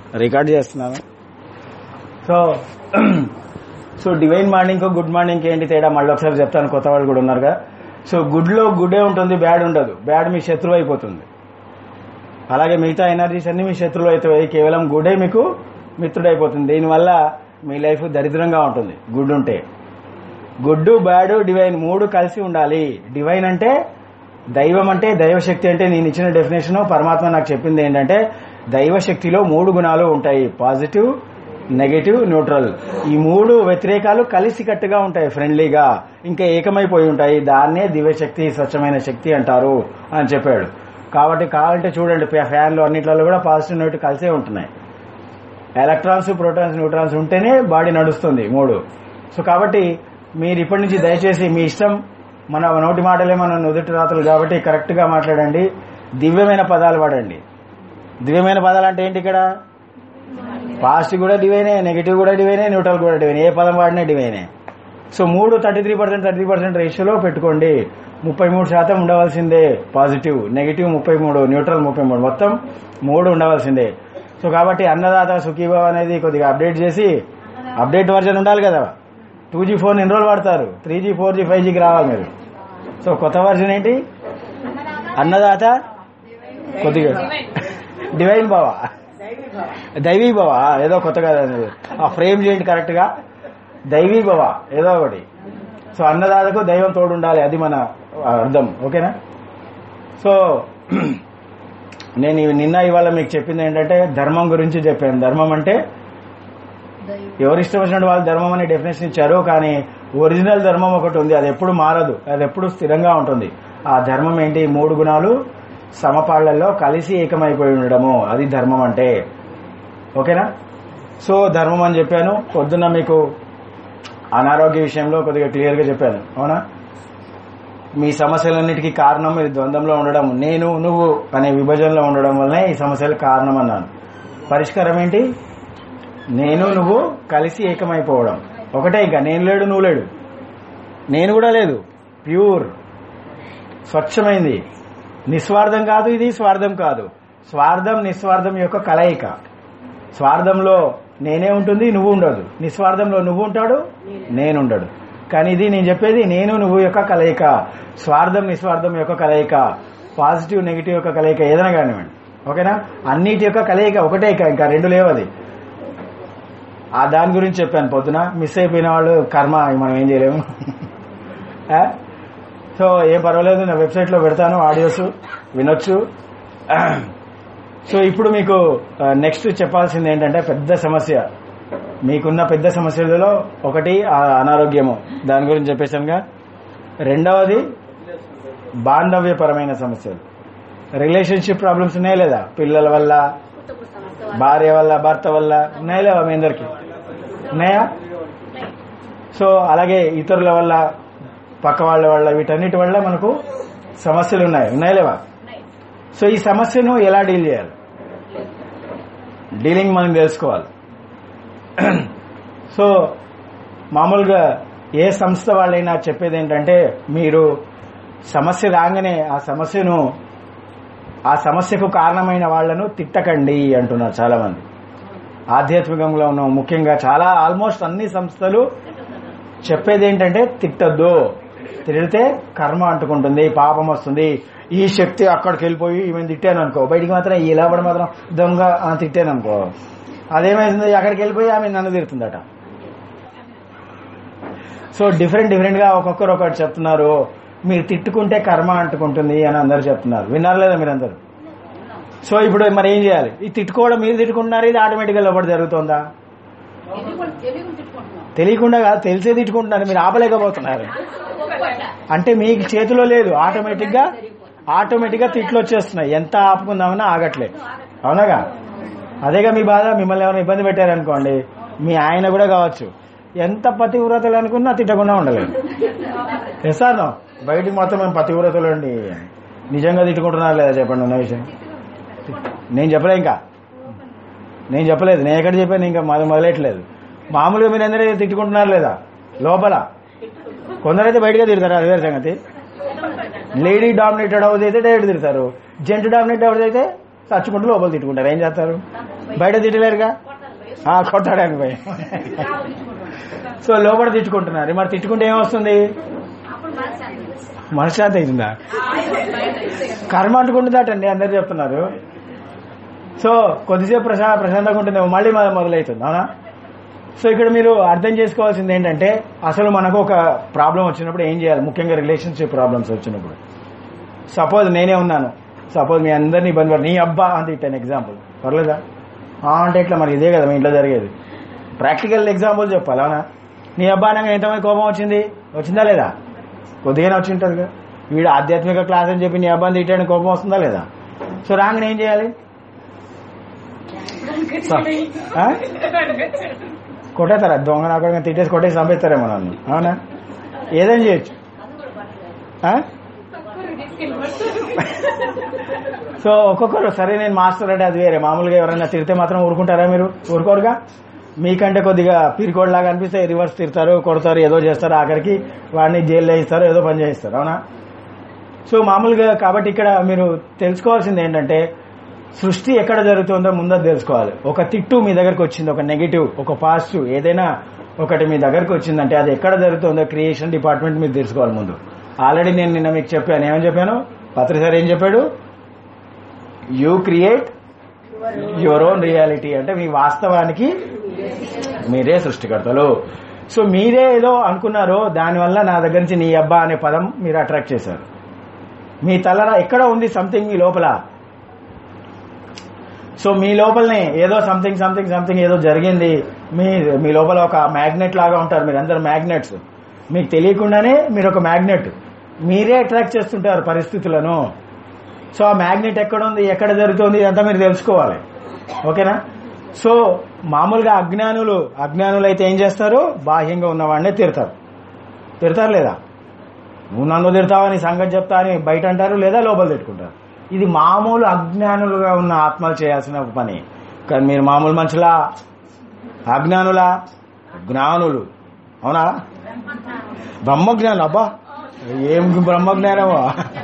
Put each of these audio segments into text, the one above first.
Record చేస్తున్నాను so so divine morning good morning ఏంటి తేడా మళ్ళీ ఒకసారి చెప్తాను కొత్త వాళ్ళు కూడా ఉన్నారుగా సో గుడ్లో గుడ్డే ఉంటుంది బ్యాడ్ ఉండదు బ్యాడ్ మీ శత్రువు అయిపోతుంది అలాగే మిగతా ఎనర్జీస్ అన్ని మీ శత్రువులు అవుతాయి కేవలం గుడే మీకు మిత్రుడైపోతుంది దీనివల్ల మీ లైఫ్ దరిద్రంగా ఉంటుంది గుడ్ ఉంటే గుడ్ బ్యాడ్ డివైన్ మూడు కలిసి ఉండాలి డివైన్ అంటే దైవం అంటే దైవశక్తి అంటే నేను ఇచ్చిన డెఫినేషన్ పరమాత్మ నాకు చెప్పింది ఏంటంటే దైవశక్తిలో మూడు గుణాలు ఉంటాయి పాజిటివ్ నెగటివ్ న్యూట్రల్ ఈ మూడు వ్యతిరేకాలు కలిసి కట్టుగా ఉంటాయి ఫ్రెండ్లీగా ఇంకా ఏకమైపోయి ఉంటాయి దాన్నే దివ్యశక్తి స్వచ్ఛమైన శక్తి అంటారు అని చెప్పాడు కాబట్టి కావాలంటే చూడండి ఫ్యాన్లు అన్నిట్లలో కూడా పాజిటివ్ నెగిటివ్ కలిసే ఉంటున్నాయి ఎలక్ట్రాన్స్ ప్రోటాన్స్ న్యూట్రాన్స్ ఉంటేనే బాడీ నడుస్తుంది మూడు సో కాబట్టి మీరు ఇప్పటి నుంచి దయచేసి మీ ఇష్టం మన నోటి మాటలే మన నుదుటి రాతలు కాబట్టి కరెక్ట్ గా మాట్లాడండి దివ్యమైన పదాలు వాడండి దివ్యమైన పదాలు అంటే ఏంటి ఇక్కడ పాజిటివ్ కూడా డివైనే నెగిటివ్ కూడా డివైనే న్యూట్రల్ కూడా డివైనే ఏ పదం వాడినా డివైనే సో మూడు thirty three percent thirty percent రేషియోలో పెట్టుకోండి ముప్పై మూడు శాతం ఉండవలసిందే పాజిటివ్ నెగిటివ్ ముప్పై మూడు న్యూట్రల్ ముప్పై మూడు మొత్తం మూడు ఉండవలసిందే సో కాబట్టి అన్నదాత సుఖీభావ అనేది కొద్దిగా అప్డేట్ చేసి అప్డేట్ వర్జన్ ఉండాలి కదా టూ జీ ఫోన్ ఎన్ని రోజులు వాడతారు three G four G five జీకి రావాలి మీరు సో కొత్త వర్జన్ ఏంటి అన్నదాత కొద్దిగా డివైన్ బావా దైవీ భవ ఏదో కొత్తగా ఆ ఫ్రేమ్ చేయండి కరెక్ట్ గా దైవీ భవ ఏదో ఒకటి సో అన్నదాతకు దైవం తోడు ఉండాలి అది మన అర్థం ఓకేనా సో నేను ఇవి నిన్న ఇవాళ మీకు చెప్పింది ఏంటంటే ధర్మం గురించి చెప్పాను ధర్మం అంటే ఎవరు ఇష్టం వచ్చినట్టు వాళ్ళు ధర్మం అనే డెఫినేషన్ ఇచ్చారు కానీ ఒరిజినల్ ధర్మం ఒకటి ఉంది అది ఎప్పుడు మారదు అది ఎప్పుడు స్థిరంగా ఉంటుంది ఆ ధర్మం ఏంటి మూడు గుణాలు సమపాళ్లలో కలిసి ఏకమైపోయి ఉండడము అది ధర్మం అంటే ఓకేనా సో ధర్మం అని చెప్పాను పొద్దున్న మీకు అనారోగ్య విషయంలో కొద్దిగా క్లియర్ గా చెప్పాను అవునా మీ సమస్యలన్నిటికీ కారణం ఇది ద్వంద్వంలో ఉండడం నేను నువ్వు అనే విభజనలో ఉండడం వల్లనే ఈ సమస్యలు కారణం అన్నాను పరిష్కారం ఏంటి నేను నువ్వు కలిసి ఏకమైపోవడం ఒకటే ఇంకా నేను లేడు నువ్వు లేడు నేను కూడా లేదు ప్యూర్ స్వచ్ఛమైంది నిస్వార్థం కాదు ఇది స్వార్థం కాదు స్వార్థం నిస్వార్థం యొక్క కలయిక స్వార్థంలో నేనే ఉంటుంది నువ్వు ఉండదు నిస్వార్థంలో నువ్వు ఉంటాడు నేనుండడు కానీ ఇది నేను చెప్పేది నేను నువ్వు యొక్క కలయిక స్వార్థం నిస్వార్థం యొక్క కలయిక పాజిటివ్ నెగిటివ్ యొక్క కలయిక ఏదైనా కానివ్వండి ఓకేనా అన్నిటి యొక్క కలయిక ఒకటే ఇక ఇంకా రెండు లేవు అది ఆ దాని గురించి చెప్పాను పొద్దున మిస్ అయిపోయిన వాళ్ళు కర్మ మనం ఏం చేయలేము ఆ? సో ఏం పర్వాలేదు నా వెబ్సైట్ లో పెడతాను ఆడియోస్ వినొచ్చు సో ఇప్పుడు మీకు నెక్స్ట్ చెప్పాల్సింది ఏంటంటే పెద్ద సమస్య మీకున్న పెద్ద సమస్యలలో ఒకటి ఆ అనారోగ్యము దాని గురించి చెప్పేశానుగా రెండవది బాంధవ్యపరమైన సమస్యలు రిలేషన్షిప్ ప్రాబ్లమ్స్ ఉన్నాయా లేదా పిల్లల వల్ల భార్య వల్ల భర్త వల్ల ఉన్నాయా లేవా మీ అందరికి ఉన్నాయా సో అలాగే ఇతరుల వల్ల పక్క వాళ్ళ వల్ల వీటన్నిటి వల్ల మనకు సమస్యలు ఉన్నాయి ఉన్నాయా లేవా సో ఈ సమస్యను ఎలా డీల్ చేయాలి డీలింగ్ మనం తెలుసుకోవాలి సో మామూలుగా ఏ సంస్థ వాళ్ళైనా చెప్పేది ఏంటంటే మీరు సమస్య రాగానే ఆ సమస్యను ఆ సమస్యకు కారణమైన వాళ్లను తిట్టకండి అంటున్నారు చాలా మంది ఆధ్యాత్మికంలో ఉన్న ముఖ్యంగా చాలా ఆల్మోస్ట్ అన్ని సంస్థలు చెప్పేది ఏంటంటే తిట్టద్దు తిడితే కర్మ అంటుకుంటుంది పాపం వస్తుంది ఈ శక్తి అక్కడికి వెళ్ళిపోయి ఈమె తిట్టాను అనుకో బయటికి మాత్రం ఈ లేబడి మాత్రం దొంగ అని తిట్టాను అనుకో అదేమైంది అక్కడికి వెళ్ళిపోయి ఆమె నన్ను తిడుతుందట సో డిఫరెంట్ డిఫరెంట్ గా ఒక్కొక్కరు ఒకటి చెప్తున్నారు మీరు తిట్టుకుంటే కర్మ అంటుకుంటుంది అని అందరు చెప్తున్నారు విన్నారు లేదా మీరందరూ సో ఇప్పుడు మరి ఏం చేయాలి ఈ తిట్టుకోవడం మీరు తిట్టుకుంటున్నారు ఇది ఆటోమేటిక్ గా లోపల జరుగుతుందా తెలియకుండా కాదు తెలిసే తిట్టుకుంటున్నారు మీరు ఆపలేకపోతున్నారు అంటే మీకు చేతిలో లేదు ఆటోమేటిక్ గా ఆటోమేటిక్ గా తిట్లు వచ్చేస్తున్నాయి ఎంత ఆపుకుందామన్నా ఆగట్లేదు అవునాగా అదేగా మీ బాధ మిమ్మల్ని ఎవరైనా ఇబ్బంది పెట్టారనుకోండి మీ ఆయన కూడా కావచ్చు ఎంత పతివ్రతలు అనుకున్నా తిట్టకుండా ఉండలేదు ఎసాను బయటికి మొత్తం మేము పతివ్రతలు అండి నిజంగా తిట్టుకుంటున్నారు లేదా చెప్పండి ఉన్న విషయం నేను చెప్పలే ఇంకా నేను చెప్పలేదు నేను ఎక్కడ చెప్పాను ఇంకా మాది మొదలెట్లేదు మామూలుగా మీరు అందరూ తిట్టుకుంటున్నారు లేదా లోపల కొందరైతే బయటగా తిడతారు అది వేరే సంగతి లేడీ డామినేటెడ్ హౌస్ అయితే డైరెక్ట్ తిడతారు జెంట్ డామినేటెడ్ హౌస్ అయితే చచ్చుకుంటూ లోపల తిట్టుకుంటారు ఏం చేస్తారు బయట తిట్టలేరుగా ఆ, కొట్టడానికి పోయి సో లోపల తిట్టుకుంటున్నారు మరి తిట్టుకుంటే ఏమొస్తుంది మనశ్శాంతి అవుతుందా కర్మ అంటుకుంటుందటండి అందరు చెప్తున్నారు సో కొద్దిసేపు ప్రశా ప్రశాంతంగా ఉంటుంది మళ్ళీ మొద- మొదలవుతుంది అవునా సో ఇక్కడ మీరు అర్థం చేసుకోవాల్సింది ఏంటంటే అసలు మనకు ఒక ప్రాబ్లం వచ్చినప్పుడు ఏం చేయాలి ముఖ్యంగా రిలేషన్షిప్ ప్రాబ్లమ్స్ వచ్చినప్పుడు సపోజ్ నేనే ఉన్నాను సపోజ్ మీ అందరినీ ఇబ్బంది పడి నీ అబ్బా అని తిట్టాను ఎగ్జాంపుల్ పర్లేదా ఆ అంటే ఇట్లా మరి ఇదే కదా మీ ఇంట్లో జరిగేది ప్రాక్టికల్ ఎగ్జాంపుల్ చెప్పాలి అవునా నీ అబ్బా అనగా ఎంతమంది కోపం వచ్చింది వచ్చిందా లేదా కొద్దిగానే వచ్చి ఉంటుంది కదా వీడు ఆధ్యాత్మిక క్లాస్ అని చెప్పి నీ అబ్బాని తిట్టాడని కోపం వస్తుందా లేదా సో రాంగ్ ఏం చేయాలి సో, ఆ? కొట్టేస్తారా దొంగ నాకు తిట్టేసి కొట్టేసి చంపేస్తారేమో నన్ను అవునా ఏదైనా చేయొచ్చు ఆ? సో ఒక్కొక్కరు సరే నేను మాస్టర్ అంటే అది వేరే మామూలుగా ఎవరైనా తిడితే మాత్రం ఊరుకుంటారా మీరు ఊరుకోరుగా మీకంటే కొద్దిగా పీరికోడ్లాగా అనిపిస్తే రివర్స్ తిడతారు కొడతారు ఏదో చేస్తారు ఆఖరికి వాడిని జైల్లో వేయిస్తారు ఏదో పని చేయిస్తారు అవునా సో మామూలుగా కాబట్టి ఇక్కడ మీరు తెలుసుకోవాల్సింది ఏంటంటే సృష్టి ఎక్కడ జరుగుతుందో ముందు తెలుసుకోవాలి ఒక తిట్టు మీ దగ్గరకు వచ్చింది ఒక నెగిటివ్ ఒక పాజిటివ్ ఏదైనా ఒకటి మీ దగ్గరకు వచ్చిందంటే అది ఎక్కడ జరుగుతుందో క్రియేషన్ డిపార్ట్మెంట్ మీరు తెలుసుకోవాలి ముందు ఆల్రెడీ నేను నిన్న మీకు చెప్పాను ఏమని చెప్పాను పత్రి సార్ ఏం చెప్పాడు you create your own reality అంటే మీ వాస్తవానికి మీరే సృష్టికర్తలు సో మీరే ఏదో అనుకున్నారో దానివల్ల నా దగ్గర నుంచి నీ అబ్బా అనే పదం మీరు అట్రాక్ట్ చేశారు మీ తలరా ఎక్కడ ఉంది సంథింగ్ మీ లోపల సో మీ లోపలనే ఏదో సంథింగ్ సంథింగ్ సంథింగ్ ఏదో జరిగింది మీ మీ లోపల ఒక మ్యాగ్నెట్ లాగా ఉంటారు మీరు అందరు మ్యాగ్నెట్స్ మీకు తెలియకుండానే మీరు ఒక మ్యాగ్నెట్ మీరే అట్రాక్ట్ చేస్తుంటారు పరిస్థితులను సో ఆ మ్యాగ్నెట్ ఎక్కడ ఉంది ఎక్కడ జరుగుతుంది ఇదంతా మీరు తెలుసుకోవాలి ఓకేనా సో మామూలుగా అజ్ఞానులు అజ్ఞానులు అయితే ఏం చేస్తారు బాహ్యంగా ఉన్నవాడినే తిడతారు తిడతారు లేదా నువ్వు నన్ను తిడతావని సంగతి చెప్తా అని బయట అంటారు లేదా లోపల తిట్టుకుంటారు ఇది మామూలు అజ్ఞానులుగా ఉన్న ఆత్మలు చేయాల్సిన పని కానీ మీరు మామూలు మనుషులా అజ్ఞానులా జ్ఞానులు అవునా బ్రహ్మజ్ఞానులు అబ్బా ఏం బ్రహ్మజ్ఞానమో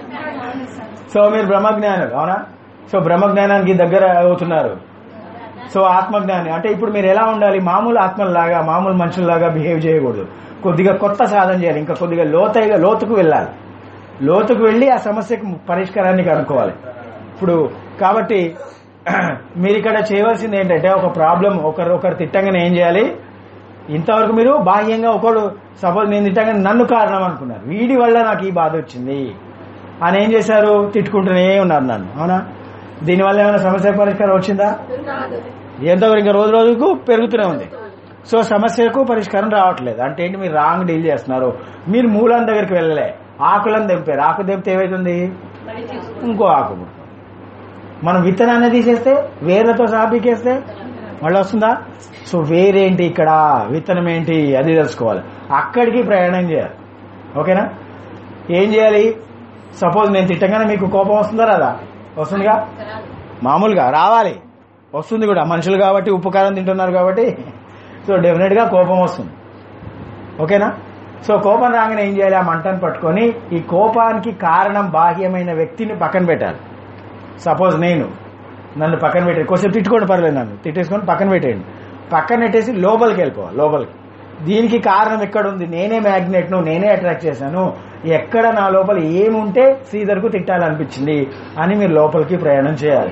సో మీరు బ్రహ్మజ్ఞానులు అవునా సో బ్రహ్మజ్ఞానానికి దగ్గర అవుతున్నారు సో ఆత్మజ్ఞాని అంటే ఇప్పుడు మీరు ఎలా ఉండాలి మామూలు ఆత్మల్లాగా మామూలు మనుషుల్లాగా బిహేవ్ చేయకూడదు కొద్దిగా కొత్త సాధన చేయాలి ఇంకా కొద్దిగా లోతైగా లోతుకు వెళ్ళాలి లోతుకు వెళ్ళి ఆ సమస్యకు పరిష్కారాన్ని కనుక్కోవాలి ఇప్పుడు కాబట్టి మీరు ఇక్కడ చేయవలసింది ఏంటంటే ఒక ప్రాబ్లం ఒకరు ఒకరు తిట్టంగానే ఏం చేయాలి ఇంతవరకు మీరు బాహ్యంగా ఒకడు సపోజ్ నేను తిట్టంగానే నన్ను కారణం అనుకున్నారు వీడి వల్ల నాకు ఈ బాధ వచ్చింది అని ఏం చేశారు తిట్టుకుంటూనే ఉన్నారు నన్ను అవునా దీనివల్ల ఏమైనా సమస్య పరిష్కారం వచ్చిందా ఎంతో ఇంకా రోజు రోజుకు పెరుగుతూనే ఉంది సో సమస్యకు పరిష్కారం రావట్లేదు అంటే ఏంటి మీరు రాంగ్ డీల్ చేస్తున్నారు మీరు మూలం దగ్గరికి వెళ్ళలే ఆకులను తెంపారు ఆకు తెంపితే ఏమైతుంది ఇంకో ఆకు పుడుతుంది. మనం విత్తనాన్ని తీసేస్తే వేర్లతో సహా పీకేస్తే మళ్ళీ వస్తుందా సో వేరేంటి ఇక్కడ విత్తనం ఏంటి అది తెలుసుకోవాలి అక్కడికి ప్రయాణం చేయాలి ఓకేనా ఏం చేయాలి సపోజ్ నేను తిట్టగానే మీకు కోపం వస్తుందా రాదా వస్తుందిగా మామూలుగా రావాలి వస్తుంది కూడా మనుషులు కాబట్టి ఉప్పు కారం తింటున్నారు కాబట్టి సో డెఫినెట్ గా కోపం వస్తుంది ఓకేనా సో కోపం రాగానే ఏం చేయాలి ఆ మంటను పట్టుకొని ఈ కోపానికి కారణం బాహ్యమైన వ్యక్తిని పక్కన పెట్టాలి సపోజ్ నేను నన్ను పక్కన పెట్టాను కొంచెం తిట్టుకోండి పర్లేదు నన్ను తిట్టేసుకొని పక్కన పెట్టేయండి పక్కన పెట్టేసి లోపలికి వెళ్ళిపోవాలి లోపలికి దీనికి కారణం ఎక్కడ ఉంది నేనే మ్యాగ్నెట్ ను నేనే అట్రాక్ట్ చేశాను ఎక్కడ నా లోపల ఏముంటే శ్రీధర్కు తిట్టాలనిపించింది అని మీరు లోపలికి ప్రయాణం చేయాలి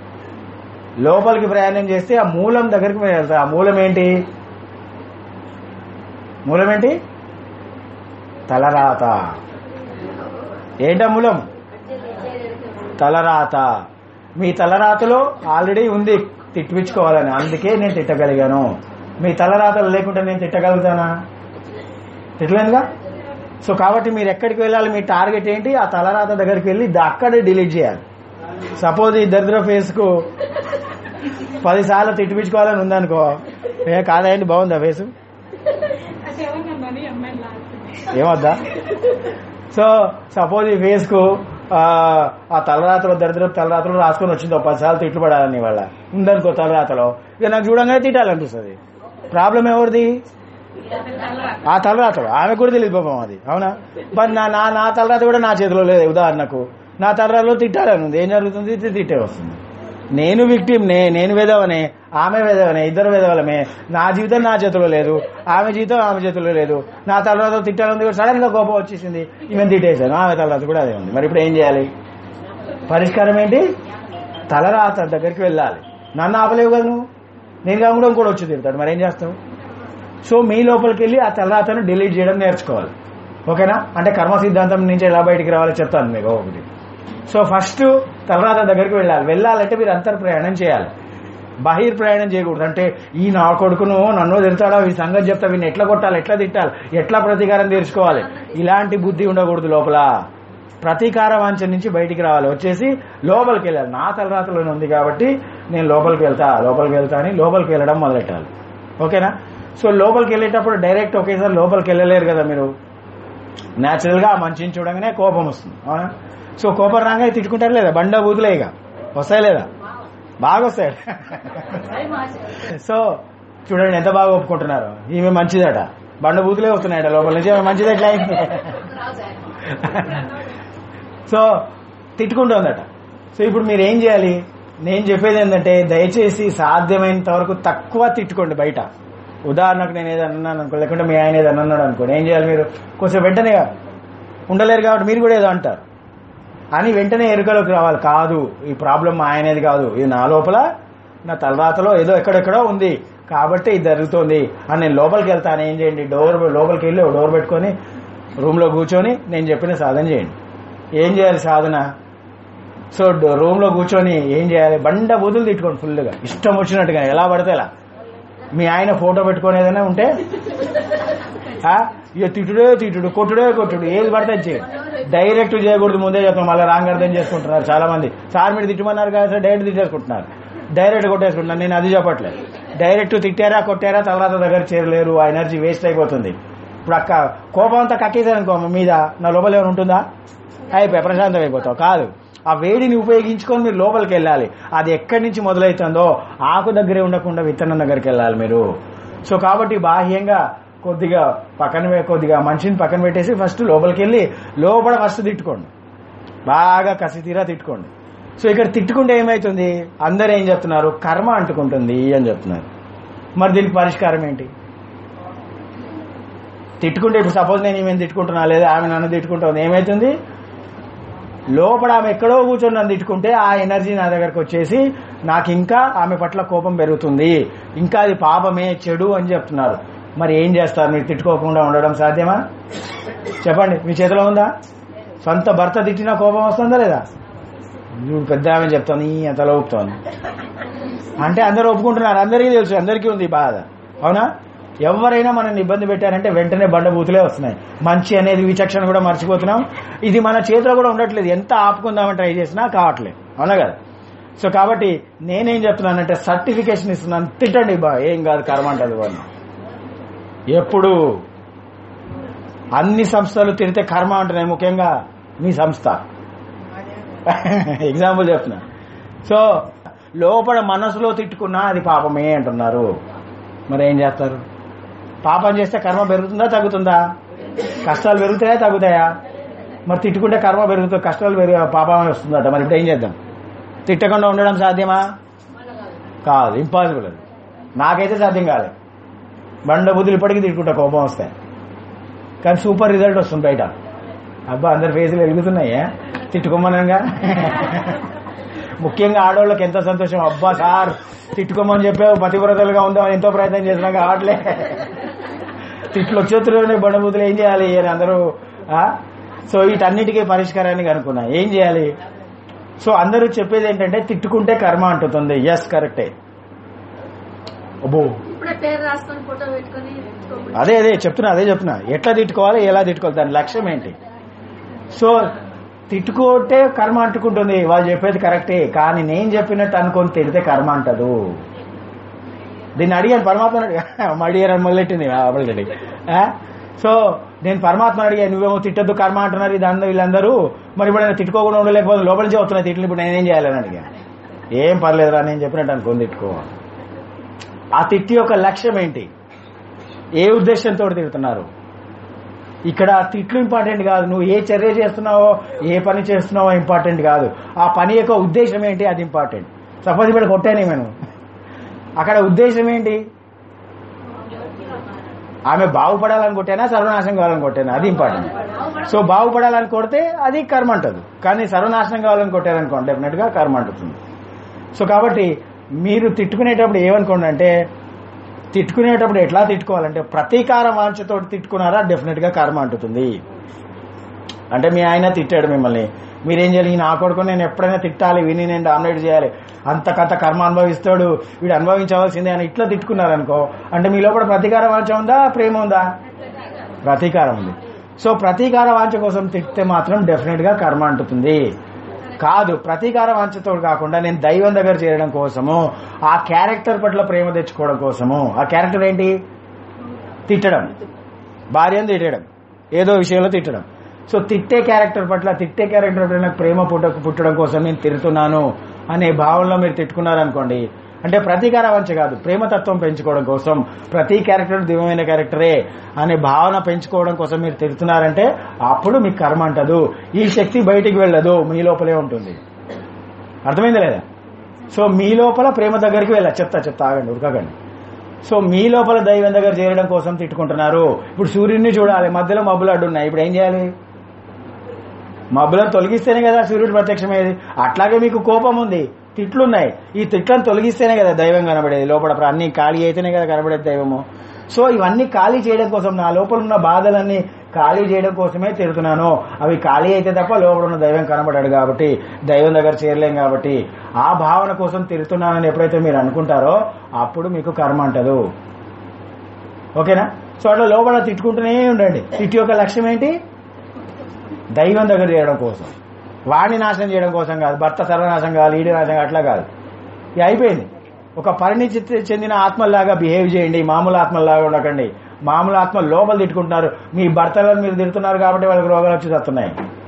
లోపలికి ప్రయాణం చేస్తే ఆ మూలం దగ్గరికి మీరు వెళ్తారు ఆ మూలం ఏంటి మూలం ఏంటి తలరాత ఏంటా మూలం తలరాత మీ తలరాతలో ఆల్రెడీ ఉంది తిట్టిపించుకోవాలని అందుకే నేను తిట్టగలిగాను మీ తలరాతలు లేకుంటే నేను తిట్టగలుగుతానా తిట్టలేనుగా సో కాబట్టి మీరు ఎక్కడికి వెళ్ళాలి మీ టార్గెట్ ఏంటి ఆ తలరాత దగ్గరికి వెళ్ళి ద- అక్కడే డిలీట్ చేయాలి సపోజ్ ఈ దరిద్ర ఫేస్ కు పదిసార్లు తిట్టిపించుకోవాలని ఉందనుకో ఏ కాదండి బాగుందా ఫేసు ఏమొద్దా సో సపోజ్ ఈ ఫేస్ కు ఆ, ఆ తలరాతలో దరిద్ర తలరాతలో రాసుకొని వచ్చింది ఒక పదిసార్లు తిట్లు పడాలని వాళ్ళ ఉందనుకో తలరాతలో ఇక నాకు చూడంగానే తిట్టాలనిపిస్తుంది ప్రాబ్లం ఎవరిది ఆ తలరాతలో ఆమె కూడా తెలియదు పాపం అది అవునా మరి నా నా నా తలరాత కూడా నా చేతిలో లేదు ఉదాహరణకు నా తలరాతలో తిట్టాలని ఉంది ఏం జరుగుతుంది తి- తిట్టే వస్తుంది నేను విక్టిమ్ నే నేను వేదవనే ఆమె వేదవనే ఇద్దరు వేదవలమే నా జీవితం నా చేతిలో లేదు ఆమె జీవితం ఆమె చేతిలో లేదు నా తర్వాత తిట్టాలని సడన్ గా కోపం వచ్చేసింది ఈమె తిట్టేశాను ఆమె తర్వాత కూడా అదే ఉంది మరి ఇప్పుడు ఏం చేయాలి పరిష్కారం ఏంటి తలరాత దగ్గరికి వెళ్ళాలి నన్ను ఆపలేవు కదా నువ్వు నేను కాకుండా కూడా వచ్చి తిడతాడు మరి ఏం చేస్తావు సో మీ లోపలికి వెళ్ళి ఆ తలరాతను డిలీట్ చేయడం నేర్చుకోవాలి ఓకేనా అంటే కర్మ సిద్ధాంతం నుంచి ఎలా బయటికి రావాలో చెప్తాను మీకు ఒకటి సో ఫస్ట్ తలరాత దగ్గరికి వెళ్ళాలి వెళ్ళాలంటే మీరు అంతర్ ప్రయాణం చేయాలి బహిర్ ప్రయాణం చేయకూడదు అంటే ఈ నా కొడుకును నన్ను తిడతాడా ఈ సంగతి చెప్తా వీడిని ఎట్లా కొట్టాలి ఎట్లా తిట్టాలి ఎట్లా ప్రతీకారం తీర్చుకోవాలి ఇలాంటి బుద్ధి ఉండకూడదు లోపల ప్రతీకార వాంఛ నుంచి బయటికి రావాలి వచ్చేసి లోపలికి వెళ్ళాలి నా తలరాతలోనే ఉంది కాబట్టి నేను లోపలికి వెళ్తా లోపలికి వెళ్తా అని లోపలికి వెళ్ళడం మొదలెట్టాలి ఓకేనా సో లోపలికి వెళ్ళేటప్పుడు డైరెక్ట్ ఒకేసారి లోపలికి వెళ్ళలేరు కదా మీరు న్యాచురల్ గా ఆ మనిషిని చూడగానే కోపం వస్తుంది అవునా సో కోపం రాగానే తిట్టుకుంటారు లేదా బండ బూతులే ఇక వస్తాయి లేదా బాగా వస్తాయి సో చూడండి ఎంత బాగా ఒప్పుకుంటున్నారు ఈమె మంచిదట బండ బూతులే వస్తున్నాయట లోపల నుంచి ఆమె మంచిది ఎట్లా అయింది సో తిట్టుకుంటుందట సో ఇప్పుడు మీరు ఏం చేయాలి నేను చెప్పేది ఏంటంటే దయచేసి సాధ్యమైనంత వరకు తక్కువ తిట్టుకోండి బయట ఉదాహరణకు నేను ఏదన్నా అన్నాను అనుకో లేకుంటే మీ ఆయన ఏదన్నా అన్నాడు అనుకోండి ఏం చేయాలి మీరు కొంచెం వెంటనే ఉండలేరు కాబట్టి మీరు కూడా ఏదో అంటారు అని వెంటనే ఎరుకలోకి రావాలి కాదు ఈ ప్రాబ్లం మా ఆయనేది కాదు ఇది నా లోపల నా తలరాతలో ఏదో ఎక్కడెక్కడో ఉంది కాబట్టి ఇది జరుగుతోంది అని నేను లోపలికి వెళ్తాను ఏం చేయండి డోర్ లోపలికి వెళ్ళి డోర్ పెట్టుకొని రూమ్ లో కూర్చొని నేను చెప్పిన సాధన చేయండి ఏం చేయాలి సాధన సో రూమ్ లో కూర్చొని ఏం చేయాలి బండ బూతులు తిట్టుకోండి ఫుల్గా ఇష్టం వచ్చినట్టుగా ఎలా పడితే అలా మీ ఆయన ఫోటో పెట్టుకొని ఏదైనా ఉంటే ఆ, ఇక తిట్టుడే తిట్టుడు కొట్టుడే కొట్టుడు ఏది పడితే అది చేయండి డైరెక్ట్ చేయకూడదు ముందే చెప్తాం మళ్ళీ రాంగ్ అర్థం చేసుకుంటున్నారు చాలా మంది సార్ మీరు తిట్టమన్నారు కదా సార్ డైరెక్ట్ తిట్టేసుకుంటున్నారు డైరెక్ట్ కొట్టేసుకుంటున్నారు నేను అది చెప్పట్లేదు డైరెక్ట్ తిట్టారా కొట్టారా తర్వాత దగ్గర చేరలేరు ఆ ఎనర్జీ వేస్ట్ అయిపోతుంది ఇప్పుడు అక్క కోపం అంతా కక్కేసారనుకో మీద నా లోపల ఏమైనా ఉంటుందా అయిపోయి ప్రశాంతం అయిపోతావు కాదు ఆ వేడిని ఉపయోగించుకొని మీరు లోపలికి వెళ్ళాలి అది ఎక్కడి నుంచి మొదలవుతుందో ఆకు దగ్గరే ఉండకుండా విత్తనం దగ్గరికి వెళ్ళాలి మీరు సో కాబట్టి బాహ్యంగా కొద్దిగా పక్కన పె- కొద్దిగా మనిషిని పక్కన పెట్టేసి ఫస్ట్ లోపలికి వెళ్ళి లోపల ఫస్ట్ తిట్టుకోండి బాగా కసి తీరా తిట్టుకోండి సో ఇక్కడ తిట్టుకుంటే ఏమవుతుంది అందరూ ఏం చెప్తున్నారు కర్మ అంటుకుంటుంది అని చెప్తున్నారు మరి దీనికి పరిష్కారం ఏంటి తిట్టుకుంటే ఇప్పుడు సపోజ్ నేను ఈమెను తిట్టుకుంటున్నా లేదా ఆమె నన్ను తిట్టుకుంటుంది ఏమవుతుంది లోపల ఆమె ఎక్కడో కూర్చొని నన్ను తిట్టుకుంటే ఆ ఎనర్జీ నా దగ్గరకు వచ్చేసి నాకు ఇంకా ఆమె పట్ల కోపం పెరుగుతుంది ఇంకా అది పాపమే చెడు అని చెప్తున్నారు మరి ఏం చేస్తారు మీరు తిట్టుకోకుండా ఉండడం సాధ్యమా చెప్పండి మీ చేతిలో ఉందా సొంత భర్త తిట్టినా కోపం వస్తుందా లేదా నువ్వు పెద్ద ఆమె చెప్తాను ఈ ఎంతలో ఊపుతాను అంటే అందరూ ఒప్పుకుంటున్నారు అందరికీ తెలుసు అందరికీ ఉంది ఈ బాధ అవునా ఎవరైనా మనల్ని ఇబ్బంది పెట్టారంటే వెంటనే బండ బూతులే వస్తున్నాయి మంచి అనేది విచక్షణ కూడా మర్చిపోతున్నాం ఇది మన చేతిలో కూడా ఉండట్లేదు ఎంత ఆపుకుందామని ట్రై చేసినా కావట్లేదు అవునా కదా సో కాబట్టి నేనేం చెప్తున్నానంటే సర్టిఫికేషన్ ఇస్తున్నాను తిట్టండి బా ఏం కాదు కర్మ అంటది వాళ్ళు ఎప్పుడు అన్ని సంస్థలు తిడితే కర్మ అంటున్నాయి ముఖ్యంగా మీ సంస్థ ఎగ్జాంపుల్ చెప్తున్నా సో లోపల మనసులో తిట్టుకున్నా అది పాపమే అంటున్నారు మరి ఏం చేస్తారు పాపం చేస్తే కర్మ పెరుగుతుందా తగ్గుతుందా కష్టాలు పెరుగుతాయా తగ్గుతాయా మరి తిట్టుకుంటే కర్మ పెరుగుతుంది కష్టాలు పెరుగు పాపం వస్తుందట మరి ఇప్పుడు ఏం చేద్దాం తిట్టకుండా ఉండడం సాధ్యమా కాదు ఇంపాసిబుల్ అది నాకైతే సాధ్యం కాలేదు బండ బుద్ధులు ఇప్పటికీ తిట్టుకుంటా కోపం వస్తాయి కానీ సూపర్ రిజల్ట్ వస్తుంది బయట అబ్బా అందరి ఫేసులు వెలుగుతున్నాయే తిట్టుకోమనంగా ముఖ్యంగా ఆడవాళ్ళకి ఎంత సంతోషం అబ్బా సార్ తిట్టుకోమని చెప్పావు పతివ్రతలుగా ఉందామని ఎంతో ప్రయత్నం చేసినా కావట్లే తిట్లు వచ్చేతులోనే బండబూతులు ఏం చేయాలి అని అందరూ ఆ? సో వీటన్నిటికీ పరిష్కారాన్ని కనుక్కున్నా ఏం చేయాలి సో అందరూ చెప్పేది ఏంటంటే తిట్టుకుంటే కర్మ అంటుతుంది ఎస్ కరెక్టే అబ్బో ఇప్పుడే పేరు రాసుకొని ఫోటో పెట్టుకొని పెట్టుకోమని. అదే అదే చెప్తున్నా అదే చెప్తున్నా ఎట్లా తిట్టుకోవాలి ఎలా తిట్టుకోవాలి దాని లక్ష్యం ఏంటి సో తిట్టుకుంటే కర్మ అంటుకుంటుంది వాళ్ళు చెప్పేది కరెక్టే కానీ నేను చెప్పినట్టు అనుకొని తిడితే కర్మ అంటదు దీన్ని అడిగాను పరమాత్మను అడిగా అడిగారని మొదలెట్టింది ఆల్రెడీ సో నేను పరమాత్మ అడిగా నువ్వేమో తిట్టద్దు కర్మ అంటున్నారు ఇది అందరూ వీళ్ళందరూ మరి ఇప్పుడు నేను తిట్టుకోకుండా ఉండలేకపోతే లోపల నుంచి వస్తున్నాయి తిట్లు ఇప్పుడు నేనేం చేయాలని అడిగా ఏం పర్లేదురా నేను చెప్పినట్టు అనుకొని తిట్టుకో ఆ తిట్టి యొక్క లక్ష్యం ఏంటి ఏ ఉద్దేశంతో తిడుతున్నారు ఇక్కడ తిట్లు ఇంపార్టెంట్ కాదు నువ్వు ఏ చర్య చేస్తున్నావో ఏ పని చేస్తున్నావో ఇంపార్టెంట్ కాదు ఆ పని యొక్క ఉద్దేశం ఏంటి అది ఇంపార్టెంట్ సపోజ్ ఇప్పుడు కొట్టాను నేను అక్కడ ఉద్దేశం ఏంటి ఆమె బాగుపడాలని కొట్టానా సర్వనాశనం కావాలని కొట్టానా అది ఇంపార్టెంట్ సో బాగుపడాలని కొడితే అది కర్మ అంటదు కానీ సర్వనాశనం కావాలని కొట్టారనుకోండి డెఫినెట్ గా కర్మ అంటుతుంది సో కాబట్టి మీరు తిట్టుకునేటప్పుడు ఏమనుకోండి అంటే తిట్టుకునేటప్పుడు ఎట్లా తిట్టుకోవాలంటే ప్రతీకార వాంఛతో తిట్టుకున్నారా డెఫినెట్ గా కర్మ అంటుతుంది అంటే మీ ఆయన తిట్టాడు మిమ్మల్ని మీరేం చేయాలి ఈ నా కొడుకు నేను ఎప్పుడైనా తిట్టాలి విని నేను డామినేట్ చేయాలి అంతకంత కర్మ అనుభవిస్తాడు వీడు అనుభవించవలసిందే అని ఇట్లా తిట్టుకున్నారనుకో అంటే మీ లోపల ప్రతీకార వాంఛ ఉందా ప్రేమ ఉందా ప్రతీకారం ఉంది సో ప్రతీకార వాంఛ కోసం తిట్టితే మాత్రం డెఫినెట్ గా కర్మ అంటుతుంది కాదు ప్రతీకార వాంఛతో కాకుండా నేను దైవం దగ్గర చేరడం కోసము ఆ క్యారెక్టర్ పట్ల ప్రేమ తెచ్చుకోవడం కోసము ఆ క్యారెక్టర్ ఏంటి తిట్టడం భార్యను తిట్టడం ఏదో విషయంలో తిట్టడం సో తిట్టే క్యారెక్టర్ పట్ల తిట్టే క్యారెక్టర్ పట్ల నాకు ప్రేమ పుట్ట పుట్టడం కోసం నేను తిడుతున్నాను అనే భావనలో మీరు తిట్టుకున్నారనుకోండి అంటే ప్రతీకార వంచ కాదు ప్రేమతత్వం పెంచుకోవడం కోసం ప్రతి క్యారెక్టర్ దివ్యమైన క్యారెక్టరే అనే భావన పెంచుకోవడం కోసం మీరు తిడుతున్నారంటే అప్పుడు మీకు కర్మ అంటదు ఈ శక్తి బయటికి వెళ్ళదు మీ లోపలే ఉంటుంది అర్థమైంది లేదా సో మీ లోపల ప్రేమ దగ్గరికి వెళ్ళ చెప్తా చెప్తా ఆగండి ఉరకకండి సో మీ లోపల దైవం దగ్గర చేరడం కోసం తిట్టుకుంటున్నారు ఇప్పుడు సూర్యుడిని చూడాలి మధ్యలో మబ్బులు అడ్డున్నాయి ఇప్పుడు ఏం చేయాలి మబ్బులను తొలగిస్తేనే కదా సూర్యుడు ప్రత్యక్షమయ్యేది అట్లాగే మీకు కోపం ఉంది తిట్లున్నాయి ఈ తిట్లను తొలగిస్తేనే కదా దైవం కనబడేది లోపల ప్ర- అన్ని ఖాళీ అయితేనే కదా కనబడేది దైవము సో ఇవన్నీ ఖాళీ చేయడం కోసం నా లోపల ఉన్న బాధలన్నీ ఖాళీ చేయడం కోసమే తిరుగుతున్నాను అవి ఖాళీ అయితే తప్ప లోపల ఉన్న దైవం కనబడాడు కాబట్టి దైవం దగ్గర చేరలేం కాబట్టి ఆ భావన కోసం తిరుగుతున్నానని ఎప్పుడైతే మీరు అనుకుంటారో అప్పుడు మీకు కర్మ అంటదు ఓకేనా సో అట్లా లోపల తిట్టుకుంటూనే ఉండండి తిట్టి యొక్క లక్ష్యం ఏంటి దైవం దగ్గర చేయడం కోసం వాణ్ణి నాశనం చేయడం కోసం కాదు భర్త సర్వనాశం కాదు ఈడి నాశనం కాదు, అట్లా కాదు ఇది అయిపోయింది ఒక పరిణితి చెందిన ఆత్మల్లాగా బిహేవ్ చేయండి మామూలు ఆత్మల్లాగా ఉండకండి మామూలు ఆత్మ లోపల తిట్టుకుంటున్నారు మీ భర్తలను మీరు తిడుతున్నారు కాబట్టి వాళ్ళకి రోగాలు వచ్చి వస్తున్నాయి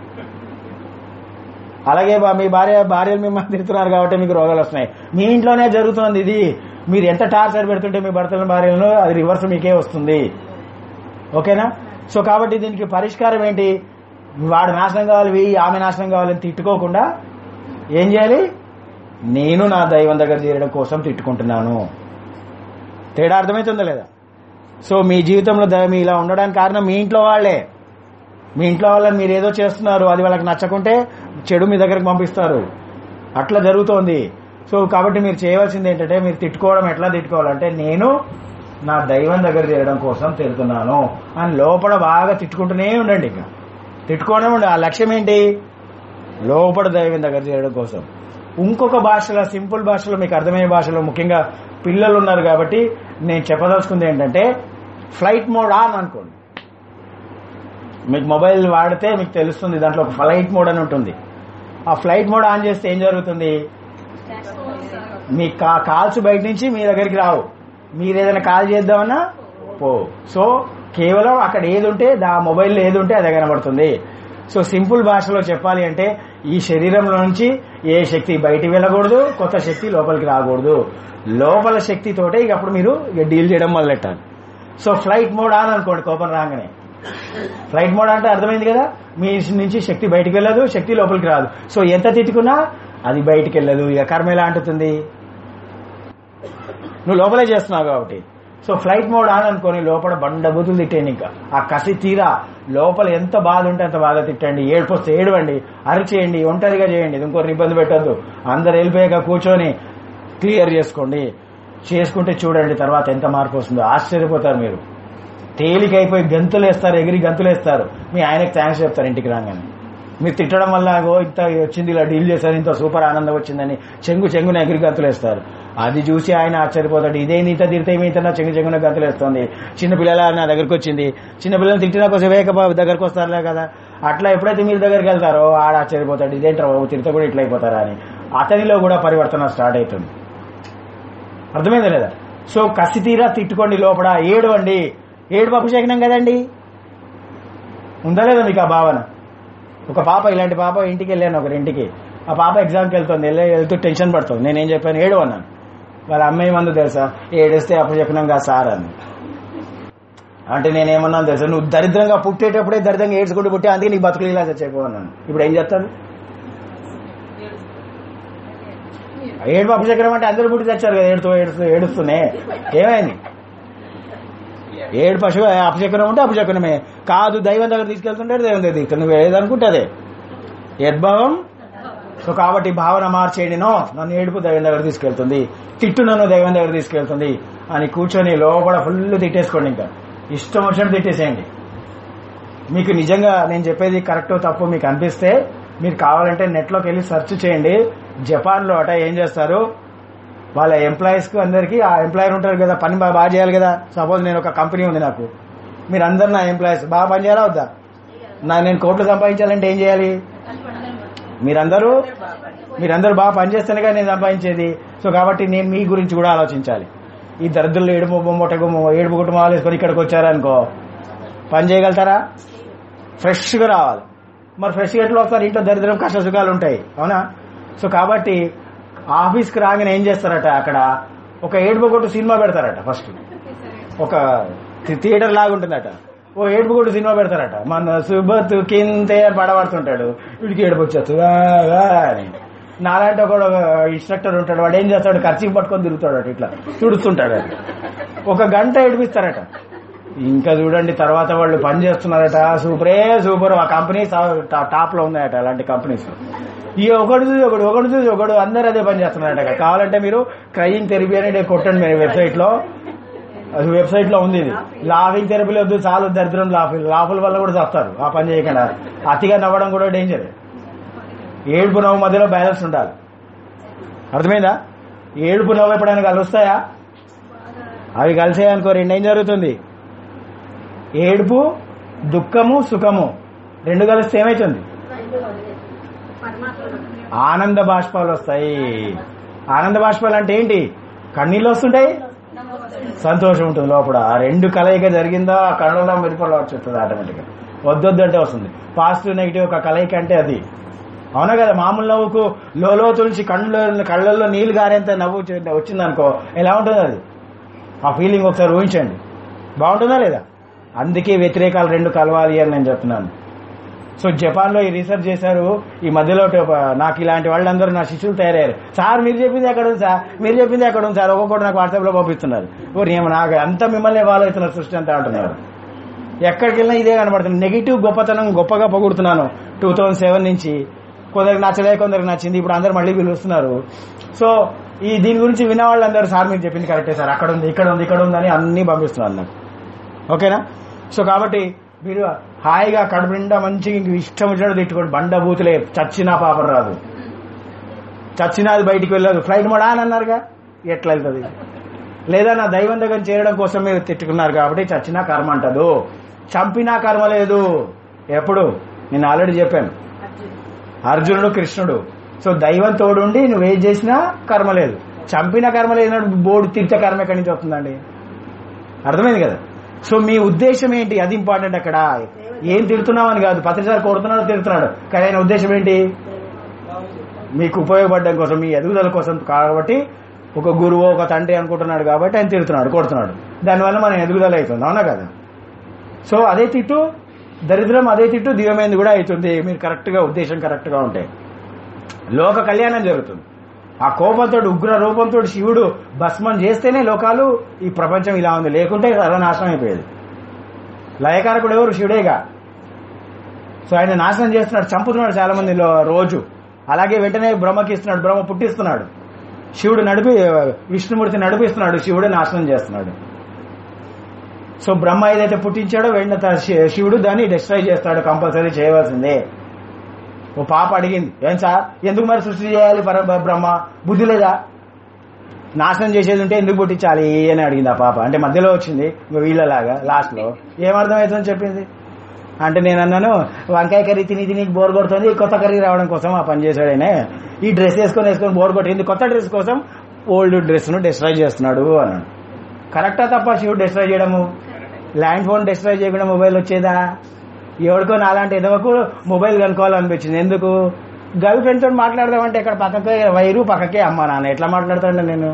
అలాగే బా- మీ భార్య భార్యలు మిమ్మల్ని తిడుతున్నారు కాబట్టి మీకు రోగాలు వస్తున్నాయి మీ ఇంట్లోనే జరుగుతుంది ఇది మీరు ఎంత టార్చర్ పెడుతుంటే మీ భర్తలను భార్యలను అది రివర్స్ మీకే వస్తుంది ఓకేనా సో కాబట్టి దీనికి పరిష్కారం ఏంటి వాడు నాశనం కావాలి వెయ్యి ఆమె నాశనం కావాలని తిట్టుకోకుండా ఏం చేయాలి నేను నా దైవం దగ్గర చేరడం కోసం తిట్టుకుంటున్నాను తేడా అర్థమవుతుందా లేదా సో మీ జీవితంలో దైవం ఇలా ఉండడానికి కారణం మీ ఇంట్లో వాళ్ళే మీ ఇంట్లో వాళ్ళని మీరు ఏదో చేస్తున్నారు అది వాళ్ళకి నచ్చకుంటే చెడు మీ దగ్గరకు పంపిస్తారు అట్లా జరుగుతోంది సో కాబట్టి మీరు చేయవలసింది ఏంటంటే మీరు తిట్టుకోవడం ఎట్లా తిట్టుకోవాలంటే నేను నా దైవం దగ్గర చేరడం కోసం తిరుగుతున్నాను అని లోపల బాగా తిట్టుకుంటూనే ఉండండి ఇక తిట్టుకోవడం ఉండి ఆ లక్ష్యం ఏంటి లోపల దైవం దగ్గర చేరడం కోసం ఇంకొక భాషలో సింపుల్ భాషలో మీకు అర్థమయ్యే భాషలో ముఖ్యంగా పిల్లలు ఉన్నారు కాబట్టి నేను చెప్పదలుచుకుంది ఏంటంటే ఫ్లైట్ మోడ్ ఆన్ అనుకోండి మీకు మొబైల్ వాడితే మీకు తెలుస్తుంది దాంట్లో ఒక ఫ్లైట్ మోడ్ అని ఉంటుంది ఆ ఫ్లైట్ మోడ్ ఆన్ చేస్తే ఏం జరుగుతుంది మీ కా- కాల్స్ బయట నుంచి మీ దగ్గరికి రావు మీరు ఏదైనా కాల్ చేద్దామన్నా పో సో కేవలం అక్కడ ఏది ఉంటే దా మొబైల్లో ఏది ఉంటే అదే కనబడుతుంది సో సింపుల్ భాషలో చెప్పాలి అంటే ఈ శరీరంలో నుంచి ఏ శక్తి బయటికి వెళ్ళకూడదు కొత్త శక్తి లోపలికి రాకూడదు లోపల శక్తితోటే ఇక అప్పుడు మీరు ఇక డీల్ చేయడం మొదలెట్టాలి సో ఫ్లైట్ మోడ్ ఆన్ అనుకోండి కోపం రాగానే ఫ్లైట్ మోడ్ అంటే అర్థమైంది కదా మీ నుంచి శక్తి బయటికి వెళ్ళదు శక్తి లోపలికి రాదు సో ఎంత తిట్టుకున్నా అది బయటికి వెళ్ళదు ఇక కర్మ ఎలా అంటుతుంది నువ్వు లోపలే చేస్తున్నావు కాబట్టి సో ఫ్లైట్ మోడ్ ఆన్ అనుకొని లోపల బండ బూతులు తిట్టండి ఇంకా ఆ కసి తీరా లోపల ఎంత బాధ ఉంటే అంత బాధ తిట్టండి ఏడుపు వస్తే ఏడవండి అరిచేయండి ఒంటరిగా చేయండి ఇంకోరిని ఇబ్బంది పెట్టద్దు అందరు వెళ్ళిపోయాక కూర్చొని క్లియర్ చేసుకోండి చేసుకుంటే చూడండి తర్వాత ఎంత మార్పు వస్తుందో ఆశ్చర్యపోతారు మీరు తేలికైపోయి గంతులు వేస్తారు ఎగిరి గంతులు వేస్తారు మీ ఆయనకి థ్యాంక్స్ చెప్తారు ఇంటికి రాగానే మీరు తిట్టడం వల్ల ఓ ఇంత వచ్చింది ఇలా డీల్ చేశారు ఇంత సూపర్ ఆనందం వచ్చిందని చెంగు చెంగున ఎగిరి గంతులు వేస్తారు అది చూసి ఆయన ఆశ్చర్యపోతాడు ఇదే ఇంత తిడితే మీ ఇంత చెంగు చెంగున గంతులు వేస్తుంది చిన్న పిల్లల నా దగ్గరకు వచ్చింది చిన్న పిల్లల్ని తిట్టినా కొంచెం వేక దగ్గరకు వస్తారులే కదా అట్లా ఎప్పుడైతే మీరు దగ్గరికి వెళ్తారో ఆడ ఆశ్చర్యపోతాడు ఇదేంట్రా బాబు తిడితే కూడా ఇట్లా అయిపోతారా అని అతనిలో కూడా పరివర్తన స్టార్ట్ అవుతుంది అర్థమైందా లేదా సో కసి తీరా తిట్టుకోండి లోపల ఏడవండి ఏడు అభిషేకనం కదండి ఉందా లేదా మీకు ఆ భావన ఒక పాప ఇలాంటి పాప ఇంటికి వెళ్ళాను ఒకరి ఇంటికి ఆ పాప ఎగ్జామ్కి వెళ్తుంది వెళ్ళి వెళ్తూ టెన్షన్ పడుతుంది నేనేం చెప్పాను ఏడు అన్నాను వాళ్ళ అమ్మాయి మందు తెలుసా ఏడేస్తే అప్పచెప్పినాం కదా సార్ అని అంటే నేనేమన్నాను తెలుసా నువ్వు దరిద్రంగా పుట్టేటప్పుడే దరిద్రంగా ఏడ్చుకుంటూ పుట్టే అందుకే నీకు బతుకులు ఇలా చచ్చిపోన్నాను ఇప్పుడు ఏం చేస్తాను ఏడుపు అపశకరం అంటే అందరూ పుట్టి తెచ్చారు కదా ఏడుతూ ఏడుస్తూ ఏడుస్తూనే ఏమైంది ఏడు పశు అపశకరం ఉంటే అపశకనమే కాదు దైవం దగ్గర తీసుకెళ్తుంటే దైవం దగ్గర తీసుకెళ్తాను నువ్వు ఏదనుకుంటే అదే యద్భావం సో కాబట్టి భావన మార్చేయడినో నన్ను ఏడుపు దైవం దగ్గర తీసుకెళ్తుంది తిట్టు నన్ను దైవం దగ్గర తీసుకెళ్తుంది అని కూర్చొని లోపల ఫుల్ తిట్టేసుకోండి ఇంకా ఇష్టం వచ్చినట్టు తిట్టేసేయండి మీకు నిజంగా నేను చెప్పేది కరెక్ట్ తప్పు మీకు అనిపిస్తే మీరు కావాలంటే నెట్లోకి వెళ్ళి సెర్చ్ చేయండి జపాన్లో అట ఏం చేస్తారు వాళ్ళ ఎంప్లాయీస్ కు అందరికి ఆ ఎంప్లాయర్ ఉంటారు కదా పని బాగా బాగా చేయాలి కదా సపోజ్ నేను ఒక కంపెనీ ఉంది నాకు మీరు అందరు నా ఎంప్లాయీస్ బాగా పని చేయాలా వద్దా నా నేను కోట్లు సంపాదించాలంటే ఏం చేయాలి మీరందరూ మీరందరూ బాగా పనిచేస్తేనే నేను సంపాదించేది సో కాబట్టి నేను మీ గురించి కూడా ఆలోచించాలి ఈ దరిద్రులు ఏడుపు బొమ్మట ఏడుపు కుటుంబాలు వేసుకొని ఇక్కడికి వచ్చారనుకో పని చేయగలుగుతారా ఫ్రెష్గా రావాలి మరి ఫ్రెష్గా ఎట్లా వస్తారు ఇంట్లో దరిద్రం కష్ట సుఖాలు ఉంటాయి అవునా సో కాబట్టి ఆఫీస్కి రాగానే ఏం చేస్తారట అక్కడ ఒక ఏడుపు కొట్టు సినిమా పెడతారట ఫస్ట్ ఒక థి- థియేటర్ లాగా ఉంటుందట ఓ ఏడుపు కొట్టు సినిమా పెడతారట మన సుబతు కింతే అని పడబడుతుంటాడు వీడికి ఏడుపు వచ్చేస్తు అని నాలాంటి ఒక ఇన్స్ట్రక్టర్ ఉంటాడు వాడు ఏం చేస్తాడు ఖర్చు పట్టుకొని తిరుగుతాడు ఇట్లా తుడుస్తుంటాడు ఒక గంట ఏడిపిస్తారట ఇంకా చూడండి తర్వాత వాళ్ళు పని చేస్తున్నారట సూపరే సూపర్ ఆ కంపెనీ టాప్ లో ఉన్నాయట అలాంటి కంపెనీస్ ఈ ఒకడు చూసి ఒకడు ఒకడు చూసి ఒకడు అందరు అదే పని చేస్తున్నారట కావాలంటే మీరు క్రయింగ్ థెరపీ అనేది కొట్టండి మీరు వెబ్సైట్ లో అది వెబ్సైట్ లో ఉంది ఇది లాఫింగ్ థెరపీలో వద్దు చాలు దరిద్రం లాఫింగ్ లాఫుల వల్ల కూడా చేస్తారు ఆ పని చేయకుండా అతిగా నవ్వడం కూడా డేంజర్ ఏడుపు నవ్వు మధ్యలో బ్యాలెన్స్ ఉండాలి అర్థమైందా ఏడుపు నవ్వు ఎప్పుడైనా కలుస్తాయా అవి కలిసాయనుకో రెండు ఏం జరుగుతుంది ఏడుపు దుఃఖము సుఖము రెండు కలిస్తే ఏమైతుంది ఆనంద బాష్పాలు వస్తాయి ఆనంద బాష్పాలు అంటే ఏంటి కన్నీళ్ళు వస్తుంటాయి సంతోషం ఉంటుంది లోపల ఆ రెండు కలయిక జరిగిందా ఆ కళ్ళలో మెరుపులో వచ్చేస్తుంది ఆటోమేటిక్ గా వద్దొద్దు అంటే వస్తుంది పాజిటివ్ నెగిటివ్ ఒక కలయిక అంటే అది అవునా కదా మామూలు నవ్వుకు లోలో తులిచి కళ్ళు కళ్ళల్లో నీళ్లు గారేంత నవ్వు వచ్చిందనుకో ఎలా ఉంటుంది అది ఆ ఫీలింగ్ ఒకసారి ఊహించండి బాగుంటుందా లేదా అందుకే వ్యతిరేకాలు రెండు కలవాలి అని నేను చెప్తున్నాను సో జపాన్ లో ఈ రీసెర్చ్ చేశారు ఈ మధ్యలో ఒక- నాకు ఇలాంటి వాళ్ళందరూ నా శిష్యులు తయారయ్యారు సార్ మీరు చెప్పింది ఎక్కడ ఉంది సార్ మీరు చెప్పింది ఎక్కడ ఉంది సార్ ఒక్కొక్కటి నాకు వాట్సాప్ లో పంపిస్తున్నారు ఓ నేను నాకు అంత మిమ్మల్ని ఫాలో అవుతున్నారు సృష్టి అంతా అంటున్నారు ఎక్కడికి వెళ్ళినా ఇదే కనబడుతుంది నెగిటివ్ గొప్పతనం గొప్పగా పొగుడుతున్నాను టూ థౌజండ్ సెవెన్ నుంచి కొందరికి నచ్చలే కొందరికి నచ్చింది ఇప్పుడు అందరు మళ్ళీ పిలుస్తున్నారు సో ఈ దీని గురించి విన్న వాళ్ళందరూ సార్ మీరు చెప్పింది కరెక్టే సార్ అక్కడ ఉంది ఇక్కడ ఉంది ఇక్కడ ఉంది అని అన్ని పంపిస్తున్నారు నాకు ఓకేనా సో కాబట్టి మీరు హాయిగా కడుపు నిండా మంచిగా ఇంక ఇష్టం వచ్చినట్టు తిట్టుకోండి బండ బూతులే చచ్చినా పాపం రాదు చచ్చినాది బయటికి వెళ్ళదు ఫ్లైట్ మోడా అని అన్నారుగా ఎట్లా వెళ్తుంది లేదా నా దైవం దగ్గర చేరడం కోసం మీరు తిట్టుకున్నారు కాబట్టి చచ్చినా కర్మ అంటదు చంపినా కర్మ లేదు ఎప్పుడు నేను ఆల్రెడీ చెప్పాను అర్జునుడు కృష్ణుడు సో దైవం తోడుండి నువ్వు ఏం చేసినా కర్మ లేదు చంపిన కర్మ లేనప్పుడు బోర్డు తీర్చ కర్మ ఎక్కడి నుంచి వస్తుందండి అర్థమైంది కదా సో మీ ఉద్దేశం ఏంటి అది ఇంపార్టెంట్ అక్కడ ఏం తిడుతున్నామని కాదు పత్రిసారి కొడుతున్నాడు తిడుతున్నాడు కానీ ఆయన ఉద్దేశం ఏంటి మీకు ఉపయోగపడడం కోసం మీ ఎదుగుదల కోసం కాబట్టి ఒక గురువు ఒక తండ్రి అనుకుంటున్నాడు కాబట్టి ఆయన తిడుతున్నాడు కొడుతున్నాడు దానివల్ల మన ఎదుగుదల అవుతుంది అవునా కదా సో అదే తిట్టు దరిద్రం అదే తిట్టు దివ్యమైనది కూడా అవుతుంది మీరు కరెక్ట్ గా ఉద్దేశం కరెక్ట్ గా ఉంటే లోక కళ్యాణం జరుగుతుంది ఆ కోపంతో ఉగ్ర రూపంతో శివుడు భస్మం చేస్తేనే లోకాలు ఈ ప్రపంచం ఇలా ఉంది లేకుంటే సర్వనాశనం అయిపోయేది లయకారకుడు ఎవరు శివుడేగా సో ఆయన నాశనం చేస్తున్నాడు చంపుతున్నాడు చాలా మంది లో- రోజు అలాగే వెంటనే బ్రహ్మకి ఇస్తున్నాడు బ్రహ్మ పుట్టిస్తున్నాడు శివుడు నడిపి విష్ణుమూర్తి నడిపిస్తున్నాడు శివుడు నాశనం చేస్తున్నాడు సో బ్రహ్మ ఏదైతే పుట్టించాడో వెంటనే త- శి- శివుడు దాన్ని డిస్ట్రాయ్ చేస్తాడు కంపల్సరీ చేయవలసిందే ఓ పాప అడిగింది ఏం సార్ ఎందుకు మరి సృష్టి చేయాలి పర బ్రహ్మ బుద్ధి లేదా నాశనం చేసేది ఉంటే ఎందుకు పుట్టించాలి అని అడిగింది ఆ పాప అంటే మధ్యలో వచ్చింది ఇంకో వీళ్ళలాగా లాస్ట్ లో ఏమర్థమవుతుందని చెప్పింది అంటే నేను అన్నాను వంకాయ కర్రీ తిని తిని బోర్ కొడుతుంది కొత్త కర్రీ రావడం కోసం ఆ పని చేశాడనే ఈ డ్రెస్ వేసుకొని వేసుకొని బోర్ కొట్టింది కొత్త డ్రెస్ కోసం ఓల్డ్ డ్రెస్ ను డిస్ట్రాయ్ చేస్తున్నాడు అన్నాడు కరెక్టా తప్ప శివుడు డిస్ట్రాయ్ చేయడము ల్యాండ్ ఫోన్ డిస్ట్రాయ్ చేయకుండా మొబైల్ వచ్చేదా ఎవరికో నాలాంటి ఎదవకు మొబైల్ కనుక్కోవాలనిపించింది ఎందుకు గర్ల్ ఫ్రెండ్ తోటి మాట్లాడదామంటే ఇక్కడ పక్కకే వైరు పక్కకే అమ్మ నాన్న ఎట్లా మాట్లాడతాడు నేను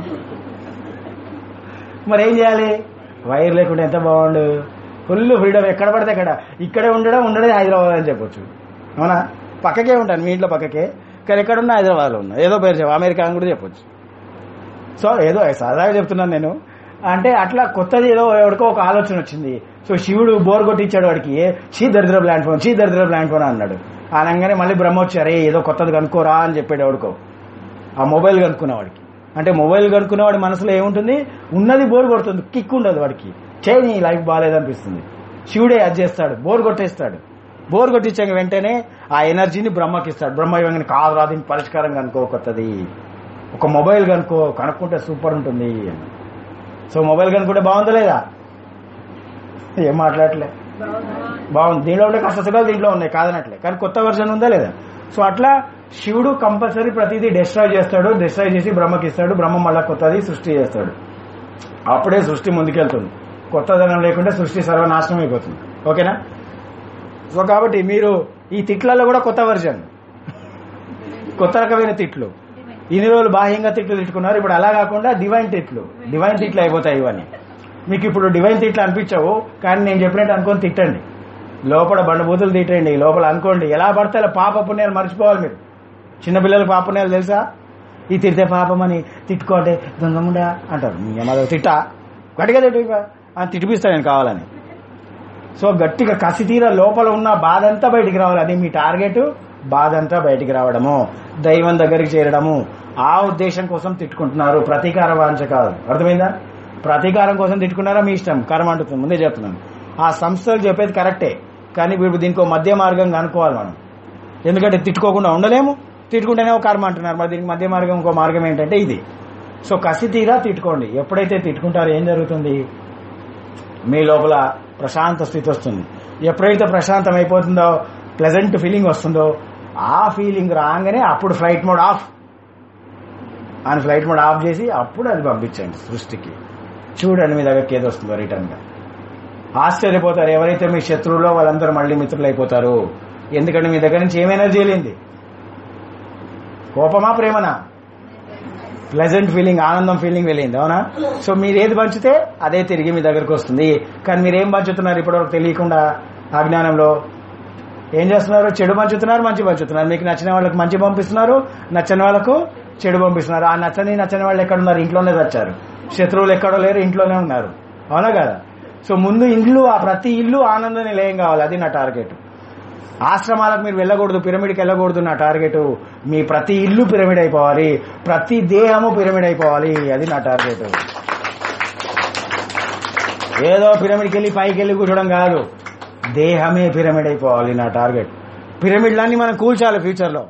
మరి ఏం చేయాలి వైర్ లేకుండా ఎంత బాగుండు ఫుల్ ఫ్రీడమ్ ఎక్కడ పడితే అక్కడ ఇక్కడే ఉండడం ఉండడం హైదరాబాద్ అని చెప్పొచ్చు అవునా పక్కకే ఉంటాను మీ ఇంట్లో పక్కకే కానీ ఎక్కడున్నా హైదరాబాద్లో ఉన్నా ఏదో పేరు చెప్పు అమెరికా అని కూడా చెప్పొచ్చు సో ఏదో సరదాగా చెప్తున్నాను నేను అంటే అట్లా కొత్తది ఏదో ఎవరికో ఒక ఆలోచన వచ్చింది సో శివుడు బోర్ కొట్టించాడు వాడికి ఏ చీ దరిద్ర ప్లాంట్ ఫోన్ చీ దరిద్ర ప్లాంట్ ఫోన్ అన్నాడు అనగానే మళ్ళీ బ్రహ్మ వచ్చారు "ఏ, ఏదో కొత్తది కనుక్కోరా అని చెప్పాడు ఎవడికో ఆ మొబైల్ కనుక్కున్నవాడికి అంటే మొబైల్ కనుక్కున్నవాడి మనసులో ఏముంటుంది ఉన్నది బోర్ కొడుతుంది కిక్ ఉండదు వాడికి చేయి నీ లైఫ్ బాగాలేదనిపిస్తుంది శివుడే అది చేస్తాడు బోర్ కొట్టేస్తాడు బోర్ కొట్టించాక వెంటనే ఆ ఎనర్జీని బ్రహ్మకి ఇస్తాడు బ్రహ్మ ఇవ్వగానే కాదు రా దీనికి పరిష్కారం కనుక్కో కొత్తది ఒక మొబైల్ కనుక్కో కనుక్కుంటే సూపర్ ఉంటుంది అని. సో మొబైల్ కనుక్కుంటే బాగుందా లేదా ఏం మాట్లాడలే బాగుంది దీంట్లో ఉండే కష్టసుఖాలు దీంట్లో ఉన్నాయి కాదనట్లే కానీ కొత్త వర్షన్ ఉందా లేదా సో అట్లా శివుడు కంపల్సరీ ప్రతిదీ డిస్ట్రాయ్ చేస్తాడు డిస్ట్రాయ్ చేసి బ్రహ్మకి ఇస్తాడు బ్రహ్మ మళ్ళా కొత్తది సృష్టి చేస్తాడు అప్పుడే సృష్టి ముందుకెళ్తుంది కొత్తదనం లేకుంటే సృష్టి సర్వనాశనం అయిపోతుంది ఓకేనా సో కాబట్టి మీరు ఈ తిట్లలో కూడా కొత్త వర్షన్ కొత్త రకమైన తిట్లు ఇన్ని రోజులు బాహ్యంగా తిట్లు తిట్టుకున్నారు ఇప్పుడు అలా కాకుండా డివైన్ తిట్లు డివైన్ తిట్లు అయిపోతాయి ఇవన్నీ మీకు ఇప్పుడు డివైన్ తిట్లు అనిపించవు కానీ నేను చెప్పినట్టు అనుకొని తిట్టండి లోపల బండబూతులు తిట్టండి లోపల అనుకోండి ఎలా పడితే అలా పాప పుణ్యాలు మర్చిపోవాలి మీరు చిన్నపిల్లలకు పాప పుణ్యాలు తెలుసా ఈ తిడితే పాపమని తిట్టుకోండి దొంగముండా అంటారు మీ అమ్మ తిట్టా గట్టిగా తిట్టు ఇక. అని తిట్టిపిస్తాను నేను కావాలని సో గట్టిగా కసి తీర లోపల ఉన్న బాధ అంతా బయటికి రావాలి అది మీ టార్గెట్ బాధ అంతా బయటికి రావడము దైవం దగ్గరికి చేరడము ఆ ఉద్దేశం కోసం తిట్టుకుంటున్నారు ప్రతీకార వాంఛ కాదు అర్థమైందా ప్రతీకారం కోసం తిట్టుకున్నారా మీ ఇష్టం కర్మ అంటుంది ముందే చెప్తున్నాను ఆ సంస్థలు చెప్పేది కరెక్టే కానీ ఇప్పుడు దీనికి మధ్య మార్గం కనుక్కోవాలి మనం ఎందుకంటే తిట్టుకోకుండా ఉండలేము తిట్టుకుంటేనే ఒక కర్మ అంటున్నారు మరి దీనికి మధ్య మార్గం ఇంకో మార్గం ఏంటంటే ఇది సో కసి తీరా తిట్టుకోండి ఎప్పుడైతే తిట్టుకుంటారో ఏం జరుగుతుంది మీ లోపల ప్రశాంత స్థితి వస్తుంది ఎప్పుడైతే ప్రశాంతం అయిపోతుందో ప్లెజెంట్ ఫీలింగ్ వస్తుందో ఆ ఫీలింగ్ రాగానే అప్పుడు ఫ్లైట్ మోడ్ ఆఫ్ అని ఫ్లైట్ మోడ్ ఆఫ్ చేసి అప్పుడు అది పంపించండి సృష్టికి చూడండి మీ దగ్గరికి ఏది వస్తుందో రిటర్న్ గా ఆశ్చర్యపోతారు ఎవరైతే మీ శత్రువులో వాళ్ళందరూ మళ్ళీ మిత్రులు అయిపోతారు ఎందుకంటే మీ దగ్గర నుంచి ఏం ఎనర్జీ వెళ్ళింది కోపమా ప్రేమనా ప్లెజెంట్ ఫీలింగ్ ఆనందం ఫీలింగ్ వెళ్ళింది అవునా సో మీరు ఏది పంచితే అదే తిరిగి మీ దగ్గరకు వస్తుంది కానీ మీరు ఏం పంచుతున్నారు ఇప్పటివరకు తెలియకుండా అజ్ఞానంలో ఏం చేస్తున్నారు చెడు పంచుతున్నారు మంచి పంచుతున్నారు మీకు నచ్చిన వాళ్ళకి మంచి పంపిస్తున్నారు నచ్చని వాళ్ళకు చెడు పంపిస్తున్నారు ఆ నచ్చని నచ్చని వాళ్ళు ఎక్కడ ఉన్నారు ఇంట్లోనే తెచ్చారు శత్రువులు ఎక్కడో లేరు ఇంట్లోనే ఉన్నారు అవునా కదా సో ముందు ఇల్లు ఆ ప్రతి ఇల్లు ఆనంద నిలయం కావాలి అది నా టార్గెట్ ఆశ్రమాలకు మీరు వెళ్ళకూడదు పిరమిడ్కి వెళ్ళకూడదు నా టార్గెట్ మీ ప్రతి ఇల్లు పిరమిడ్ అయిపోవాలి ప్రతి దేహము పిరమిడ్ అయిపోవాలి అది నా టార్గెట్ ఏదో పిరమిడ్కి వెళ్ళి పైకి వెళ్ళి కూర్చోవడం కాదు దేహమే పిరమిడ్ అయిపోవాలి నా టార్గెట్ పిరమిడ్లన్నీ మనం కూల్చాలి ఫ్యూచర్లో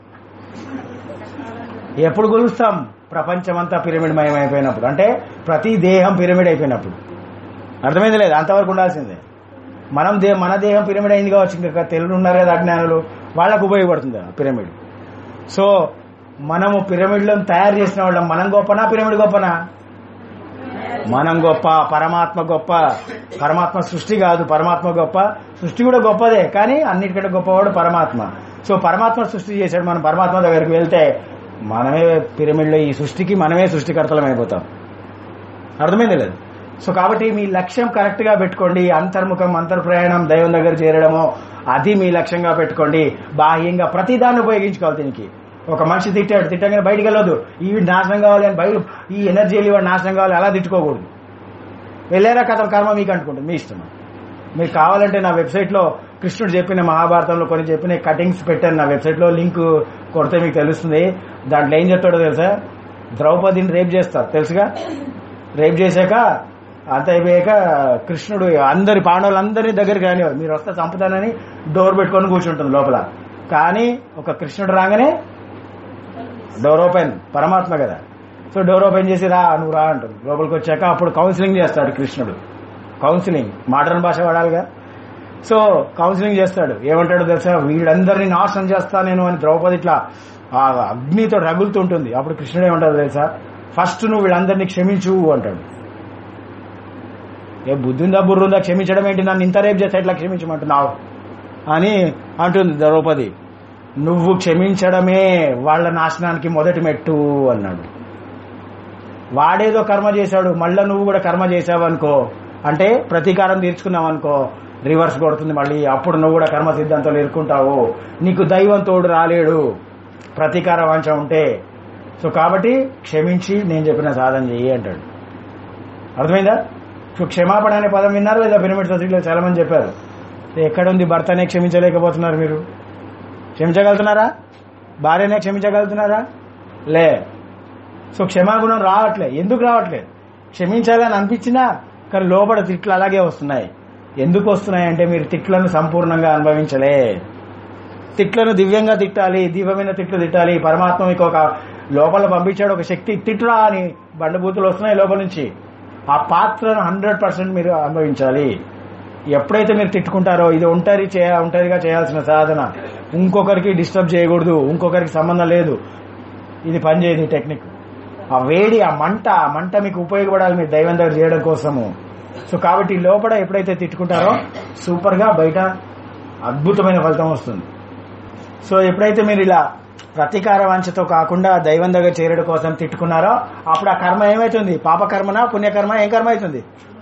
ఎప్పుడు కొలుస్తాం ప్రపంచమంతా పిరమిడ్ మయం అయిపోయినప్పుడు అంటే ప్రతి దేహం పిరమిడ్ అయిపోయినప్పుడు అర్థమైంది లేదు అంతవరకు ఉండాల్సిందే మనం దే మన దేహం పిరమిడ్ అయింది కావచ్చు ఇంకా తెలుగు ఉన్నారు కదా అజ్ఞానులు వాళ్ళకు ఉపయోగపడుతుంది ఆ పిరమిడ్ సో మనము పిరమిడ్లను తయారు చేసిన వాళ్ళం మనం గొప్పనా పిరమిడ్ గొప్పనా మనం గొప్ప పరమాత్మ గొప్ప పరమాత్మ సృష్టి కాదు పరమాత్మ గొప్ప సృష్టి కూడా గొప్పదే కానీ అన్నిటికంటే గొప్పవాడు పరమాత్మ సో పరమాత్మ సృష్టి చేశాడు మనం పరమాత్మ దగ్గరికి వెళ్తే మనమే పిరమిడ్లో ఈ సృష్టికి మనమే సృష్టికర్తలం అయిపోతాం అర్థమైంది లేదు సో కాబట్టి మీ లక్ష్యం కరెక్ట్ గా పెట్టుకోండి అంతర్ముఖం అంతర్ప్రయాణం దైవం దగ్గర చేరడము అది మీ లక్ష్యంగా పెట్టుకోండి బాహ్యంగా ప్రతిదాన్ని ఉపయోగించుకోవాలి దీనికి ఒక మనిషి తిట్టాడు తిట్టగానే బయటికి వెళ్ళొద్దు ఈ నాశనం కావాలి అని బయట ఈ ఎనర్జీ వాడు నాశనం కావాలి అలా తిట్టుకోకూడదు వెళ్ళారా కథ కర్మ మీకు అంటుకుంటుంది మీ ఇష్టం మీకు కావాలంటే నా వెబ్సైట్ లో కృష్ణుడు చెప్పిన మహాభారతంలో కొన్ని చెప్పిన కటింగ్స్ పెట్టాను నా వెబ్సైట్ లో లింక్ కొడితే మీకు తెలుస్తుంది దాంట్లో ఏం చెప్తాడో తెలుసా ద్రౌపదిని రేప్ చేస్తారు తెలుసుగా రేప్ చేశాక అంత అయిపోయాక కృష్ణుడు అందరి పాండవులందరినీ దగ్గరికి రానివారు మీరు వస్తే చంపుతానని డోర్ పెట్టుకొని కూర్చుంటుంది లోపల కానీ ఒక కృష్ణుడు రాగానే డోర్ ఓపెన్ పరమాత్మ కదా సో డోర్ ఓపెన్ చేసి రా నువ్వు రా అంటుంది లోపలికి వచ్చాక అప్పుడు కౌన్సిలింగ్ చేస్తాడు కృష్ణుడు కౌన్సిలింగ్ మోడర్న్ భాష వాడాలిగా సో కౌన్సిలింగ్ చేస్తాడు ఏమంటాడు తెలుసా వీళ్ళందరినీ నాశనం చేస్తా నేను అని ద్రౌపది ఇట్లా ఆ అగ్నితో రగులుతుంటుంది అప్పుడు కృష్ణుడు ఏమంటాడు తెలుసా ఫస్ట్ నువ్వు వీళ్ళందరినీ క్షమించు అంటాడు ఏ బుద్ధుందా బుర్రుందా క్షమించడం ఏంటి నన్ను ఇంత రేపు చేస్తే ఎట్లా క్షమించమంటున్నావు అని అంటుంది ద్రౌపది నువ్వు క్షమించడమే వాళ్ళ నాశనానికి మొదటి మెట్టు అన్నాడు వాడేదో కర్మ చేశాడు మళ్ళా నువ్వు కూడా కర్మ చేసావు అనుకో అంటే ప్రతీకారం తీర్చుకున్నావు అనుకో రివర్స్ కొడుతుంది మళ్ళీ అప్పుడు నువ్వు కూడా కర్మ సిద్ధాంతాలు ఇరుక్కుంటావు నీకు దైవం తోడు రాలేడు ప్రతీకార వాంఛ ఉంటే సో కాబట్టి క్షమించి నేను చెప్పిన సాధన చెయ్యి అంటాడు అర్థమైందా సో క్షమాపణ అనే పదం విన్నారు లేదా పిరమిడ్ సొసైటీలో చాలా మంది చెప్పారు ఎక్కడుంది భర్తనే క్షమించలేకపోతున్నారు మీరు క్షమించగలుగుతున్నారా భార్యనే క్షమించగలుగుతున్నారా లే సో క్షమాగుణం రావట్లే ఎందుకు రావట్లే క్షమించాలని అనిపించినా కానీ లోపల తిట్లు అలాగే వస్తున్నాయి ఎందుకు వస్తున్నాయి అంటే మీరు తిట్లను సంపూర్ణంగా అనుభవించలే తిట్లను దివ్యంగా తిట్టాలి దివ్యమైన తిట్లు తిట్టాలి పరమాత్మ మీకు ఒక లోపల పంపించాడు ఒక శక్తి తిట్టురా అని బండబూతులు వస్తున్నాయి లోపల నుంచి ఆ పాత్రను హండ్రెడ్ పర్సెంట్ మీరు అనుభవించాలి ఎప్పుడైతే మీరు తిట్టుకుంటారో ఇది ఒంటరి చేయ ఒంటరిగా చేయాల్సిన సాధన ఇంకొకరికి డిస్టర్బ్ చేయకూడదు ఇంకొకరికి సంబంధం లేదు ఇది పనిచేయదు ఈ టెక్నిక్ ఆ వేడి ఆ మంట ఆ మంట మీకు ఉపయోగపడాలి మీరు దైవం దగ్గర చేయడం కోసము సో కాబట్టి లోపల ఎప్పుడైతే తిట్టుకుంటారో సూపర్ గా బయట అద్భుతమైన ఫలితం వస్తుంది సో ఎప్పుడైతే మీరు ఇలా ప్రతీకార వాంఛతో కాకుండా దైవం దగ్గర చేరడం కోసం తిట్టుకున్నారో అప్పుడు ఆ కర్మ ఏమైతుంది పాప కర్మనా పుణ్యకర్మ ఏం కర్మ అవుతుంది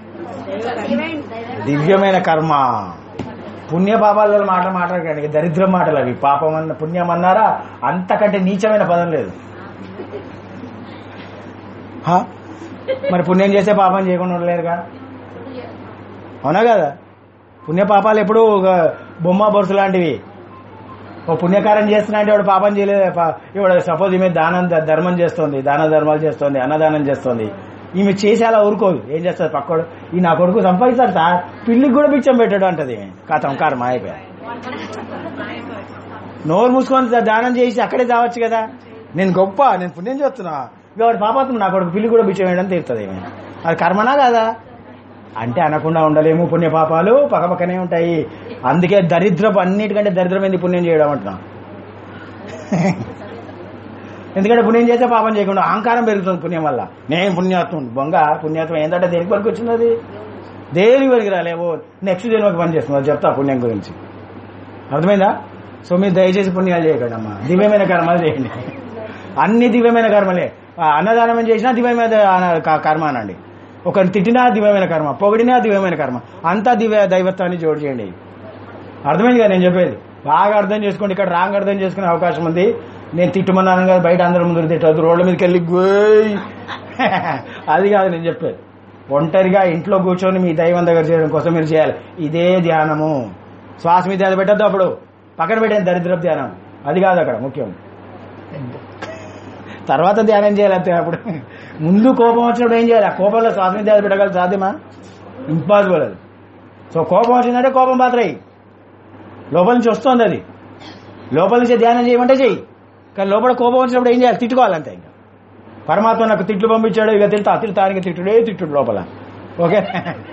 దివ్యమైన కర్మ పుణ్య పాపాల మాట మాట్లాడకండి దరిద్రం మాటలు అవి పాపం అన్న పుణ్యం అన్నారా అంతకంటే నీచమైన పదం లేదు హా? మరి పుణ్యం చేస్తే పాపం చేయకుండా ఉండలేరుగా అవునా కదా పుణ్య పాపాలు ఎప్పుడు ఒక బొమ్మ బొరుసు లాంటివి ఓ పుణ్యకారం చేస్తున్నా అంటే వాడు పాపం చేయలేదు పా- ఇవాడు సపోజ్ ఈమె దానం ద- ధర్మం చేస్తుంది దాన ధర్మాలు చేస్తుంది అన్నదానం చేస్తుంది ఈమె చేసి అలా ఊరుకోదు ఏం చేస్తుంది పక్కోడు ఈ నా కొడుకు సంపాదిస్తాడు సార్ పిల్లికి కూడా బిచ్చం పెట్టాడు అంటది కథం కర్మ అయిపోయా నోరు మూసుకొని దా- దానం చేసి అక్కడే చావచ్చు కదా నేను గొప్ప నేను పుణ్యం చేస్తున్నా ఇక వాడు పాపాత్మ నా కొడుకు పిల్లి కూడా బిచ్చం వేయడం తీరుతుంది ఈమె. అది కర్మనా కాదా అంటే అనకుండా ఉండలేము పుణ్య పాపాలు పక్కపక్కనే ఉంటాయి అందుకే దరిద్రపు అన్నిటికంటే దరిద్రమైంది పుణ్యం చేయడం అంటున్నాం ఎందుకంటే పుణ్యం చేస్తే పాపం చేయకుండా అహంకారం పెరుగుతుంది పుణ్యం వల్ల నేను పుణ్యాత్మ బొంగ పుణ్యాత్మ ఏంటంటే దేనికి వరకు వచ్చింది అది దేని వరకు రాలేవు నెక్స్ట్ జన్మకి పని చేస్తుంది అది చెప్తా పుణ్యం గురించి అర్థమైందా సో మీరు దయచేసి పుణ్యాలు చేయకండి అమ్మా దివ్యమైన కర్మలు చేయండి అన్ని దివ్యమైన కర్మలే ఆ అన్నదానం చేసినా దివ్యమైన అన- క- కర్మ అనండి ఒకరిని తిట్టినా దివ్యమైన కర్మ పొగిడినా దివ్యమైన కర్మ అంతా దివ్య దైవత్వాన్ని జోడు చేయండి అర్థమైంది కదా నేను చెప్పేది బాగా అర్థం చేసుకోండి ఇక్కడ రాంగ్ అర్థం చేసుకునే అవకాశం ఉంది నేను తిట్టుమన్నాను కదా బయట అందరి ముందు తిట్టద్దు రోడ్ల మీదకి వెళ్ళి గోయ్ అది కాదు నేను చెప్పేది ఒంటరిగా ఇంట్లో కూర్చొని మీ దైవం దగ్గర చేయడం కోసం మీరు చేయాలి ఇదే ధ్యానము శ్వాస మీద అది పెట్టద్దు అప్పుడు పక్కన పెట్టేది దరిద్ర ధ్యానం అది కాదు అక్కడ ముఖ్యం తర్వాత ధ్యానం చేయాలి అంతే అప్పుడు ముందు కోపం వచ్చినప్పుడు ఏం చేయాలి ఆ కోపంలో శ్వాస మీద అది పెట్టగల సాధ్యమా ఇంపాసిబుల్ అది సో కోపం వచ్చిందంటే కోపం పాత్రయి లోపల నుంచి వస్తుంది అది లోపల నుంచి ధ్యానం చేయమంటే చెయ్యి కానీ లోపల కోపం వచ్చినప్పుడు ఏం చేయాలి తిట్టుకోవాలంతే ఇంకా పరమాత్మ నాకు తిట్లు పంపించాడు ఇక తిడతా తిడతానికి తిట్టుడే తిట్టుడు లోపల ఓకే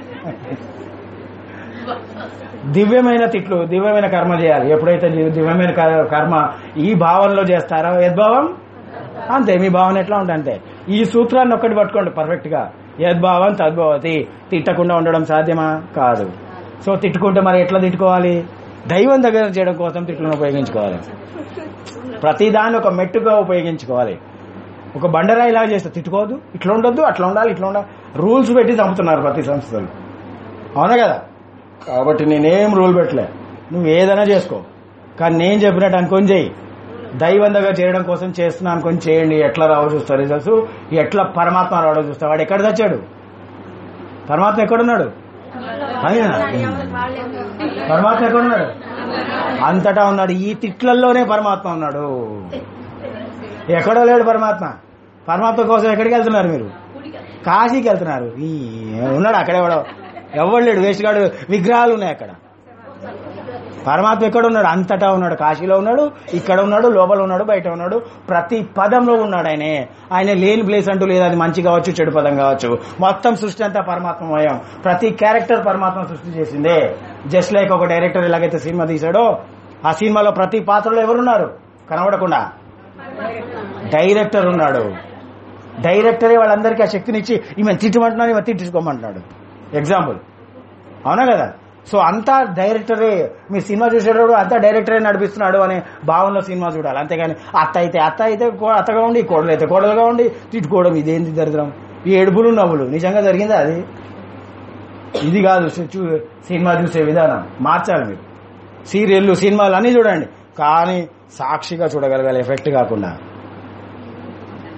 దివ్యమైన తిట్లు దివ్యమైన కర్మ చేయాలి ఎప్పుడైతే ది- దివ్యమైన క- కర్మ ఈ భావనలో చేస్తారో యద్భావం అంతే మీ భావన ఎట్లా ఉంటుంది అంతే ఈ సూత్రాన్ని ఒక్కటి పట్టుకోండి పర్ఫెక్ట్ గా యద్భావం తద్భవతి తిట్టకుండా ఉండడం సాధ్యమా కాదు సో తిట్టుకుంటే మరి ఎట్లా తిట్టుకోవాలి దైవం దగ్గర చేయడం కోసం తిట్లను ఉపయోగించుకోవాలి ప్రతిదాన్ని ఒక మెట్టుగా ఉపయోగించుకోవాలి ఒక బండరాయి లాగా చేస్తే తిట్టుకోవద్దు ఇట్లా ఉండొద్దు అట్లా ఉండాలి ఇట్లా ఉండాలి రూల్స్ పెట్టి చంపుతున్నారు ప్రతి సంస్థలు అవునా కదా కాబట్టి నేనేం రూల్ పెట్టలే నువ్వు ఏదైనా చేసుకో కానీ నేను చెప్పినట్టు అనుకొని చెయ్యి దైవం దగ్గర చేయడం కోసం చేస్తున్నా అనుకొని చేయండి ఎట్లా రావో చూస్తా రిజల్ట్స్ ఎట్లా పరమాత్మ రావడం చూస్తా వాడు ఎక్కడ తెచ్చాడు పరమాత్మ ఎక్కడున్నాడు పైన పరమాత్మ ఎక్కడున్నాడు అంతటా ఉన్నాడు ఈ తిట్లల్లోనే పరమాత్మ ఉన్నాడు ఎక్కడో లేడు పరమాత్మ పరమాత్మ కోసం ఎక్కడికి వెళ్తున్నారు మీరు కాశీకి వెళ్తున్నారు ఈ ఉన్నాడు అక్కడే ఎవడో ఎవడు లేడు వేస్ట్ గాడు విగ్రహాలు ఉన్నాయి అక్కడ పరమాత్మ ఎక్కడ ఉన్నాడు అంతటా ఉన్నాడు కాశీలో ఉన్నాడు ఇక్కడ ఉన్నాడు లోపల ఉన్నాడు బయట ఉన్నాడు ప్రతి పదంలో ఉన్నాడు ఆయనే ఆయన లేని ప్లేస్ అంటూ లేదు అది మంచి కావచ్చు చెడు పదం కావచ్చు మొత్తం సృష్టి అంతా పరమాత్మమయం ప్రతి క్యారెక్టర్ పరమాత్మ సృష్టి చేసిందే జస్ట్ లైక్ ఒక డైరెక్టర్ ఎలాగైతే సినిమా తీశాడో ఆ సినిమాలో ప్రతి పాత్రలో ఎవరున్నారు కనబడకుండా డైరెక్టర్ ఉన్నాడు డైరెక్టరే వాళ్ళందరికీ ఆ శక్తినిచ్చి ఈమె తిట్టమంటున్నాడు ఈమె తిట్టించుకోమంటున్నాడు ఎగ్జాంపుల్ అవునా కదా సో అంతా డైరెక్టరే మీ సినిమా చూసేటప్పుడు అంతా డైరెక్టరే నడిపిస్తున్నాడు అనే భావనలో సినిమా చూడాలి అంతేగాని అత్త అయితే అత్త అయితే కో- అత్తగా ఉండి కోడలు అయితే కోడలుగా ఉండి తిట్టుకోవడం ఇదేంటి దరిద్రం ఈ ఏడుపులు నవ్వులు నిజంగా జరిగిందా అది ఇది కాదు సి- చూ- సినిమా చూసే విధానం మార్చాలి మీరు సీరియళ్ళు సినిమాలు అన్నీ చూడండి కానీ సాక్షిగా చూడగలగాలి ఎఫెక్ట్ కాకుండా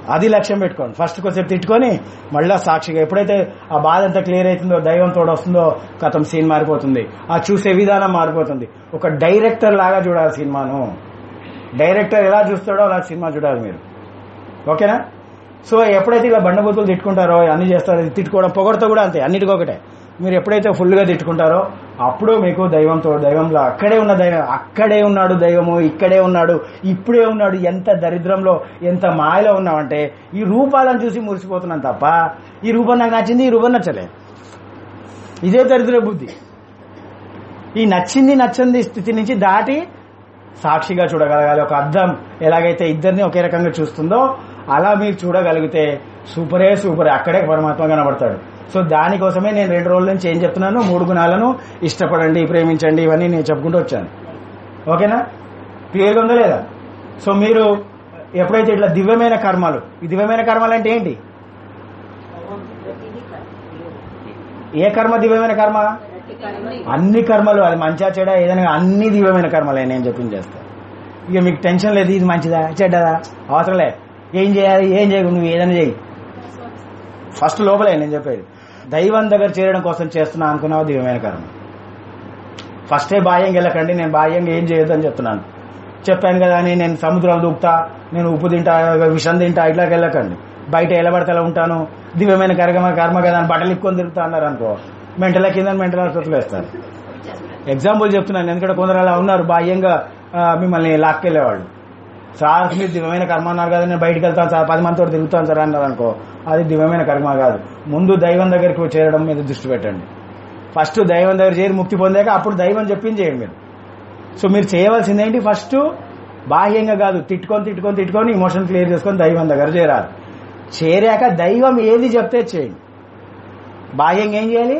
అది లక్ష్యం పెట్టుకోండి ఫస్ట్ కొంచెం తిట్టుకొని మళ్ళా సాక్షిగా ఎప్పుడైతే ఆ బాధ అంతా క్లియర్ అవుతుందో దైవం తోడు వస్తుందో కథం సీన్ మారిపోతుంది ఆ చూసే విధానం మారిపోతుంది ఒక డైరెక్టర్ లాగా చూడాలి సినిమాను డైరెక్టర్ ఎలా చూస్తాడో అలా సినిమా చూడాలి మీరు ఓకేనా సో ఎప్పుడైతే ఇలా బండబూతులు తిట్టుకుంటారో అన్ని చేస్తారో ఇది తిట్టుకోవడం పొగడతో కూడా అంతే అన్నిటికీ ఒకటే మీరు ఎప్పుడైతే ఫుల్గా తిట్టుకుంటారో అప్పుడు మీకు దైవంతో దైవంలో అక్కడే ఉన్న దైవం అక్కడే ఉన్నాడు దైవము ఇక్కడే ఉన్నాడు ఇప్పుడే ఉన్నాడు ఎంత దరిద్రంలో ఎంత మాయలో ఉన్నామంటే ఈ రూపాలను చూసి మురిసిపోతున్నాం తప్ప ఈ రూపం నాకు నచ్చింది ఈ రూపం నచ్చలే ఇదే దరిద్ర బుద్ధి ఈ నచ్చింది నచ్చంది స్థితి నుంచి దాటి సాక్షిగా చూడగలగాలి ఒక అర్థం ఎలాగైతే ఇద్దరిని ఒకే రకంగా చూస్తుందో అలా మీరు చూడగలిగితే సూపరే సూపరే అక్కడే పరమాత్మ కనబడతాడు సో దానికోసమే నేను రెండు రోజుల నుంచి ఏం చెప్తున్నాను మూడు గుణాలను ఇష్టపడండి ప్రేమించండి ఇవన్నీ నేను చెప్పుకుంటూ వచ్చాను ఓకేనా క్లియర్గా ఉందా లేదా సో మీరు ఎప్పుడైతే ఇట్లా దివ్యమైన కర్మలు ఈ దివ్యమైన కర్మలు అంటే ఏంటి ఏ కర్మ దివ్యమైన కర్మ అన్ని కర్మలు అది మంచిగా చెడ ఏదైనా అన్ని దివ్యమైన కర్మలే నేను చెప్పింది చేస్తా ఇక మీకు టెన్షన్ లేదు ఇది మంచిదా చెడ్డదా అవసరంలే ఏం చేయాలి ఏం చేయకు నువ్వు ఏదైనా చేయి ఫస్ట్ లోపలే నేను చెప్పేది దైవం దగ్గర చేరడం కోసం చేస్తున్నా అనుకున్నావు దివ్యమైన కర్మ ఫస్టే బాహ్యంగా వెళ్ళకండి నేను బాహ్యంగా ఏం చేయొద్దని చెప్తున్నాను చెప్పాను కదా అని నేను సముద్రాలు దూకుతా నేను ఉప్పు తింటా విషం తింటా ఇట్లాకి వెళ్ళకండి బయట ఎలా పడితే అలా ఉంటాను దివ్యమైన కర్మ కర్మ కదా అని బట్టలు ఇక్కొని తిరుగుతా అన్నారు అనుకో మెంటల కింద మెంటల్ హాస్పిటల్ వేస్తారు ఎగ్జాంపుల్ చెప్తున్నాను ఎందుకంటే కొందరు అలా ఉన్నారు బాహ్యంగా ఆ, మిమ్మల్ని లాక్కెళ్ళేవాళ్ళు సార్ మీరు దివ్యమైన కర్మ అన్నారు కదా నేను బయటకు వెళ్తాను సార్ పది మందితో తిరుగుతాను సార్ అన్నారు అనుకో అది దివ్యమైన కర్మ కాదు ముందు దైవం దగ్గరికి చేరడం మీద దృష్టి పెట్టండి ఫస్ట్ దైవం దగ్గర చేరి ముక్తి పొందాక అప్పుడు దైవం చెప్పింది చేయండి మీరు సో మీరు చేయవలసింది ఏంటి ఫస్ట్ బాహ్యంగా కాదు తిట్టుకొని తిట్టుకొని తిట్టుకొని ఇమోషన్ క్లియర్ చేసుకొని దైవం దగ్గర చేరాలి చేరాక దైవం ఏది చెప్తే చేయండి బాహ్యంగా ఏం చేయాలి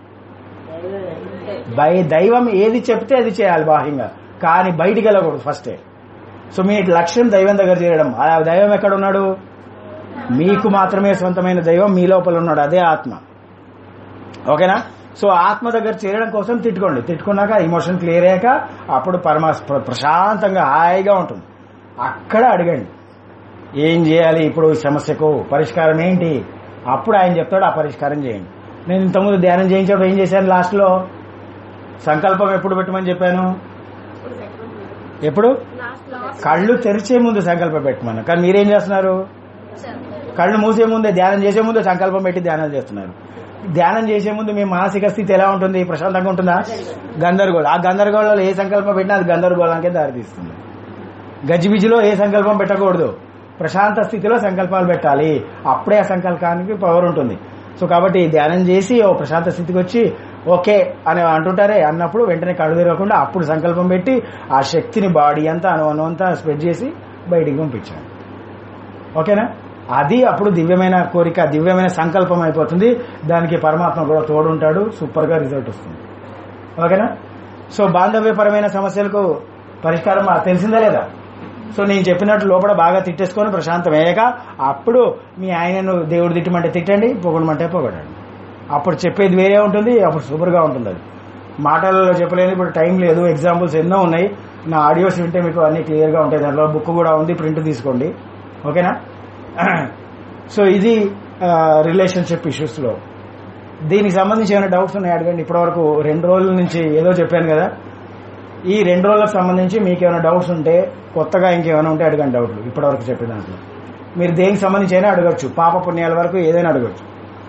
బై దైవం ఏది చెప్తే అది చేయాలి బాహ్యంగా కానీ బయటికి వెళ్ళకూడదు ఫస్టే సో మీ లక్ష్యం దైవం దగ్గర చేరడం ఆ దైవం ఎక్కడ ఉన్నాడు మీకు మాత్రమే సొంతమైన దైవం మీ లోపల ఉన్నాడు అదే ఆత్మ ఓకేనా సో ఆత్మ దగ్గర చేరడం కోసం తిట్టుకోండి తిట్టుకున్నాక ఇమోషన్ క్లియర్ అయ్యాక అప్పుడు పరమా ప్ర- ప్రశాంతంగా హాయిగా ఉంటుంది అక్కడ అడగండి ఏం చేయాలి ఇప్పుడు ఈ సమస్యకు పరిష్కారం ఏంటి అప్పుడు ఆయన చెప్తాడు ఆ పరిష్కారం చేయండి నేను ఇంతకుముందు ధ్యానం చేయించడం ఏం చేశాను లాస్ట్ లో సంకల్పం ఎప్పుడు పెట్టమని చెప్పాను ఎప్పుడు కళ్ళు తెరిచే ముందు సంకల్పం పెట్టమను కానీ మీరేం చేస్తున్నారు కళ్ళు మూసే ముందే ధ్యానం చేసే ముందు సంకల్పం పెట్టి ధ్యానం చేస్తున్నారు ధ్యానం చేసే ముందు మీ మానసిక స్థితి ఎలా ఉంటుంది ప్రశాంతంగా ఉంటుందా గందరగోళం ఆ గందరగోళంలో ఏ సంకల్పం పెట్టినా అది గందరగోళానికే దారితీస్తుంది గజిబిజిలో ఏ సంకల్పం పెట్టకూడదు ప్రశాంత స్థితిలో సంకల్పాలు పెట్టాలి అప్పుడే ఆ సంకల్పానికి పవర్ ఉంటుంది సో కాబట్టి ధ్యానం చేసి ఓ ప్రశాంత స్థితికి వచ్చి ఓకే అని అంటుంటారే అన్నప్పుడు వెంటనే కళ్ళు తిరగకుండా అప్పుడు సంకల్పం పెట్టి ఆ శక్తిని బాడీ అంతా అణు అంతా స్ప్రెడ్ చేసి బయటికి పంపించాలి ఓకేనా అది అప్పుడు దివ్యమైన కోరిక దివ్యమైన సంకల్పం అయిపోతుంది దానికి పరమాత్మ కూడా తోడుంటాడు సూపర్ గా రిజల్ట్ వస్తుంది ఓకేనా సో బాంధవ్యపరమైన సమస్యలకు పరిష్కారం ఆ తెలిసిందా లేదా సో నేను చెప్పినట్టు లోపల బాగా తిట్టేసుకొని ప్రశాంతం అయ్యాక అప్పుడు మీ ఆయనను దేవుడు తిట్టమంటే తిట్టండి పొగడమంటే పొగడండి అప్పుడు చెప్పేది వేరే ఉంటుంది అప్పుడు సూపర్గా ఉంటుంది అది మాటలలో చెప్పలేని ఇప్పుడు టైం లేదు ఎగ్జాంపుల్స్ ఎన్నో ఉన్నాయి నా ఆడియోస్ వింటే మీకు అన్ని క్లియర్గా ఉంటాయి దాంట్లో బుక్ కూడా ఉంది ప్రింట్ తీసుకోండి ఓకేనా సో ఇది రిలేషన్షిప్ ఇష్యూస్లో దీనికి సంబంధించి ఏమైనా డౌట్స్ ఉన్నాయి అడగండి ఇప్పటివరకు రెండు రోజుల నుంచి ఏదో చెప్పాను కదా ఈ రెండు రోజులకు సంబంధించి మీకు ఏమైనా డౌట్స్ ఉంటే కొత్తగా ఇంకేమైనా ఉంటే అడగండి డౌట్లు ఇప్పటివరకు చెప్పిన దాంట్లో మీరు దేనికి సంబంధించి అయినా అడగచ్చు పాప పుణ్యాల వరకు ఏదైనా అడగచ్చు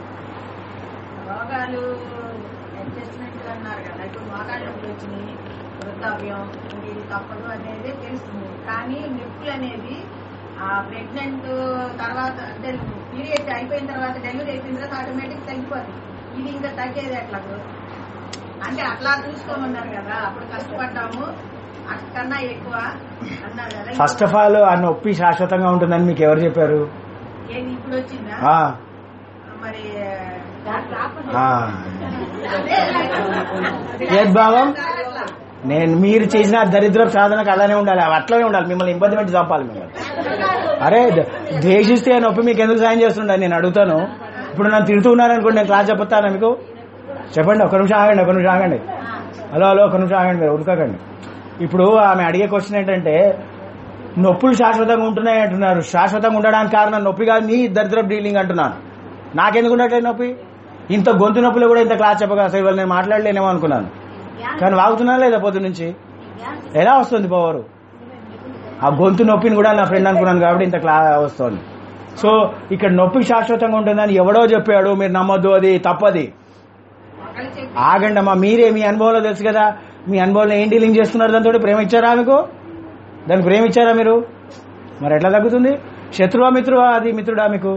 రోగాలు అడ్జస్ట్మెంట్ అన్నారు కదా ఇప్పుడు మోకాళ్ళ నొప్పులు వచ్చినాయి వృద్ధాప్యం ఇది తప్పదు అనేది తెలుస్తుంది కానీ నొప్పులు అనేది ఆ ప్రెగ్నెంట్ తర్వాత అంటే పీరియడ్ అయిపోయిన తర్వాత డెలివరీ అయిపోయిన తర్వాత ఆటోమేటిక్ తగ్గిపోతుంది ఇది ఇంకా తగ్గేది ఎట్లా అంటే అట్లా చూసుకోమన్నారు కదా అప్పుడు కష్టపడ్డాము అక్కడన్నా ఎక్కువ అన్నారు కదా ఫస్ట్ ఆఫ్ ఆల్ ఆ నొప్పి శాశ్వతంగా ఉంటుందని మీకు ఎవరు చెప్పారు ఏది ఇప్పుడు వచ్చిందా ఆ, మరి ఆ. అదే యద్భావం అట్లా. నేను మీరు చేసిన దరిద్ర సాధనకు అలానే ఉండాలి అవి అట్లనే ఉండాలి మిమ్మల్ని ఇబ్బంది పెట్టి చంపాలి మిమ్మల్ని అరే ద- ద్వేషిస్తే ఆ నొప్పి మీకు ఎందుకు సాయం చేస్తుండ నేను అడుగుతాను ఇప్పుడు నన్ను తిడుతున్నారు అనుకోండి నేను క్లాస్ చెప్తానా మీకు చెప్పండి ఒక నిమిషం ఆగండి ఒక నిమిషం ఆగండి హలో హలో ఒక నిమిషం ఆగండి మీరు ఉడకకండి ఇప్పుడు ఆమె అడిగే క్వశ్చన్ ఏంటంటే నొప్పులు శాశ్వతంగా ఉంటున్నాయి అంటున్నారు శాశ్వతంగా ఉండడానికి కారణం నొప్పి కాదు నీ దరిద్ర డీలింగ్ అంటున్నాను నాకెందుకు ఉండట్లేదు నొప్పి ఇంత గొంతు నొప్పులు కూడా ఇంత క్లాస్ చెప్పగా అసలు ఇవాళ నేను మాట్లాడలేనేమో అనుకున్నాను కానీ వాగుతున్నా లేదా పొద్దు నుంచి ఎలా వస్తుంది పవరు ఆ గొంతు నొప్పిని కూడా నా ఫ్రెండ్ అనుకున్నాను కాబట్టి ఇంత క్లా వస్తుంది సో ఇక్కడ నొప్పి శాశ్వతంగా ఉంటుందని ఎవడో చెప్పాడు మీరు నమ్మొద్దు అది తప్పది ఒకళ్ళు చెప్పి ఆగండి అమ్మా మీరే మీ అనుభవంలో తెలుసు కదా మీ అనుభవంలో ఏం డీలింగ్ చేస్తున్నారు దాంతో ప్రేమ ఇచ్చారా మీకు దానికి ప్రేమ ఇచ్చారా మీరు మరి ఎట్లా తగ్గుతుంది శత్రువా మిత్రువా అది మిత్రుడా మీకు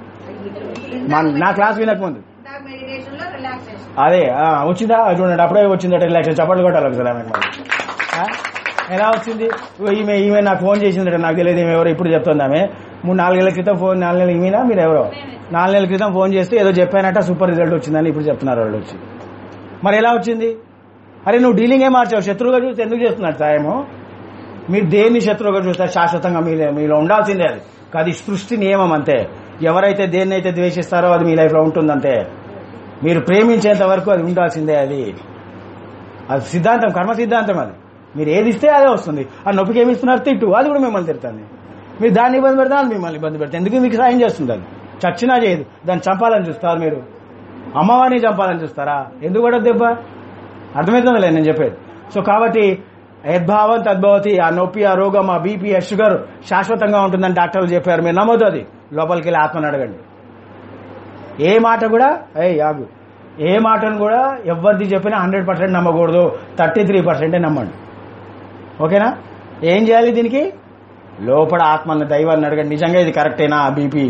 మా- నా క్లాస్ వినకముందు ఇందాక మెడిటేషన్ లో రిలాక్సేషన్ అదే ఆ, వచ్చిందా అది చూడండి అప్పుడే వచ్చిందట రిలాక్షన్ చప్పట్లు కొట్టాలి ఒకసారి ఆమెకు మరి. ఆ? ఎలా వచ్చింది ఓ ఈమె ఈమె నాకు ఫోన్ చేసిందట నాకు తెలియదు ఈమె ఎవరో ఇప్పుడు చెప్తుంది ఆమె మూడు నాలుగు నెలల క్రితం ఫోన్ నాలుగు నెలలు ఈమెనా మీరు ఎవరో నాలుగు నెలల క్రితం ఫోన్ చేస్తే ఏదో చెప్పానట సూపర్ రిజల్ట్ వచ్చిందని ఇప్పుడు చెప్తున్నారు వాళ్ళు వచ్చి మరి ఎలా వచ్చింది అరే నువ్వు డీలింగ్ ఏ మార్చావు శత్రువుగా చూస్తే ఎందుకు చేస్తున్నాడు సాయము మీరు దేన్ని శత్రువుగా చూస్తారు శాశ్వతంగా మీ మీలో ఉండాల్సిందే అది అది సృష్టి నియమం అంతే ఎవరైతే దేన్నైతే ద్వేషిస్తారో అది మీ లైఫ్ లో ఉంటుందంతే మీరు ప్రేమించేంత వరకు అది ఉండాల్సిందే అది అది సిద్ధాంతం కర్మ సిద్ధాంతం అది మీరు ఏది ఇస్తే అదే వస్తుంది ఆ నొప్పికి ఏమి ఇస్తున్నారు తిట్టు అది కూడా మిమ్మల్ని తిడుతుంది మీరు దాన్ని ఇబ్బంది పెడతా అది మిమ్మల్ని ఇబ్బంది పెడతా ఎందుకు మీకు సాయం చేస్తుంది అది చచ్చినా చేయదు దాన్ని చంపాలని చూస్తారు మీరు అమ్మవారిని చంపాలని చూస్తారా ఎందుకు కూడా దెబ్బ అర్థమవుతుందిలే నేను చెప్పేది సో కాబట్టి యద్భావం తద్భవతి ఆ నొప్పి ఆ రోగం ఆ బీపీ ఆ షుగర్ శాశ్వతంగా ఉంటుందని డాక్టర్లు చెప్పారు మీరు నమ్మొద్దు అది లోపలికి వెళ్ళి ఆత్మని అడగండి ఏ మాట కూడా ఏ యాగు ఏ మాటను కూడా ఎవరిది చెప్పినా హండ్రెడ్ పర్సెంట్ నమ్మకూడదు థర్టీ త్రీ పర్సెంటే నమ్మండి ఓకేనా ఏం చేయాలి దీనికి లోపల ఆత్మని దైవాన్ని అడగండి నిజంగా ఇది కరెక్టేనా బీపీ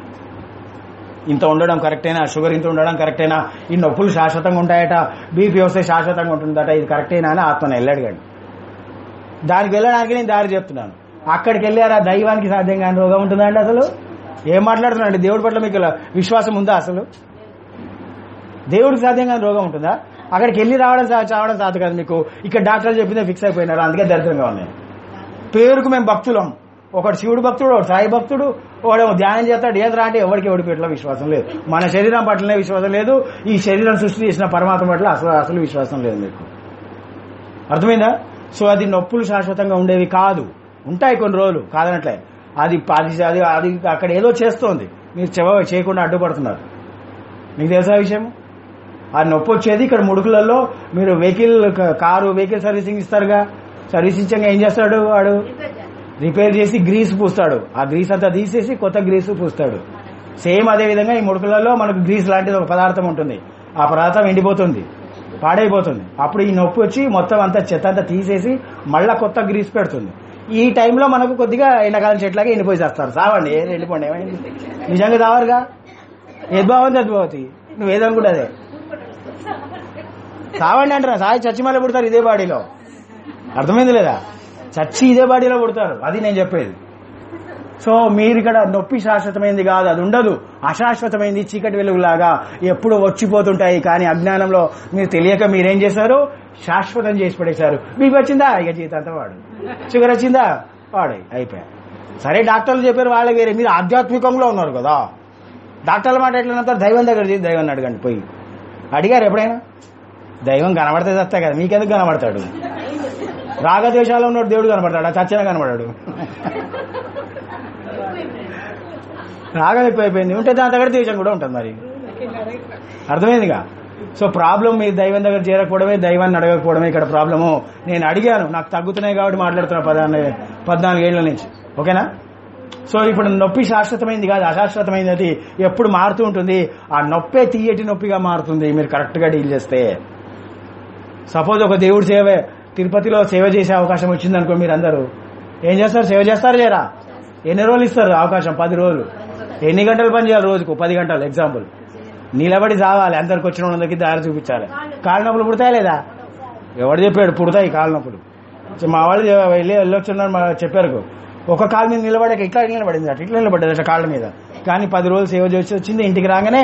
ఇంత ఉండడం కరెక్టేనా షుగర్ ఇంత ఉండడం కరెక్టేనా ఈ నొప్పులు శాశ్వతంగా ఉంటాయట బీపీ వస్తే శాశ్వతంగా ఉంటుందట ఇది కరెక్టేనా అని ఆత్మని వెళ్ళడగండి దానికి వెళ్ళడానికి నేను దారి చెప్తున్నాను అక్కడికి వెళ్ళారా దైవానికి సాధ్యం కాని రోగం ఉంటుందండి అసలు ఏం మాట్లాడుతున్నాండి దేవుడి పట్ల మీకు ఇలా విశ్వాసం ఉందా అసలు దేవుడికి సాధ్యం కాని రోగం ఉంటుందా అక్కడికి వెళ్ళి రావడం సా- చావడం సాధ కాదు మీకు ఇక్కడ డాక్టర్లు చెప్పిందే ఫిక్స్ అయిపోయినారు అందుకే దరిద్రంగా ఉన్నాయి పేరుకు మేము భక్తులం ఒకడు శివుడు భక్తుడు ఒకడు సాయి భక్తుడు ఒకడేమో ధ్యానం చేస్తాడు ఏదరా అంటే ఎవరికి ఎవడి పట్ల విశ్వాసం లేదు మన శరీరం పట్లనే విశ్వాసం లేదు ఈ శరీరం సృష్టి చేసిన పరమాత్మ పట్ల అసలు అసలు విశ్వాసం లేదు మీకు అర్థమైందా సో అది నొప్పులు శాశ్వతంగా ఉండేవి కాదు ఉంటాయి కొన్ని రోజులు కాదనట్లే అది అది అది అది అక్కడ ఏదో చేస్తోంది మీరు చెవ చేయకుండా అడ్డుపడుతున్నారు మీకు తెలుసా విషయం ఆ నొప్పి వచ్చేది ఇక్కడ ముడుకులలో మీరు వెహికల్ కారు వెహికల్ సర్వీసింగ్ ఇస్తారుగా సర్వీస్ ఇచ్చాక ఏం చేస్తాడు వాడు రిపేర్ చేసి గ్రీస్ పూస్తాడు ఆ గ్రీస్ అంతా తీసేసి కొత్త గ్రీస్ పూస్తాడు సేమ్ అదే విధంగా ఈ ముడుకులలో మనకు గ్రీస్ లాంటిది ఒక పదార్థం ఉంటుంది ఆ పదార్థం ఎండిపోతుంది పాడైపోతుంది అప్పుడు ఈ నొప్పి వచ్చి మొత్తం అంతా చెత్త అంతా తీసేసి మళ్ళా కొత్త గ్రీస్ పెడుతుంది ఈ టైంలో మనకు కొద్దిగా ఎండాకాలం చెట్లాగా ఎండిపోయి చేస్తారు సావండి ఏ ఎండిపోండి ఏమైంది నిజంగా తావరుగా యద్భావం తద్భవతి నువ్వు ఏదనుకుంటే అదే సావండి అంటారా సాయి చచ్చి మళ్ళీ పుడతారు ఇదే బాడీలో అర్థమైంది లేదా చచ్చి ఇదే బాడీలో పుడతారు అది నేను చెప్పేది సో మీరు ఇక్కడ నొప్పి శాశ్వతమైంది కాదు అది ఉండదు అశాశ్వతమైంది చీకటి వెలుగులాగా ఎప్పుడు వచ్చిపోతుంటాయి కానీ అజ్ఞానంలో మీరు తెలియక మీరేం చేశారు శాశ్వతం చేసి పడేశారు మీకు వచ్చిందా ఇక జీవితాంతం వాడు షుగర్ వచ్చిందా వాడు అయిపోయా సరే డాక్టర్లు చెప్పారు వాళ్ళే వేరే మీరు ఆధ్యాత్మికంలో ఉన్నారు కదా డాక్టర్ల మాట ఎట్లా దైవం దగ్గర చేసి దైవాన్ని అడగండి పోయి అడిగారు ఎప్పుడైనా దైవం కనబడితే చస్తా కదా మీకెందుకు కనబడతాడు రాగద్వేషాలు ఉన్నాడు దేవుడు కనబడతాడు చచ్చిన కనబడాడు రాగం ఎక్కువైపోయింది ఉంటే దాని దగ్గర ద్వేషం కూడా ఉంటుంది మరి అర్థమైందిగా సో ప్రాబ్లం మీ దైవం దగ్గర చేరకపోవడమే దైవాన్ని అడగకపోవడమే ఇక్కడ ప్రాబ్లము నేను అడిగాను నాకు తగ్గుతున్నాయి కాబట్టి మాట్లాడుతున్నా పదాన్ని పద్నాలుగు ఏళ్ల నుంచి ఓకేనా సో ఇప్పుడు నొప్పి శాశ్వతమైంది కాదు అశాశ్వతమైనది అది ఎప్పుడు మారుతూ ఉంటుంది ఆ నొప్పే తీయటి నొప్పిగా మారుతుంది మీరు కరెక్ట్ గా డీల్ చేస్తే సపోజ్ ఒక దేవుడి సేవ తిరుపతిలో సేవ చేసే అవకాశం వచ్చింది అనుకో మీరు అందరూ ఏం చేస్తారు సేవ చేస్తారు లేరా ఎన్ని రోజులు ఇస్తారు అవకాశం పది రోజులు ఎన్ని గంటలు పని చేయాలి రోజుకు పది గంటలు ఎగ్జాంపుల్ నిలబడి చావాలి అందరికి వచ్చిన వాళ్ళందరికీ దారి చూపించాలి కాళ్ళ నొప్పులు పుడతాయి లేదా ఎవడు చెప్పాడు పుడతాయి కాళ్ళ నొప్పులు మా వాళ్ళు వెళ్ళి వెళ్ళొచ్చున్నారు మా చెప్పారు ఒక కాలు మీద నిలబడాక ఇట్లా నిలబడింది అట్లా ఇట్లా నిలబడ్డది అట్లా కాళ్ళ మీద కానీ పది రోజులు సేవ చేసి వచ్చింది ఇంటికి రాగానే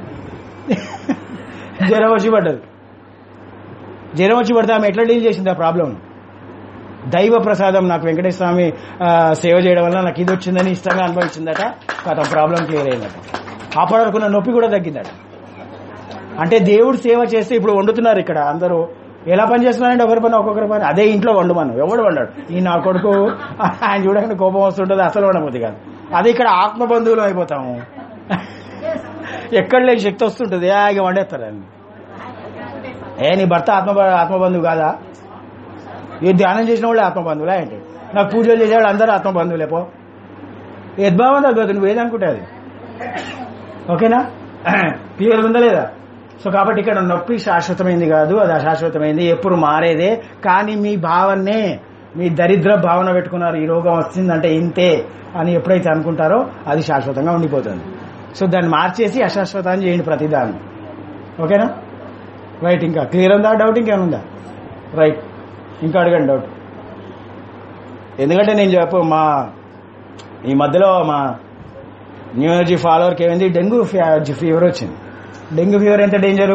జ్వరం వచ్చి పడ్డది జ్వరం వచ్చి పడితే ఆమె ఎట్లా డీల్ చేసింది ఆ ప్రాబ్లం దైవ ప్రసాదం నాకు వెంకటేశ్వర స్వామి ఆ, సేవ చేయడం వల్ల నాకు ఇది వచ్చిందని ఇష్టంగా అనుభవించిందట గత ప్రాబ్లం క్లియర్ అయిందట అప్పటి వరకు నా నొప్పి కూడా తగ్గిందట అంటే దేవుడు సేవ చేస్తే ఇప్పుడు వండుతున్నారు ఇక్కడ అందరూ ఎలా పని చేస్తున్నారంటే ఒకరి పని ఒక్కొక్కరి పని అదే ఇంట్లో వండు మనం ఎవడు వండాడు ఈ నా కొడుకు ఆయన చూడగానే కోపం వస్తుంటుంది అసలు వండబోద్ది కాదు అదే ఇక్కడ ఆత్మ బంధువులు అయిపోతాము ఎక్కడ లేని శక్తి వస్తుంటుంది ఆ, ఇక వండేస్తారు అని ఏ నీ భర్త ఆత్మ ఆత్మబంధువు కాదా ఈ ధ్యానం చేసిన వాళ్ళు ఆత్మబంధువులా ఏంటి నాకు పూజలు చేసేవాళ్ళు అందరూ ఆత్మబంధువులే పో యద్భావం తగ్గదు నువ్వు ఏదనుకుంటే అది ఓకేనా క్లియర్ ఉందా లేదా సో కాబట్టి ఇక్కడ నొప్పి శాశ్వతమైంది కాదు అది అశాశ్వతమైంది ఎప్పుడు మారేదే కానీ మీ భావన్నే మీ దరిద్ర భావన పెట్టుకున్నారు ఈ రోగం వచ్చిందంటే ఇంతే అని ఎప్పుడైతే అనుకుంటారో అది శాశ్వతంగా ఉండిపోతుంది సో దాన్ని మార్చేసి అశాశ్వతాన్ని చేయండి ప్రతిదాన్ని ఓకేనా రైట్ ఇంకా క్లియర్ ఉందా డౌట్ ఇంకేమైనా ఉందా రైట్ ఇంకా అడగండి డౌట్ ఎందుకంటే నేను చెప్పు మా ఈ మధ్యలో మా న్యూ ఎనర్జీ ఫాలోవర్కి ఏమైంది డెంగ్యూ ఫీ- ఫీవర్ వచ్చింది డెంగ్యూ ఫీవర్ ఎంత డేంజరు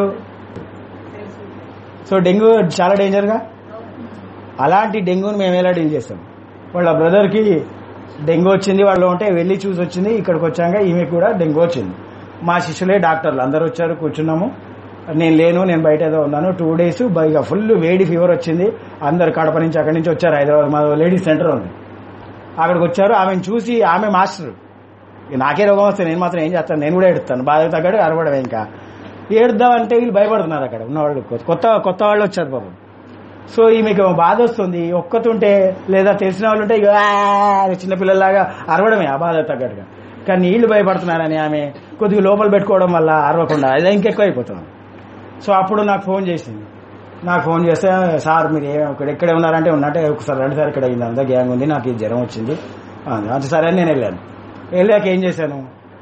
సో డెంగ్యూ చాలా డేంజర్గా అలాంటి డెంగ్యూని మేము ఎలా డీల్ చేస్తాం వాళ్ళ బ్రదర్కి డెంగ్యూ వచ్చింది వాళ్ళు ఉంటే వెళ్ళి చూసి వచ్చింది ఇక్కడికి వచ్చాక ఈమె కూడా డెంగ్యూ వచ్చింది మా శిష్యులే డాక్టర్లు అందరూ వచ్చారు కూర్చున్నాము నేను లేను నేను బయట ఏదో ఉన్నాను టూ డేస్ ఇక ఫుల్ వేడి ఫీవర్ వచ్చింది అందరు కడప నుంచి అక్కడి నుంచి వచ్చారు హైదరాబాద్ మా లేడీస్ సెంటర్ ఉంది అక్కడికి వచ్చారు ఆమెను చూసి ఆమె మాస్టర్ ఇక నాకే రోగం వస్తే నేను మాత్రం ఏం చేస్తాను నేను కూడా ఎడుతాను బాధకు తగ్గట్టు అరవడమే ఇంకా ఏడుద్దామంటే వీళ్ళు భయపడుతున్నారు అక్కడ ఉన్నవాళ్ళు కొత్త కొత్త వాళ్ళు వచ్చారు పాపం సో ఈమెకి బాధ వస్తుంది ఒక్కతుంటే లేదా తెలిసిన వాళ్ళు ఉంటే ఇక "ఆ" అని చిన్నపిల్లలాగా అరవడమే ఆ బాధ తగ్గట్టుగా కానీ నీళ్లు భయపడుతున్నారని ఆమె కొద్దిగా లోపల పెట్టుకోవడం వల్ల అరవకుండా అదే ఇంకెక్కువ అయిపోతుంది సో అప్పుడు నాకు ఫోన్ చేసింది నాకు ఫోన్ చేస్తే సార్ మీరు ఏ ఇక్కడ ఎక్కడే ఉన్నారంటే ఉన్నట్టే ఒకసారి రండి సార్ ఇక్కడ ఇదంతా గ్యాంగ్ ఉంది నాకు ఈ జ్వరం వచ్చింది అంది. అంటే సరే అని నేను వెళ్ళాను వెళ్ళాక ఏం చేశాను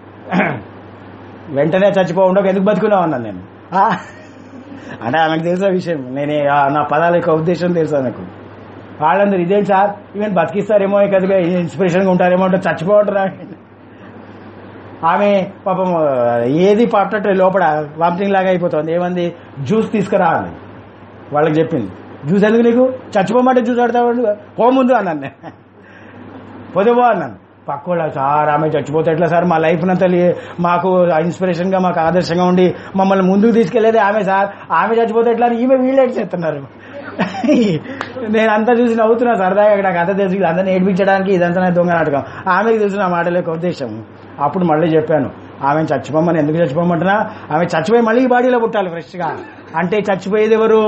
వెంటనే చచ్చిపోకుండా ఎందుకు బతుకున్నావు అన్నాను నేను "ఆ." అంటే ఆమెకు తెలిసిన విషయం నేనే ఆ, నా పదాల యొక్క ఉద్దేశం తెలుసు ఆమెకు వాళ్ళందరూ ఇదేం సార్ ఈవెన్ బతికిస్తారేమో కొద్దిగా ఇన్స్పిరేషన్గా ఉంటారేమో అంటే చచ్చిపోవటరా ఆమె పాపం ఏది పట్టట్లే లోపల వామిటింగ్ లాగా అయిపోతుంది ఏమంది జ్యూస్ తీసుకురా అని వాళ్ళకి చెప్పింది జ్యూస్ ఎందుకు నీకు చచ్చిపోమంటే జ్యూస్ ఆడతావు పో ముందు అన్నాను నేను. పోతే పో అన్నాను పక్కోళ్ళ సార్ ఆమె చచ్చిపోతే ఎట్లా సార్ మా లైఫ్ నంతా లే- మాకు ఇన్స్పిరేషన్ గా మాకు ఆదర్శంగా ఉండి మమ్మల్ని ముందుకు తీసుకెళ్లేది ఆమె సార్ ఆమె చచ్చిపోతే ఎట్లా అని ఈమె వీళ్ళే చేస్తున్నారు నేను అంతా చూసి నవ్వుతున్నా సరదాగా ఇక్కడ నాకు అంత తెలుసు అందరిని ఏడిపించడానికి ఇదంతా నా దొంగ నాటకం ఆమెకి తెలిసిన మాటల యొక్క ఉద్దేశం అప్పుడు మళ్ళీ చెప్పాను ఆమె చచ్చిపోమని ఎందుకు చచ్చిపోమంటున్నా ఆమె చచ్చిపోయి మళ్ళీ ఈ బాడీలో పుట్టాలి ఫ్రెష్ గా అంటే చచ్చిపోయేది ఎవరు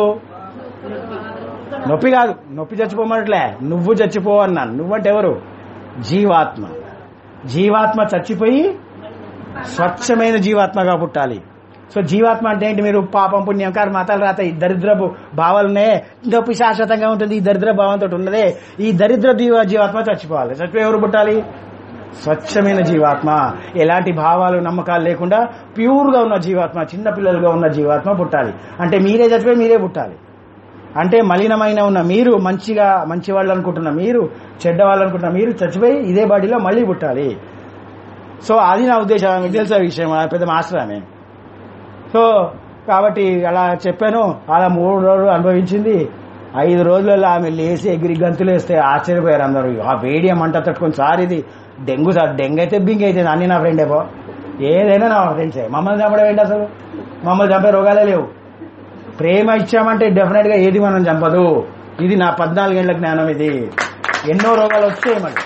నొప్పి కాదు నొప్పి చచ్చిపోమనట్లే నువ్వు చచ్చిపో అన్నాను నువ్వంటే ఎవరు జీవాత్మ జీవాత్మ చచ్చిపోయి స్వచ్ఛమైన జీవాత్మగా పుట్టాలి సో జీవాత్మ అంటే ఏంటి మీరు పాపం పుణ్యం కారు మతాలు రాత ఈ దరిద్రపు భావాలునే నొప్పి శాశ్వతంగా ఉంటుంది ఈ దరిద్ర భావంతో ఉన్నదే ఈ దరిద్ర జీవ జీవాత్మ చచ్చిపోవాలి చచ్చిపోయి ఎవరు పుట్టాలి స్వచ్ఛమైన జీవాత్మ ఎలాంటి భావాలు నమ్మకాలు లేకుండా ప్యూర్ గా ఉన్న జీవాత్మ చిన్న పిల్లలుగా ఉన్న జీవాత్మ పుట్టాలి అంటే మీరే చచ్చిపోయి మీరే పుట్టాలి అంటే మలినమైన ఉన్న మీరు మంచిగా మంచి వాళ్ళు అనుకుంటున్న మీరు చెడ్డ వాళ్ళు అనుకుంటున్న మీరు చచ్చిపోయి ఇదే బాడీలో మళ్ళీ పుట్టాలి సో అది నా ఉద్దేశం మీకు తెలుసా విషయం ఆ పెద్ద మాస్టర్ ఆమె సో కాబట్టి అలా చెప్పాను అలా మూడు రోజులు అనుభవించింది ఐదు రోజులలో ఆమె లేచి ఎగిరి గంతులు వేస్తే ఆశ్చర్యపోయారు అందరూ ఆ వేడి మంట తట్టుకొని సార్ ఇది డెంగ్యూ సార్ డెంగ్యూ అయితే బింగ్ అయితే అన్ని నా ఫ్రెండే పో ఏదైనా నా ఫ్రెండ్సే మమ్మల్ని చంపడం ఏంటి అసలు మమ్మల్ని చంపే రోగాలే లేవు ప్రేమ ఇచ్చామంటే డెఫినెట్ గా ఏది మనం చంపదు ఇది నా పద్నాలుగేళ్ల జ్ఞానం ఇది ఎన్నో రోగాలు వచ్చాయి మరి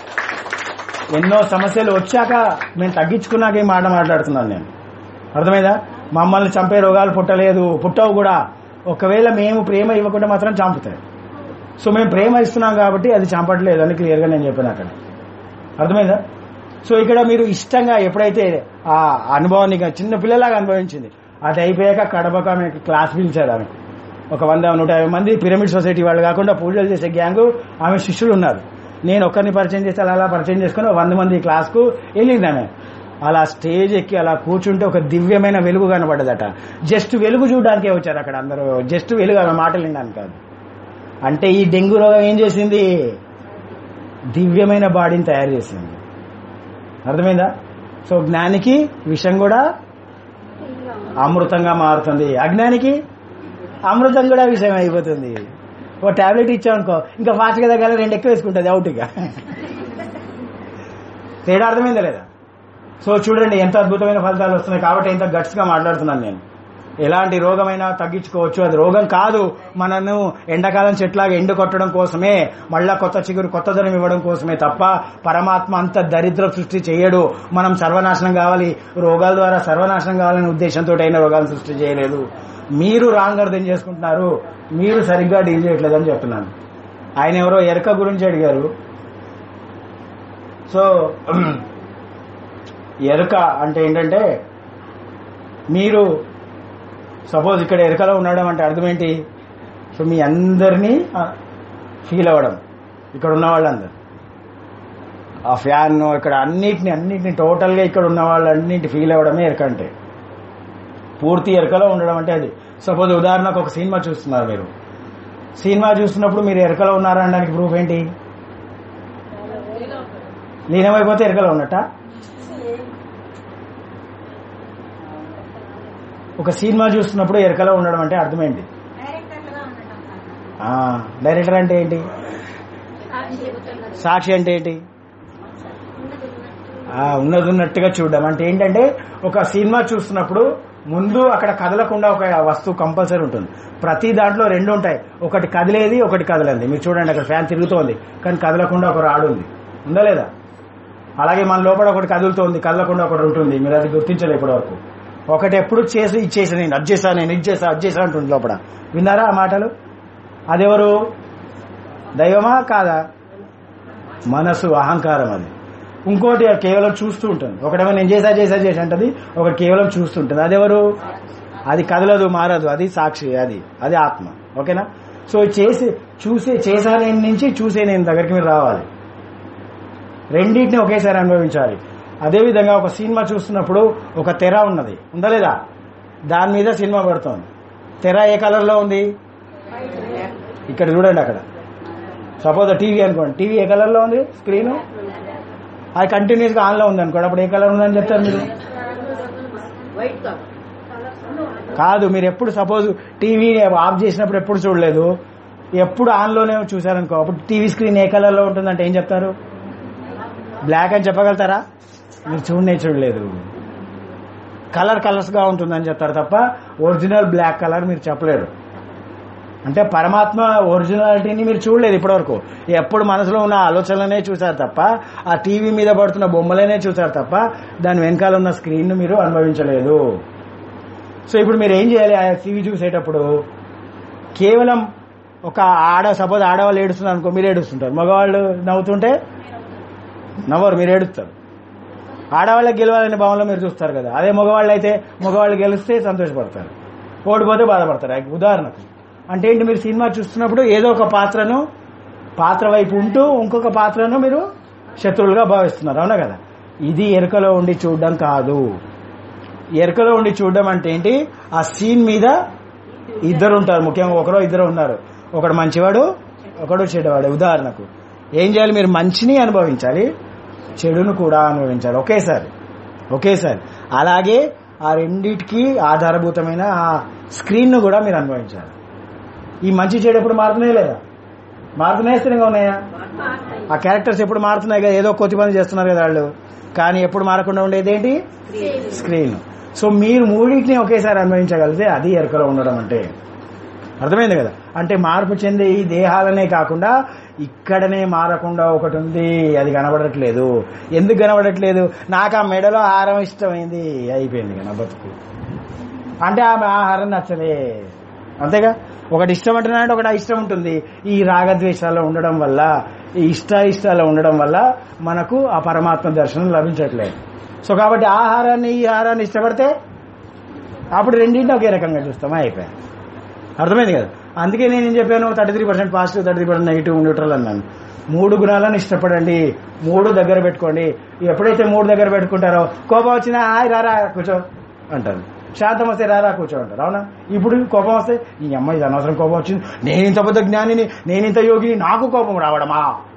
ఎన్నో సమస్యలు వచ్చాక మేము తగ్గించుకున్నాక ఈ మాట మాట్లాడుతున్నాను నేను అర్థమైందా మమ్మల్ని చంపే రోగాలు పుట్టలేదు పుట్టవు కూడా ఒకవేళ మేము ప్రేమ ఇవ్వకుండా మాత్రం చంపుతాయి సో మేము ప్రేమ ఇస్తున్నాం కాబట్టి అది చంపట్లేదు అని క్లియర్గా నేను చెప్పాను అక్కడ అర్థమైందా సో ఇక్కడ మీరు ఇష్టంగా ఎప్పుడైతే ఆ అనుభవాన్ని ఇక చిన్న పిల్లలాగా అనుభవించింది అది అయిపోయాక కడపక ఆమె క్లాస్ పిలిచారు ఆమె ఒక వంద నూట యాభై మంది పిరమిడ్ సొసైటీ వాళ్ళు కాకుండా పూజలు చేసే గ్యాంగ్ ఆమె శిష్యులు ఉన్నారు నేను ఒక్కరిని పరిచయం చేస్తే అలా అలా పరిచయం చేసుకుని ఒక వంద మంది క్లాస్కు వెళ్ళింది ఆమె అలా స్టేజ్ ఎక్కి అలా కూర్చుంటే ఒక దివ్యమైన వెలుగు కనబడ్డదట జస్ట్ వెలుగు చూడడానికే వచ్చారు అక్కడ అందరూ జస్ట్ వెలుగు ఆమె మాటలు వినడానికి కాదు అంటే ఈ డెంగ్యూ రోగం ఏం చేసింది దివ్యమైన బాడీని తయారు చేసింది అర్థమైందా సో జ్ఞానికి విషం కూడా అమృతంగా మారుతుంది అజ్ఞానికి అమృతం కూడా విషయం అయిపోతుంది ఓ టాబ్లెట్ ఇచ్చామనుకో ఇంకా ఫాస్ట్గా దగ్గర రెండు ఎక్కువ వేసుకుంటుంది అవుట్ ఇక తేడా అర్థమైందా లేదా సో చూడండి ఎంత అద్భుతమైన ఫలితాలు వస్తున్నాయి కాబట్టి ఇంత గట్స్ గా మాట్లాడుతున్నాను నేను ఎలాంటి రోగమైనా తగ్గించుకోవచ్చు అది రోగం కాదు మనను ఎండాకాలం చెట్లాగా ఎండు కొట్టడం కోసమే మళ్ళా కొత్త చిగురు కొత్తదనం ఇవ్వడం కోసమే తప్ప పరమాత్మ అంత దరిద్ర సృష్టి చేయడు మనం సర్వనాశనం కావాలి రోగాల ద్వారా సర్వనాశనం కావాలనే ఉద్దేశంతో అయిన రోగాలను సృష్టి చేయలేదు మీరు రాంగ్ అర్థం చేసుకుంటున్నారు మీరు సరిగ్గా డీల్ చేయట్లేదని చెప్తున్నాను ఆయన ఎవరో ఎరక గురించి అడిగారు సో ఎరుక అంటే ఏంటంటే మీరు సపోజ్ ఇక్కడ ఎరుకలో ఉండడం అంటే అర్థం ఏంటి సో మీ అందరినీ ఫీల్ అవ్వడం ఇక్కడ ఉన్న వాళ్ళందరూ ఆ ఫ్యాన్ ఇక్కడ అన్నిటిని అన్నిటిని టోటల్గా ఇక్కడ ఉన్న వాళ్ళన్నింటి ఫీల్ అవ్వడమే ఎరక అంటే పూర్తి ఎరకలో ఉండడం అంటే అది సపోజ్ ఉదాహరణకు ఒక సినిమా చూస్తున్నారు మీరు సినిమా చూస్తున్నప్పుడు మీరు ఎరకలో ఉన్నారా అనడానికి ప్రూఫ్ ఏంటి లీనమైపోతే ఎరకలో ఉన్నట్ట ఒక సినిమా చూస్తున్నప్పుడు ఎరకలో ఉండడం అంటే అర్థమేంటి డైరెక్టర్లుగా ఉండటం కాదు. ఆ, డైరెక్టర్ అంటే ఏంటి సాక్షి అంటే ఏంటి ఆ, ఉన్నది ఉన్నట్టుగా చూడడం అంటే ఏంటంటే ఒక సినిమా చూస్తున్నప్పుడు ముందు అక్కడ కదలకుండా ఒక వస్తువు కంపల్సరీ ఉంటుంది ప్రతి దాంట్లో రెండు ఉంటాయి ఒకటి కదిలేది ఒకటి కదలంది మీరు చూడండి అక్కడ ఫ్యాన్ తిరుగుతోంది కానీ కదలకుండా ఒక రాడు ఉంది ఉందా లేదా అలాగే మన లోపల ఒకటి కదులుతోంది కదలకుండా ఒకటి ఉంటుంది మీరు అది గుర్తించలేదు ఇప్పటి వరకు ఒకటి ఎప్పుడు చేసి ఇచ్చేసి నేను అది చేశా నేను ఇది చేసా అది చేసా అంటుంది లోపల విన్నారా ఆ మాటలు అదెవరు దైవమా కాదా మనసు అహంకారం అది ఇంకోటి అది కేవలం చూస్తూ ఉంటుంది ఒకటేమో నేను చేసా చేసా చేసి అంటది ఒకటి కేవలం చూస్తుంటుంది అదెవరు అది కదలదు మారదు అది సాక్షి అది అది ఆత్మ ఓకేనా సో చేసి చూసే చేసా నేను నుంచి చూసే నేను దగ్గరికి మీరు రావాలి రెండింటిని ఒకేసారి అనుభవించాలి అదేవిధంగా ఒక సినిమా చూస్తున్నప్పుడు ఒక తెర ఉన్నది ఉందా లేదా దాని మీద సినిమా పడుతోంది తెర ఏ కలర్లో ఉంది ఇక్కడ చూడండి అక్కడ సపోజ్ టీవీ అనుకోండి టీవీ ఏ కలర్లో ఉంది స్క్రీన్ అది కంటిన్యూస్ గా ఆన్ లో ఉంది అనుకోండి అప్పుడు ఏ కలర్ ఉందని చెప్తారు మీరు వైట్ కలర్ కాదు మీరు ఎప్పుడు సపోజ్ టీవీ ఆఫ్ చేసినప్పుడు ఎప్పుడు చూడలేదు ఎప్పుడు ఆన్ లోనే చూసారనుకో అప్పుడు టీవీ స్క్రీన్ ఏ కలర్ లో ఉంటుందంటే ఏం చెప్తారు బ్లాక్ అని చెప్పగలుగుతారా మీరు చూడనే చూడలేదు కలర్ కలర్స్ గా ఉంటుందని చెప్తారు తప్ప ఒరిజినల్ బ్లాక్ కలర్ మీరు చెప్పలేరు అంటే పరమాత్మ ఒరిజినాలిటీని మీరు చూడలేదు ఇప్పటివరకు ఎప్పుడు మనసులో ఉన్న ఆలోచనలనే చూశారు తప్ప ఆ టీవీ మీద పడుతున్న బొమ్మలనే చూశారు తప్ప దాని వెనకాల ఉన్న స్క్రీన్ ను మీరు అనుభవించలేదు సో ఇప్పుడు మీరు ఏం చేయాలి ఆ టీవీ చూసేటప్పుడు కేవలం ఒక ఆడ సపోజ్ ఆడవాళ్ళు ఏడుస్తున్నారు అనుకో మీరు ఏడుస్తుంటారు మగవాళ్ళు నవ్వుతుంటే నవ్వరు మీరు ఏడుస్తారు ఆడవాళ్ళకి గెలవాలనే భావంలో మీరు చూస్తారు కదా అదే మగవాళ్ళు అయితే మగవాళ్ళు గెలిస్తే సంతోషపడతారు ఓడిపోతే బాధపడతారు ఆ ఉదాహరణకు అంటే ఏంటి మీరు సినిమా చూస్తున్నప్పుడు ఏదో ఒక పాత్రను పాత్ర వైపు ఉంటూ ఇంకొక పాత్రను మీరు శత్రువులుగా భావిస్తున్నారు అవునా కదా ఇది ఎరుకలో ఉండి చూడడం కాదు ఎరుకలో ఉండి చూడడం అంటే ఏంటి ఆ సీన్ మీద ఇద్దరు ఉంటారు ముఖ్యంగా ఒకరో ఇద్దరు ఉన్నారు ఒకడు మంచివాడు ఒకడు చెడ్డవాడు ఉదాహరణకు ఏం చేయాలి మీరు మంచిని అనుభవించాలి చెడును కూడా అనుభవించాలి ఒకేసారి ఒకేసారి అలాగే ఆ రెండిటికి ఆధారభూతమైన ఆ స్క్రీన్ ను కూడా మీరు అనుభవించాలి ఈ మంచి చెడు ఎప్పుడు మారుతున్నాయి లేదా మారుతున్నాయి స్థిరంగా ఉన్నాయా ఆ క్యారెక్టర్స్ ఎప్పుడు మారుతున్నాయి కదా ఏదో కొద్ది పని చేస్తున్నారు కదా వాళ్ళు కానీ ఎప్పుడు మారకుండా ఉండేది ఏంటి స్క్రీన్ సో మీరు మూడింటిని ఒకేసారి అనుభవించగలిగితే అది ఎరుకలో ఉండడం అంటే అర్థమైంది కదా అంటే మార్పు చెందే ఈ దేహాలనే కాకుండా ఇక్కడనే మారకుండా ఒకటి ఉంది అది కనబడట్లేదు ఎందుకు కనబడట్లేదు నాకు ఆ మెడలో ఆహారం ఇష్టమైంది అయిపోయింది కదా నా బతుకు అంటే ఆమె ఆహారం నచ్చలే అంతేగా ఒకటి ఇష్టం అంటున్నాడంటే ఒకటి ఇష్టం ఉంటుంది ఈ రాగద్వేషాల్లో ఉండడం వల్ల ఈ ఇష్ట ఇష్టాల్లో ఉండడం వల్ల మనకు ఆ పరమాత్మ దర్శనం లభించట్లేదు సో కాబట్టి ఆహారాన్ని ఈ ఆహారాన్ని ఇష్టపడితే అప్పుడు రెండింటిని ఒకే రకంగా చూస్తామా అయిపోయా అర్థమైంది కదా అందుకే నేను ఏం చెప్పాను thirty three percent positive thirty three percent negative neutral అన్నాను మూడు గుణాలను ఇష్టపడండి మూడు దగ్గర పెట్టుకోండి ఎప్పుడైతే మూడు దగ్గర పెట్టుకుంటారో కోపం వచ్చినా హాయ్ రారా కూర్చో అంటారు శాంతం వస్తే రారా కూర్చో అంటారు అవునా ఇప్పుడు కోపం వస్తే ఈ అమ్మాయి ఇది అనవసరం కోపం వచ్చింది నేను ఇంత పెద్ద జ్ఞానిని నేను ఇంత యోగిని నాకు కోపం రావడమా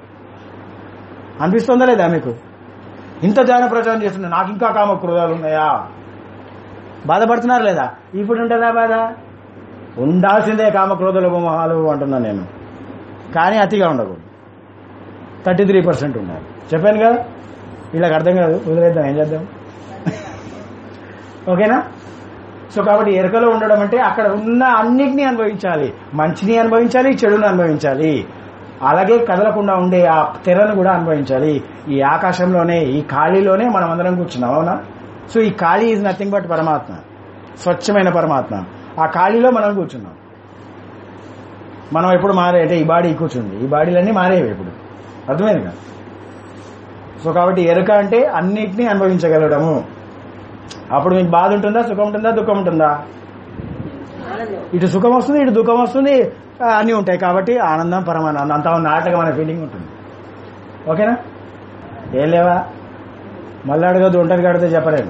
అనిపిస్తుందా లేదా మీకు ఇంత ధ్యాన ప్రచారం చేస్తున్నా నాకు ఇంకా కామ క్రోధాలు ఉన్నాయా బాధపడుతున్నారు లేదా ఇప్పుడు ఉంటుందా బాధ ఉండాల్సిందే కామ క్రోధల మొహాలు అంటున్నాను నేను కానీ అతిగా ఉండకూడదు థర్టీ త్రీ పర్సెంట్ ఉండాలి చెప్పాను కదా వీళ్ళకి అర్థం కాదు వదిలేద్దాం ఏం చేద్దాం ఓకేనా సో కాబట్టి ఎరుకలో ఉండడం అంటే అక్కడ ఉన్న అన్నిటినీ అనుభవించాలి మంచిని అనుభవించాలి చెడుని అనుభవించాలి అలాగే కదలకుండా ఉండే ఆ తెరను కూడా అనుభవించాలి ఈ ఆకాశంలోనే ఈ ఖాళీలోనే మనం అందరం కూర్చున్నాం అవునా సో ఈ ఖాళీ ఈజ్ నథింగ్ బట్ పరమాత్మ స్వచ్ఛమైన పరమాత్మ ఆ ఖాళీలో మనం కూర్చున్నాం మనం ఎప్పుడు మారే అంటే ఈ బాడీ కూర్చుంది ఈ బాడీలన్నీ మారేవి ఇప్పుడు అర్థమైంది కదా సో కాబట్టి ఎరుక అంటే అన్నిటినీ అనుభవించగలగడము అప్పుడు మీకు బాధ ఉంటుందా సుఖం ఉంటుందా దుఃఖం ఉంటుందా ఇటు సుఖం వస్తుంది ఇటు దుఃఖం వస్తుంది ఆ, అన్నీ ఉంటాయి కాబట్టి ఆనందం పరమానందం అంత నాటకం అనే ఫీలింగ్ ఉంటుంది ఓకేనా ఏం లేవా మళ్ళీ అడగద్దు ఒంటరి కడితే చెప్పలేను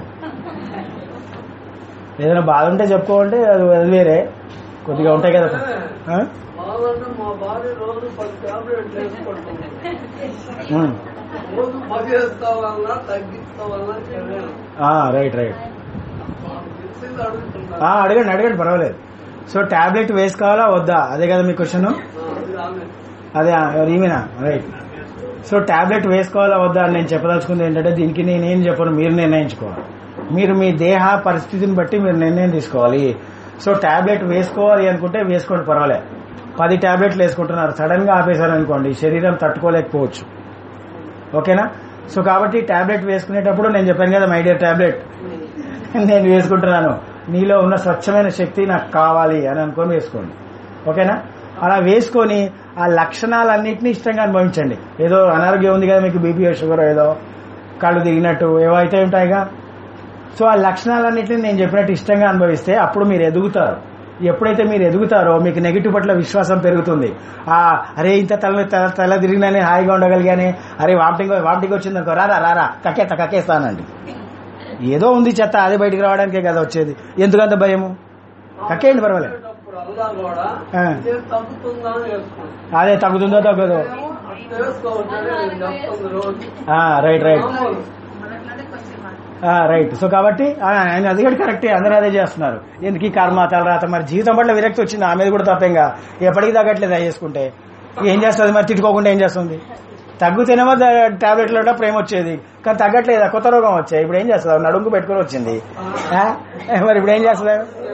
ఏదైనా బాధ ఉంటే చెప్పుకోవాలంటే అది అది వేరే కొద్దిగా ఉంటాయి కదా ఆ? బాగుంటే మా భార్య రోజు పది టాబ్లెట్లు వేసుకుంటుంది ఉమ్. రోజు పది వేసుకోవాలన్నా తగ్గించుకోవాలన్నా తెలియదు ఆ, రైట్ రైట్ తెలిసింది అడుగుతున్నా ఆ, అడగండి అడగండి పర్వాలేదు సో టాబ్లెట్ వేసుకోవాలా వద్దా అదే కదా మీ క్వశ్చన్ అది ఆమె అదే ఆ, ఎవరు ఈమెనా రైట్ సో టాబ్లెట్ వేసుకోవాలా వద్దా అని నేను చెప్పదలుచుకుంది ఏంటంటే దీనికి నేనేం చెప్పను మీరు నిర్ణయించుకోవాలి మీరు మీ దేహ పరిస్థితిని బట్టి మీరు నిర్ణయం తీసుకోవాలి సో టాబ్లెట్ వేసుకోవాలి అనుకుంటే వేసుకోండి పర్వాలే పది టాబ్లెట్లు వేసుకుంటున్నారు సడన్ గా ఆపేశారు అనుకోండి శరీరం తట్టుకోలేకపోవచ్చు ఓకేనా సో కాబట్టి టాబ్లెట్ వేసుకునేటప్పుడు నేను చెప్పాను కదా మై డియర్ టాబ్లెట్ నేను వేసుకుంటున్నాను నీలో ఉన్న స్వచ్ఛమైన శక్తి నాకు కావాలి అని అనుకొని వేసుకోండి ఓకేనా అలా వేసుకొని ఆ లక్షణాలన్నింటినీ ఇష్టంగా అనుభవించండి ఏదో అనారోగ్యం ఉంది కదా మీకు బీపీ షుగర్ ఏదో కళ్ళు తిరిగినట్టు ఏవో అయితే ఉంటాయిగా సో ఆ లక్షణాలన్నింటినీ నేను చెప్పినట్టు ఇష్టంగా అనుభవిస్తే అప్పుడు మీరు ఎదుగుతారు ఎప్పుడైతే మీరు ఎదుగుతారో మీకు నెగిటివ్ పట్ల విశ్వాసం పెరుగుతుంది ఆ అరే ఇంత తల తల- తల తిరిగినానే హాయిగా ఉండగలిగానే అరే వామిటింగ్ వామిటింగ్ వచ్చిందనుకో రారా రారా కక్కేస్తా కక్కేస్తానండి ఏదో ఉంది చెత్త అదే బయటికి రావడానికే కదా వచ్చేది ఎందుకంత భయము కక్కేయండి పర్వాలేదు అప్పుడు అల్లా కూడా ఆ. ఇదే తగ్గుతుందా అని వేసుకుంటాం అదే తగ్గుతుందో తగ్గదో అట్లా వేసుకోవచ్చని నేను చెప్తుంది రోజు ఆ, రైట్ రైట్ మామూలు. మొదట్లోనే కొంచెం ఆ, రైట్ సో కాబట్టి ఆ, ఆయన అది కూడా కరెక్టే అందరూ అదే చేస్తున్నారు ఎందుకు ఈ కర్మ తలరాత మరి జీవితం పట్ల విరక్తి వచ్చింది ఆమె కూడా తప్పేంగా ఎప్పటికీ తగ్గట్లేదు అది చేసుకుంటే ఏం చేస్తుంది మరి తిట్టుకోకుండా ఏం చేస్తుంది తగ్గుతేనేమో టాబ్లెట్లో కూడా ప్రేమ వచ్చేది కానీ తగ్గట్లేదు కొత్త రోగం వచ్చాయి ఇప్పుడు ఏం చేస్తుంది నడుంకు పెట్టుకొని వచ్చింది ఆ? మరి ఇప్పుడు ఏం చేస్తుంది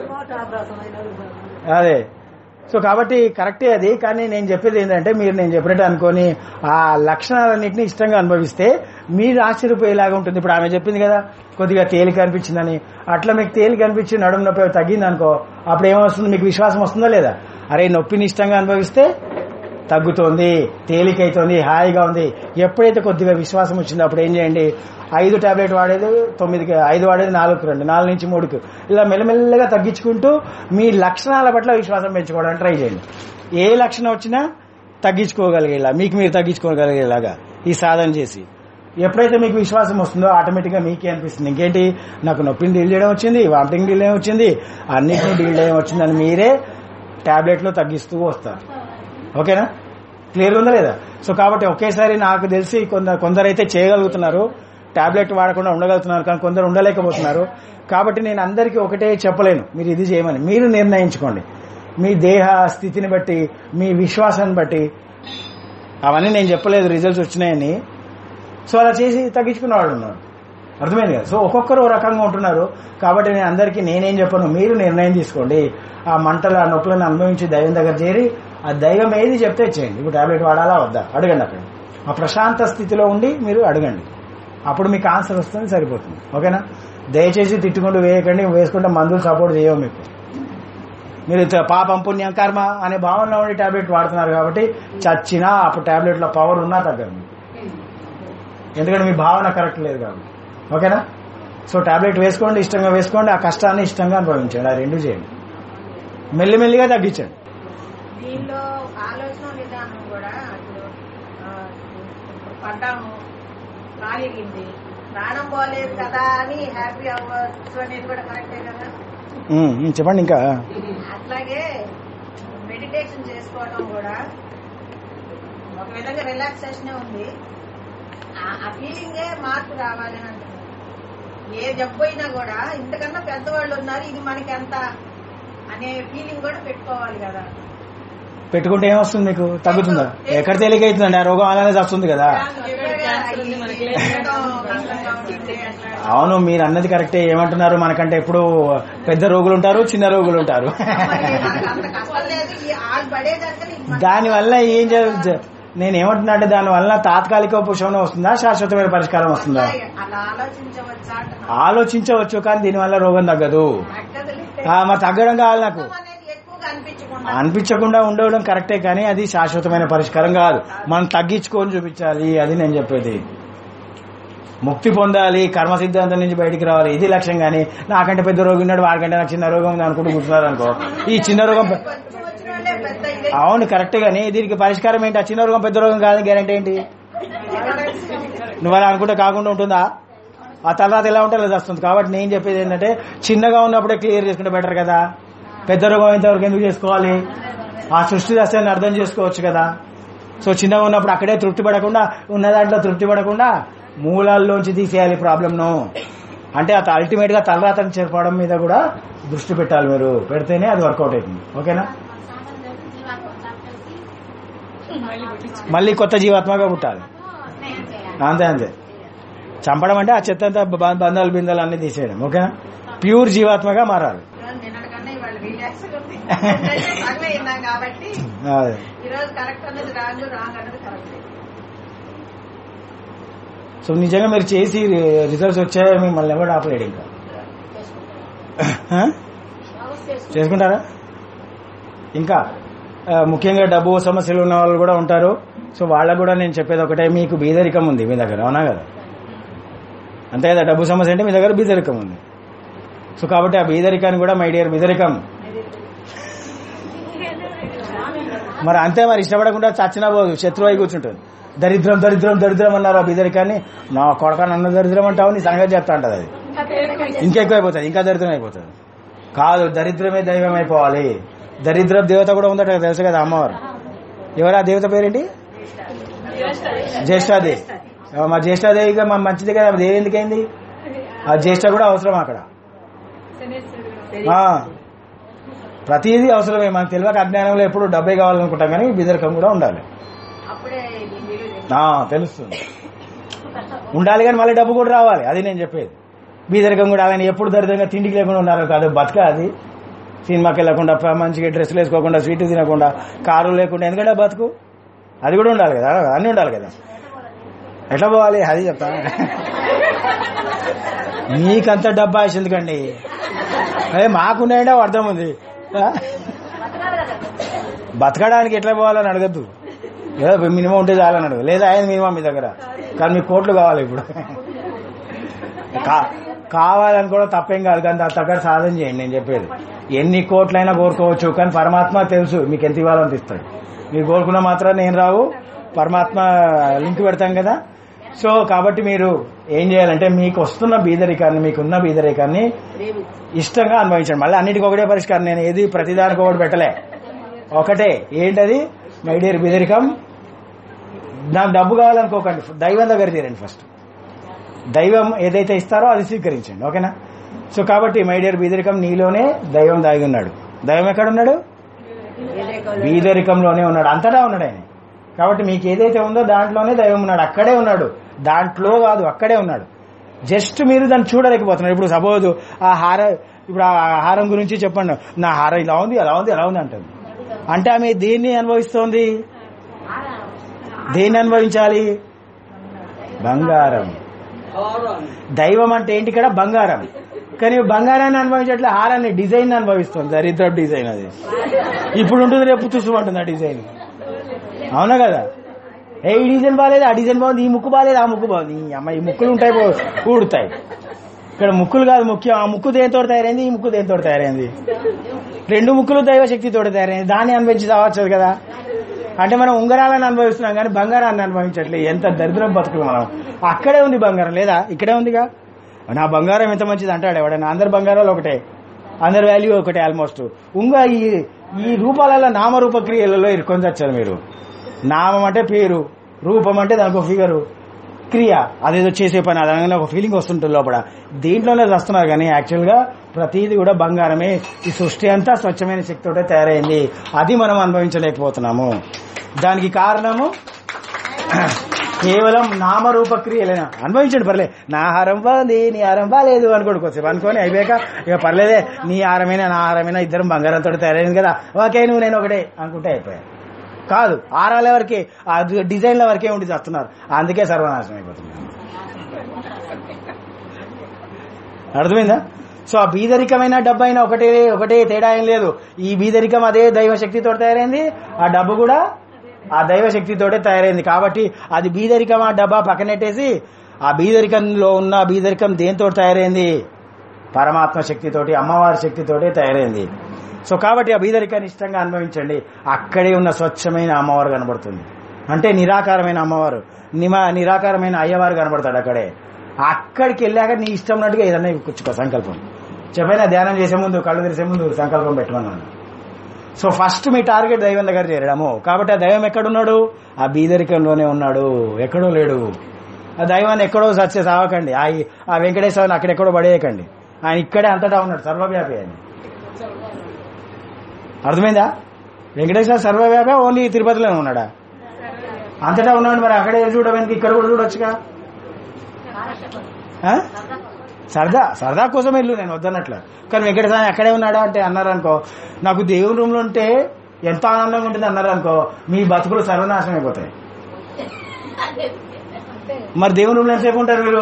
అదే సో కాబట్టి కరెక్టే అది కానీ నేను చెప్పేది ఏంటంటే మీరు నేను చెప్పినట్టు అనుకొని ఆ లక్షణాలన్నింటినీ ఇష్టంగా అనుభవిస్తే మీరు ఆశ్చర్యపోయేలాగా ఉంటుంది ఇప్పుడు ఆమె చెప్పింది కదా కొద్దిగా తేలిక అనిపించిందని అట్లా మీకు తేలిక అనిపించి నడుము నొప్పి తగ్గింది అనుకో అప్పుడు ఏమొస్తుంది మీకు విశ్వాసం వస్తుందా లేదా అరే నొప్పిని ఇష్టంగా అనుభవిస్తే తగ్గుతోంది తేలికైతోంది హాయిగా ఉంది ఎప్పుడైతే కొద్దిగా విశ్వాసం వచ్చిందో అప్పుడు ఏం చేయండి ఐదు టాబ్లెట్ వాడేది తొమ్మిదికి ఐదు వాడేది నాలుగుకి రెండు నాలుగు నుంచి మూడుకి ఇలా మెల్లమెల్లగా తగ్గించుకుంటూ మీ లక్షణాల పట్ల విశ్వాసం పెంచుకోవడానికి ట్రై చేయండి ఏ లక్షణం వచ్చినా తగ్గించుకోగలిగేలా మీకు మీరు తగ్గించుకోగలిగేలాగా ఈ సాధన చేసి ఎప్పుడైతే మీకు విశ్వాసం వస్తుందో ఆటోమేటిక్గా మీకే అనిపిస్తుంది ఇంకేంటి నాకు నొప్పిని డీల్ చేయడం వచ్చింది వామిటింగ్ డీల్ చేయడం వచ్చింది అన్నిటిని డీల్ చేయడం వచ్చిందని మీరే టాబ్లెట్లో తగ్గిస్తూ వస్తారు ఓకేనా క్లియర్గా ఉందా లేదా సో కాబట్టి ఒకేసారి నాకు తెలిసి కొందరు కొందరైతే చేయగలుగుతున్నారు టాబ్లెట్ వాడకుండా ఉండగలుగుతున్నారు కానీ కొందరు ఉండలేకపోతున్నారు కాబట్టి నేను అందరికీ ఒకటే చెప్పలేను మీరు ఇది చేయమని మీరు నిర్ణయించుకోండి మీ దేహ స్థితిని బట్టి మీ విశ్వాసాన్ని బట్టి అవన్నీ నేను చెప్పలేదు రిజల్ట్స్ వచ్చినాయని సో అలా చేసి తగ్గించుకున్న వాళ్ళు ఉన్నారు అర్థమైంది కదా సో ఒక్కొక్కరు ఓ రకంగా ఉంటున్నారు కాబట్టి నేను అందరికీ నేనేం చెప్పను మీరు నిర్ణయం తీసుకోండి ఆ మంటలు ఆ నొప్పులను అనుభవించి దైవం దగ్గర చేరి ఆ దైవం ఏది చెప్తే చేయండి ఇప్పుడు టాబ్లెట్ వాడాలా వద్దా అడగండి అక్కడ ఆ ప్రశాంత స్థితిలో ఉండి మీరు అడగండి అప్పుడు మీకు ఆన్సర్ వస్తుంది సరిపోతుంది ఓకేనా దయచేసి తిట్టుకుంటూ వేయకండి వేసుకుంటే మందులు సపోర్ట్ చేయవు మీకు మీరు ఇత- పాపం పుణ్యం కర్మ అనే భావనలో ఉండి టాబ్లెట్ వాడుతున్నారు కాబట్టి చచ్చినా అప్పుడు టాబ్లెట్ల పవర్ ఉన్నా తగ్గదు మీకు. ఎందుకంటే మీ భావన కరెక్ట్ లేదు కాబట్టి ఓకేనా సో టాబ్లెట్ వేసుకోండి ఇష్టంగా వేసుకోండి ఆ కష్టాన్ని ఇష్టంగా అనుభవించండి ఆ రెండు చేయండి మెల్లిమెల్లిగా తగ్గించండి దీనిలో ఆలోచన విధానం కూడా ఇప్పుడు ఆ, ఇప్పుడు పడ్డాము కాలిగింది ప్రాణం పోలేదు కదా అని హ్యాపీ అవ్వచ్చు అనేది కూడా కరెక్టే కదా ఉమ్, ఉమ్, చెప్పండి ఇంకా అట్లాగే మెడిటేషన్ చేసుకోవడం కూడా ఒక విధంగా రిలాక్సేషన్ ఉంది ఆ- ఆ ఫీలింగే మార్పు రావాలి అని అంటున్నారు ఏ జబ్బు అయినా కూడా ఇంతకన్నా పెద్దవాళ్ళు ఉన్నారు ఇది మనకి ఎంత అనే ఫీలింగ్ కూడా పెట్టుకోవాలి కదా పెట్టుకుంటే ఏమొస్తుంది మీకు తగ్గుతుందా ఎక్కడ తేలిక అవుతుందండి ఆ రోగం అలానే వస్తుంది కదా చెప్పారు క్యాన్సర్ ఉంది మనకి కష్టంగా ఉంటుంది అట్లా అవును మీరు అన్నది కరెక్టే ఏమంటున్నారు మనకంటే ఎప్పుడు పెద్ద రోగులు ఉంటారు చిన్న రోగులు ఉంటారు మరి మనకు అంత కష్టం లేదు ఈ ఆడు పడేదాకా నీకు మన- దానివల్ల ఏం జరు- నేను ఏమంటున్నా అంటే దానివల్ల తాత్కాలిక ఉపశమనం వస్తుందా శాశ్వతమైన పరిష్కారం వస్తుందా అలా ఆలోచించవచ్చా అంటున్నా. ఆలోచించవచ్చు కానీ దీనివల్ల రోగం తగ్గదు తగ్గదులే. ఆ, మరి తగ్గడం కావాలి నాకు కష్టం అనేది ఎక్కువగా అనిపించకుండా అనిపించకుండా ఉండడం కరెక్టే కానీ అది శాశ్వతమైన పరిష్కారం కాదు మనం తగ్గించుకొని చూపించాలి అది నేను చెప్పేది ముక్తి పొందాలి కర్మ సిద్ధాంతం నుంచి బయటికి రావాలి ఇది లక్ష్యం కానీ నాకంటే పెద్ద రోగం ఉన్నాడు వాడికంటే నాకు చిన్న రోగం ఉంది అనుకుంటూ కూర్చున్నారు అనుకో ఈ చిన్న రోగం పె- కొంచెం వచ్చిన వాళ్ళే పెద్ద ఇదే అవును కరెక్టే కానీ దీనికి పరిష్కారం ఏంటి ఆ చిన్న రోగం పెద్ద రోగం కాదని గ్యారంటీ ఏంటి నువ్వు అలా అనుకుంటే కాకుండా ఉంటుందా ఆ తర్వాత ఎలా ఉంటే అలా వస్తుంది కాబట్టి నేను చెప్పేది ఏంటంటే చిన్నగా ఉన్నప్పుడే క్లియర్ చేసుకుంటే బెటర్ కదా పెద్ద రోగం అయినంతవరకు ఎందుకు చేసుకోవాలి ఆ సృష్టి దశని అర్థం చేసుకోవచ్చు కదా సో చిన్నగా ఉన్నప్పుడు అక్కడే తృప్తి పడకుండా ఉన్న దాంట్లో తృప్తి పడకుండా మూలాల్లోంచి తీసేయాలి ప్రాబ్లంను అంటే అది అల్టిమేట్ గా తలరాతని చేరుకోవడం మీద కూడా దృష్టి పెట్టాలి మీరు పెడితేనే అది వర్కౌట్ అవుతుంది ఓకేనా మళ్ళీ కొత్త జీవాత్మగా పుట్టాలి అంతే అంతే చంపడం అంటే ఆ చెత్త అంతా బ- బంధాలు బిందాలు అన్ని తీసేయడం ఓకేనా ప్యూర్ జీవాత్మగా మారాలి నిన్నటికన్నా ఇవాళ రిలాక్స్ ఉంది సగమే విన్నాం కాబట్టి అదే. ఈ రోజు కరెక్ట్ అన్నది రాంగ్ రాంగ్ అన్నది కరెక్ట్ సో నిజంగా మీరు చేసి రిజల్ట్స్ వచ్చాయో మిమ్మల్ని ఎవరు ఆపలేడు ఇంకా ఆ? చేసుకుంటారా ఇంకా ఆ, ముఖ్యంగా డబ్బు సమస్యలు ఉన్న వాళ్ళు కూడా ఉంటారు సో వాళ్ళకు కూడా నేను చెప్పేది ఒకటే మీకు బీదరికం ఉంది మీ దగ్గర అవునా కదా అంతే కదా డబ్బు సమస్య అంటే మీ దగ్గర బీదరికం ఉంది సో కాబట్టి ఆ బీదరికాన్ని కూడా మై డియర్ బీదరికం మరి అంతే మరి ఇష్టపడకుండా చచ్చినా పోదు శత్రువు అయి కూర్చుంటుంది దరిద్రం దరిద్రం దరిద్రం అన్నారు ఆ బీదరికాన్ని నా కొడక నన్ను దరిద్రం అంటావు నీ సంగతి చెప్తా అంటది అది ఇంకెక్కువ అయిపోతుంది ఇంకా దరిద్రం అయిపోతుంది కాదు దరిద్రమే దైవం అయిపోవాలి దరిద్ర దేవత కూడా ఉందట తెలుసు కదా అమ్మవారు ఎవరు ఆ దేవత పేరేంటి జ్యేష్ఠాదేవి ఆ, మా జ్యేష్ఠాదేవిగా మా మంచిది కదా ఆ దేవి ఎందుకైంది ఆ జ్యేష్ఠ కూడా అవసరం అక్కడ ఆ, ప్రతిదీ అవసరమే మనకు తెలియక అజ్ఞానంలో ఎప్పుడు డబ్బే కావాలనుకుంటాం కానీ బిదరకం కూడా ఉండాలి అప్పుడే ఇది విలువ ఆ, తెలుస్తుంది ఉండాలి కానీ మళ్ళీ డబ్బు కూడా రావాలి అది నేను చెప్పేది బీదరికం కూడా అలానే ఎప్పుడు దరిద్రంగా తిండికి లేకుండా ఉండాలి కాదు బతక అది సినిమాకి వెళ్ళకుండా ప- మంచిగా డ్రెస్సులు వేసుకోకుండా స్వీట్ తినకుండా కారు లేకుండా ఎందుకంటే ఆ బతుకు అది కూడా ఉండాలి కదా అన్నీ ఉండాలి కదా ఎట్లా పోవాలి అది చెప్తా మీకంత డబ్బా ఆశ ఎందుకండి అదే మాకున్నాయంటే అర్థం ఉంది ఆ? బతకడానికి ఎట్లా పోవాలని అడగద్దు ఏదో మినిమం ఉంటే చాలని అడగదు లేదా ఆయన మినిమం మీ దగ్గర కానీ మీకు కోట్లు కావాలి ఇప్పుడు కా- కావాలని కూడా తప్పేం కాదు కానీ దాని తగ్గట్టు సాధన చేయండి నేను చెప్పేది ఎన్ని కోట్లైనా కోరుకోవచ్చు కానీ పరమాత్మ తెలుసు మీకు ఎంత ఇవ్వాలని ఇస్తాడు మీరు కోరుకున్న మాత్రం నేను రావు పరమాత్మ లింక్ పెడతాం కదా సో కాబట్టి మీరు ఏం చేయాలంటే మీకు వస్తున్న బీదరికాన్ని మీకున్న బీదరికాన్ని ఇష్టంగా అనుభవించండి మళ్ళీ అన్నిటికీ ఒకటే పరిష్కారం నేను ఏది ప్రతిదానికి ఒకటి పెట్టలే ఒకటే ఏంటది మై డియర్ బీదరికం నాకు డబ్బు కావాలనుకోకండి దైవం దగ్గర తీరండి ఫస్ట్ దైవం ఏదైతే ఇస్తారో అది స్వీకరించండి ఓకేనా సో కాబట్టి మై డియర్ బీదరికం నీలోనే దైవం దాగి ఉన్నాడు దైవం ఎక్కడ ఉన్నాడు బీదరికంలోనే ఉన్నాడు అంతటా ఉన్నాడు ఆయన కాబట్టి మీకు ఏదైతే ఉందో దాంట్లోనే దైవం ఉన్నాడు అక్కడే ఉన్నాడు దాంట్లో కాదు అక్కడే ఉన్నాడు జస్ట్ మీరు దాన్ని చూడలేకపోతున్నారు ఇప్పుడు సపోజ్ ఆ హార ఇప్పుడు ఆ హారం గురించి చెప్పండి నా హారం ఇలా ఉంది అలా ఉంది అలా ఉంది అంటుంది అంటే ఆమె దేన్ని అనుభవిస్తోంది దేన్ని అనుభవించాలి బంగారం హారాన్ని దైవం అంటే ఏంటి ఇక్కడ బంగారం కానీ బంగారాన్ని అనుభవించట్లే హారాన్ని డిజైన్ అనుభవిస్తుంది దరిద్ర డిజైన్ అది ఇప్పుడు ఉంటుంది రేపు తుసుమంటుంది ఆ డిజైన్ అవునా కదా ఏ ఈ డిజైన్ బాగాలేదు ఆ డిజైన్ బాగుంది ఈ ముక్కు బాగాలేదు ఆ ముక్కు బాగుంది ఈ అమ్మ ఈ ముక్కులు ఉంటాయి పో- ఊడుతాయి ఇక్కడ ముక్కులు కాదు ముఖ్యం ఆ ముక్కు దేనితో తయారైంది ఈ ముక్కు దేనితో తయారైంది రెండు ముక్కులు దైవశక్తితో తయారైంది దాన్ని అనుభవించి రావచ్చు కదా అంటే మనం ఉంగరాలను అనుభవిస్తున్నాం కానీ బంగారాన్ని అనుభవించట్లేదు ఎంత దరిద్రం బతుకు మనం అక్కడే ఉంది బంగారం లేదా ఇక్కడే ఉందిగా నా బంగారం ఎంత మంచిది అంటాడు ఎవడైనా అందరి బంగారాలు ఒకటే అందరి వాల్యూ ఒకటే ఆల్మోస్ట్ ఉంగ ఈ ఈ రూపాలలో నామరూప క్రియలలో ఇరుకొని వచ్చారు మీరు నామం అంటే పేరు రూపం అంటే దానికి ఒక ఫిగరు క్రియ అదేదో చేసే పని అదనంగా ఒక ఫీలింగ్ వస్తుంటుంది లోపల దీంట్లోనే వస్తున్నారు కానీ యాక్చువల్ గా ప్రతిదీ కూడా బంగారమే ఈ సృష్టి అంతా స్వచ్ఛమైన శక్తితోటే తయారైంది అది మనం అనుభవించలేకపోతున్నాము దానికి కారణము కేవలం నామరూప క్రియలేనా అనుభవించండి పర్లే నా హారం బాగుంది నీ హారం బాగాలేదు అనుకోండి కొంచెం అనుకొని అయిపోయాక ఇక పర్లేదే నీ హారమైనా నా హారమైనా ఇద్దరం బంగారంతో తయారైంది కదా ఓకే నువ్వు నేను ఒకటే అనుకుంటే అయిపోయా కాదు ఆరాల వరకే ఆ డిజైన్ల వరకే ఉండి చేస్తున్నారు అందుకే సర్వనాశనం అయిపోతుంది అర్థమైందా సో ఆ బీదరికమైన డబ్బు అయినా ఒకటే ఒకటే తేడా ఏం లేదు ఈ బీదరికం అదే దైవ శక్తితో తయారైంది ఆ డబ్బు కూడా ఆ దైవ శక్తితోటే తయారైంది కాబట్టి అది బీదరికం ఆ డబ్బా పక్కనెట్టేసి ఆ బీదరికంలో ఉన్న బీదరికం దేంతో తయారైంది పరమాత్మ శక్తితోటి అమ్మవారి శక్తితోటే తయారైంది సో కాబట్టి ఆ బీదరికాన్ని ఇష్టంగా అనుభవించండి అక్కడే ఉన్న స్వచ్ఛమైన అమ్మవారు కనబడుతుంది అంటే నిరాకారమైన అమ్మవారు నిమా నిరాకారమైన అయ్యవారు కనబడతాడు అక్కడే అక్కడికి వెళ్ళాక నీ ఇష్టం ఉన్నట్టుగా ఏదన్నా కూర్చుకో సంకల్పం చెప్పైనా ధ్యానం చేసే ముందు కళ్ళు తెరిసే ముందు సంకల్పం పెట్టమన్నాను సో ఫస్ట్ మీ టార్గెట్ దైవం దగ్గర చేరడము కాబట్టి ఆ దైవం ఎక్కడున్నాడు ఆ బీదరికంలోనే ఉన్నాడు ఎక్కడో లేడు ఆ దైవాన్ని ఎక్కడో సత్య సావకండి ఆ ఆ వెంకటేశ్వరుని అక్కడెక్కడో పడేయకండి ఆయన ఇక్కడే అంతటా ఉన్నాడు సర్వవ్యాపి ఆయన అర్థమైందా వెంకటేశ్వర సర్వవ్యాపి ఓన్లీ తిరుపతిలోనే ఉన్నాడా అంతటా ఉన్నాడు మరి అక్కడే చూడడానికి ఇక్కడ కూడా చూడొచ్చుగా ఆ? సరదా సరదా కోసం వెళ్ళు నేను వద్దన్నట్లు కానీ వెంకటస్వామి అక్కడే ఉన్నాడా అంటే అన్నారు అనుకో నాకు దేవుని రూమ్ లో ఉంటే ఎంత ఆనందంగా ఉంటుంది అన్నారు అనుకో మీ బతుకులు సర్వనాశనం అయిపోతాయి మరి దేవుని రూమ్ లో ఎంతసేపు ఉంటారు మీరు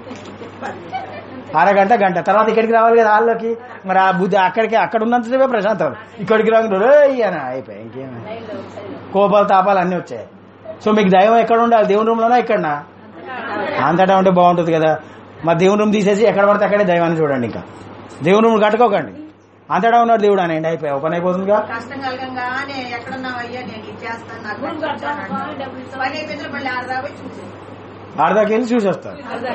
అరగంట గంట తర్వాత ఇక్కడికి రావాలి కదా హాల్లోకి మరి ఆ బుద్ధి అక్కడికి అక్కడ ఉన్నంతసేపే ప్రశాంతం ఇక్కడికి రాకుండా అని అయిపోయి ఇంకేం కోపాలు తాపాలు అన్నీ వచ్చాయి సో మీకు దైవం ఎక్కడ ఉండాలి దేవుని రూమ్ లోనా ఇక్కడనా అంతటా ఉంటే బాగుంటుంది కదా మరి దేవుని రూమ్ తీసేసి ఎక్కడ పడితే అక్కడే దైవాన్ని చూడండి ఇంకా దేవుని రూమ్ కట్టుకోకండి అంతటా ఉన్నాడు దేవుడు అని అయిపోయి ఓపెన్ అయిపోతుందిగా కష్టం కలగంగానే ఎక్కడున్నావయ్యా నేను ఇది చేస్తాను నాకు కట్టించాను అంటాడు. పని అయిపోయిన మళ్ళీ ఆరు రాబోయి చూసి ఆడదాకి వెళ్ళి చూసి వస్తారు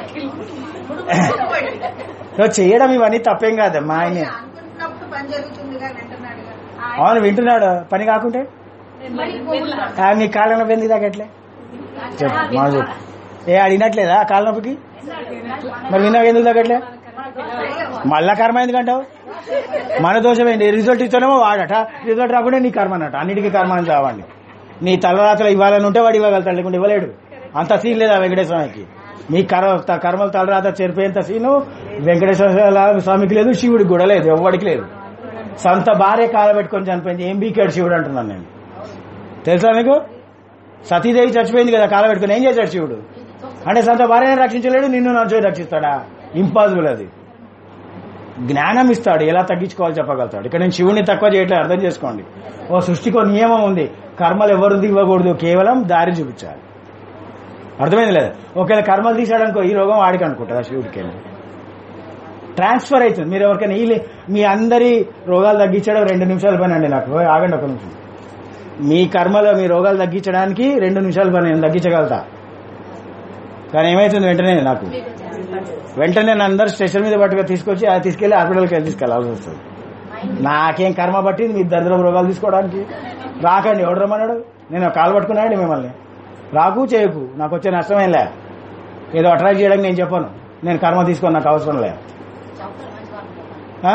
సో చేయడం ఇవన్నీ తప్పేం కాదమ్మా ఆయన అనుకుంటున్నప్పుడు పని జరుగుతుందిగా వింటున్నాడుగా అవును వింటున్నాడు పని కాకుంటే ఆ, మీ కాళ్ళ నొప్పి ఎందుకు తగ్గట్లే చెప్పు మా చెప్పు ఏ అడిగినట్లేదా కాళ్ళ నొప్పికి మరి విన్నాక ఎందుకు తగ్గట్లే మళ్ళా కర్మ ఎందుకంటావు మన దోషమేంటి రిజల్ట్ ఇస్తానేమో వాడట రిజల్ట్ రాకుండా నీ కర్మ అన్నట్టు అన్నిటికీ కర్మ అని చావండి నీ తలరాత్రులు ఇవ్వాలని ఉంటే వాడు ఇవ్వగలుగుతాడు లేకుంటే ఇవ్వలేడు అంత సీన్ లేదా వెంకటేశ్వర స్వామికి మీ కర్మ త- కర్మల తలరాత చెరిపోయేంత సీను వెంకటేశ్వర స్వామికి లేదు శివుడికి కూడా లేదు ఎవడికి లేదు సొంత భార్య కాలబెట్టుకొని చనిపోయింది ఏం బీకాడు శివుడు అంటున్నాను నేను తెలుసా మీకు సతీదేవి చచ్చిపోయింది కదా కాలబెట్టుకుని ఏం చేశాడు శివుడు అంటే సొంత భార్యని రక్షించలేడు నిన్ను నచ్చో రక్షిస్తాడా ఇంపాసిబుల్ అది జ్ఞానం ఇస్తాడు ఎలా తగ్గించుకోవాలో చెప్పగలుగుతాడు ఇక్కడ నేను శివుని తక్కువ చేయట్లేదు అర్థం చేసుకోండి ఓ సృష్టికి ఓ నియమం ఉంది కర్మలు ఎవరు ఇవ్వకూడదు కేవలం దారి చూపించాలి అర్థమైంది లేదా ఒకవేళ కర్మలు తీసాడనుకో ఈ రోగం వాడికి అనుకుంటుందా శివుడికి వెళ్ళి ట్రాన్స్ఫర్ అవుతుంది మీరు ఎవరికైనా ఈ మీ అందరి రోగాలు తగ్గించడం రెండు నిమిషాల పని అండి నాకు ఓయ్ ఆగండి ఒక నిమిషం మీ కర్మలో మీ రోగాలు తగ్గించడానికి రెండు నిమిషాల పని నేను తగ్గించగలుగుతా కానీ ఏమైతుంది వెంటనే నాకు వెంటనే నన్ను అందరు స్టేషన్ మీద పట్టుగా తీసుకొచ్చి అది తీసుకెళ్లి హాస్పిటల్కి వెళ్ళి తీసుకెళ్ళాల్సి వస్తుంది నాకేం కర్మ పట్టింది మీ దరిద్రం రోగాలు తీసుకోవడానికి రాకండి ఎవడు రమ్మన్నాడు నేను కాలు పట్టుకున్నాడు మిమ్మల్ని రాకు చేయకు నాకు వచ్చే నష్టమేం లే ఏదో అట్రాక్ట్ చేయడానికి నేను చెప్పను నేను కర్మ తీసుకొని నాకు అవసరం లే ఆ?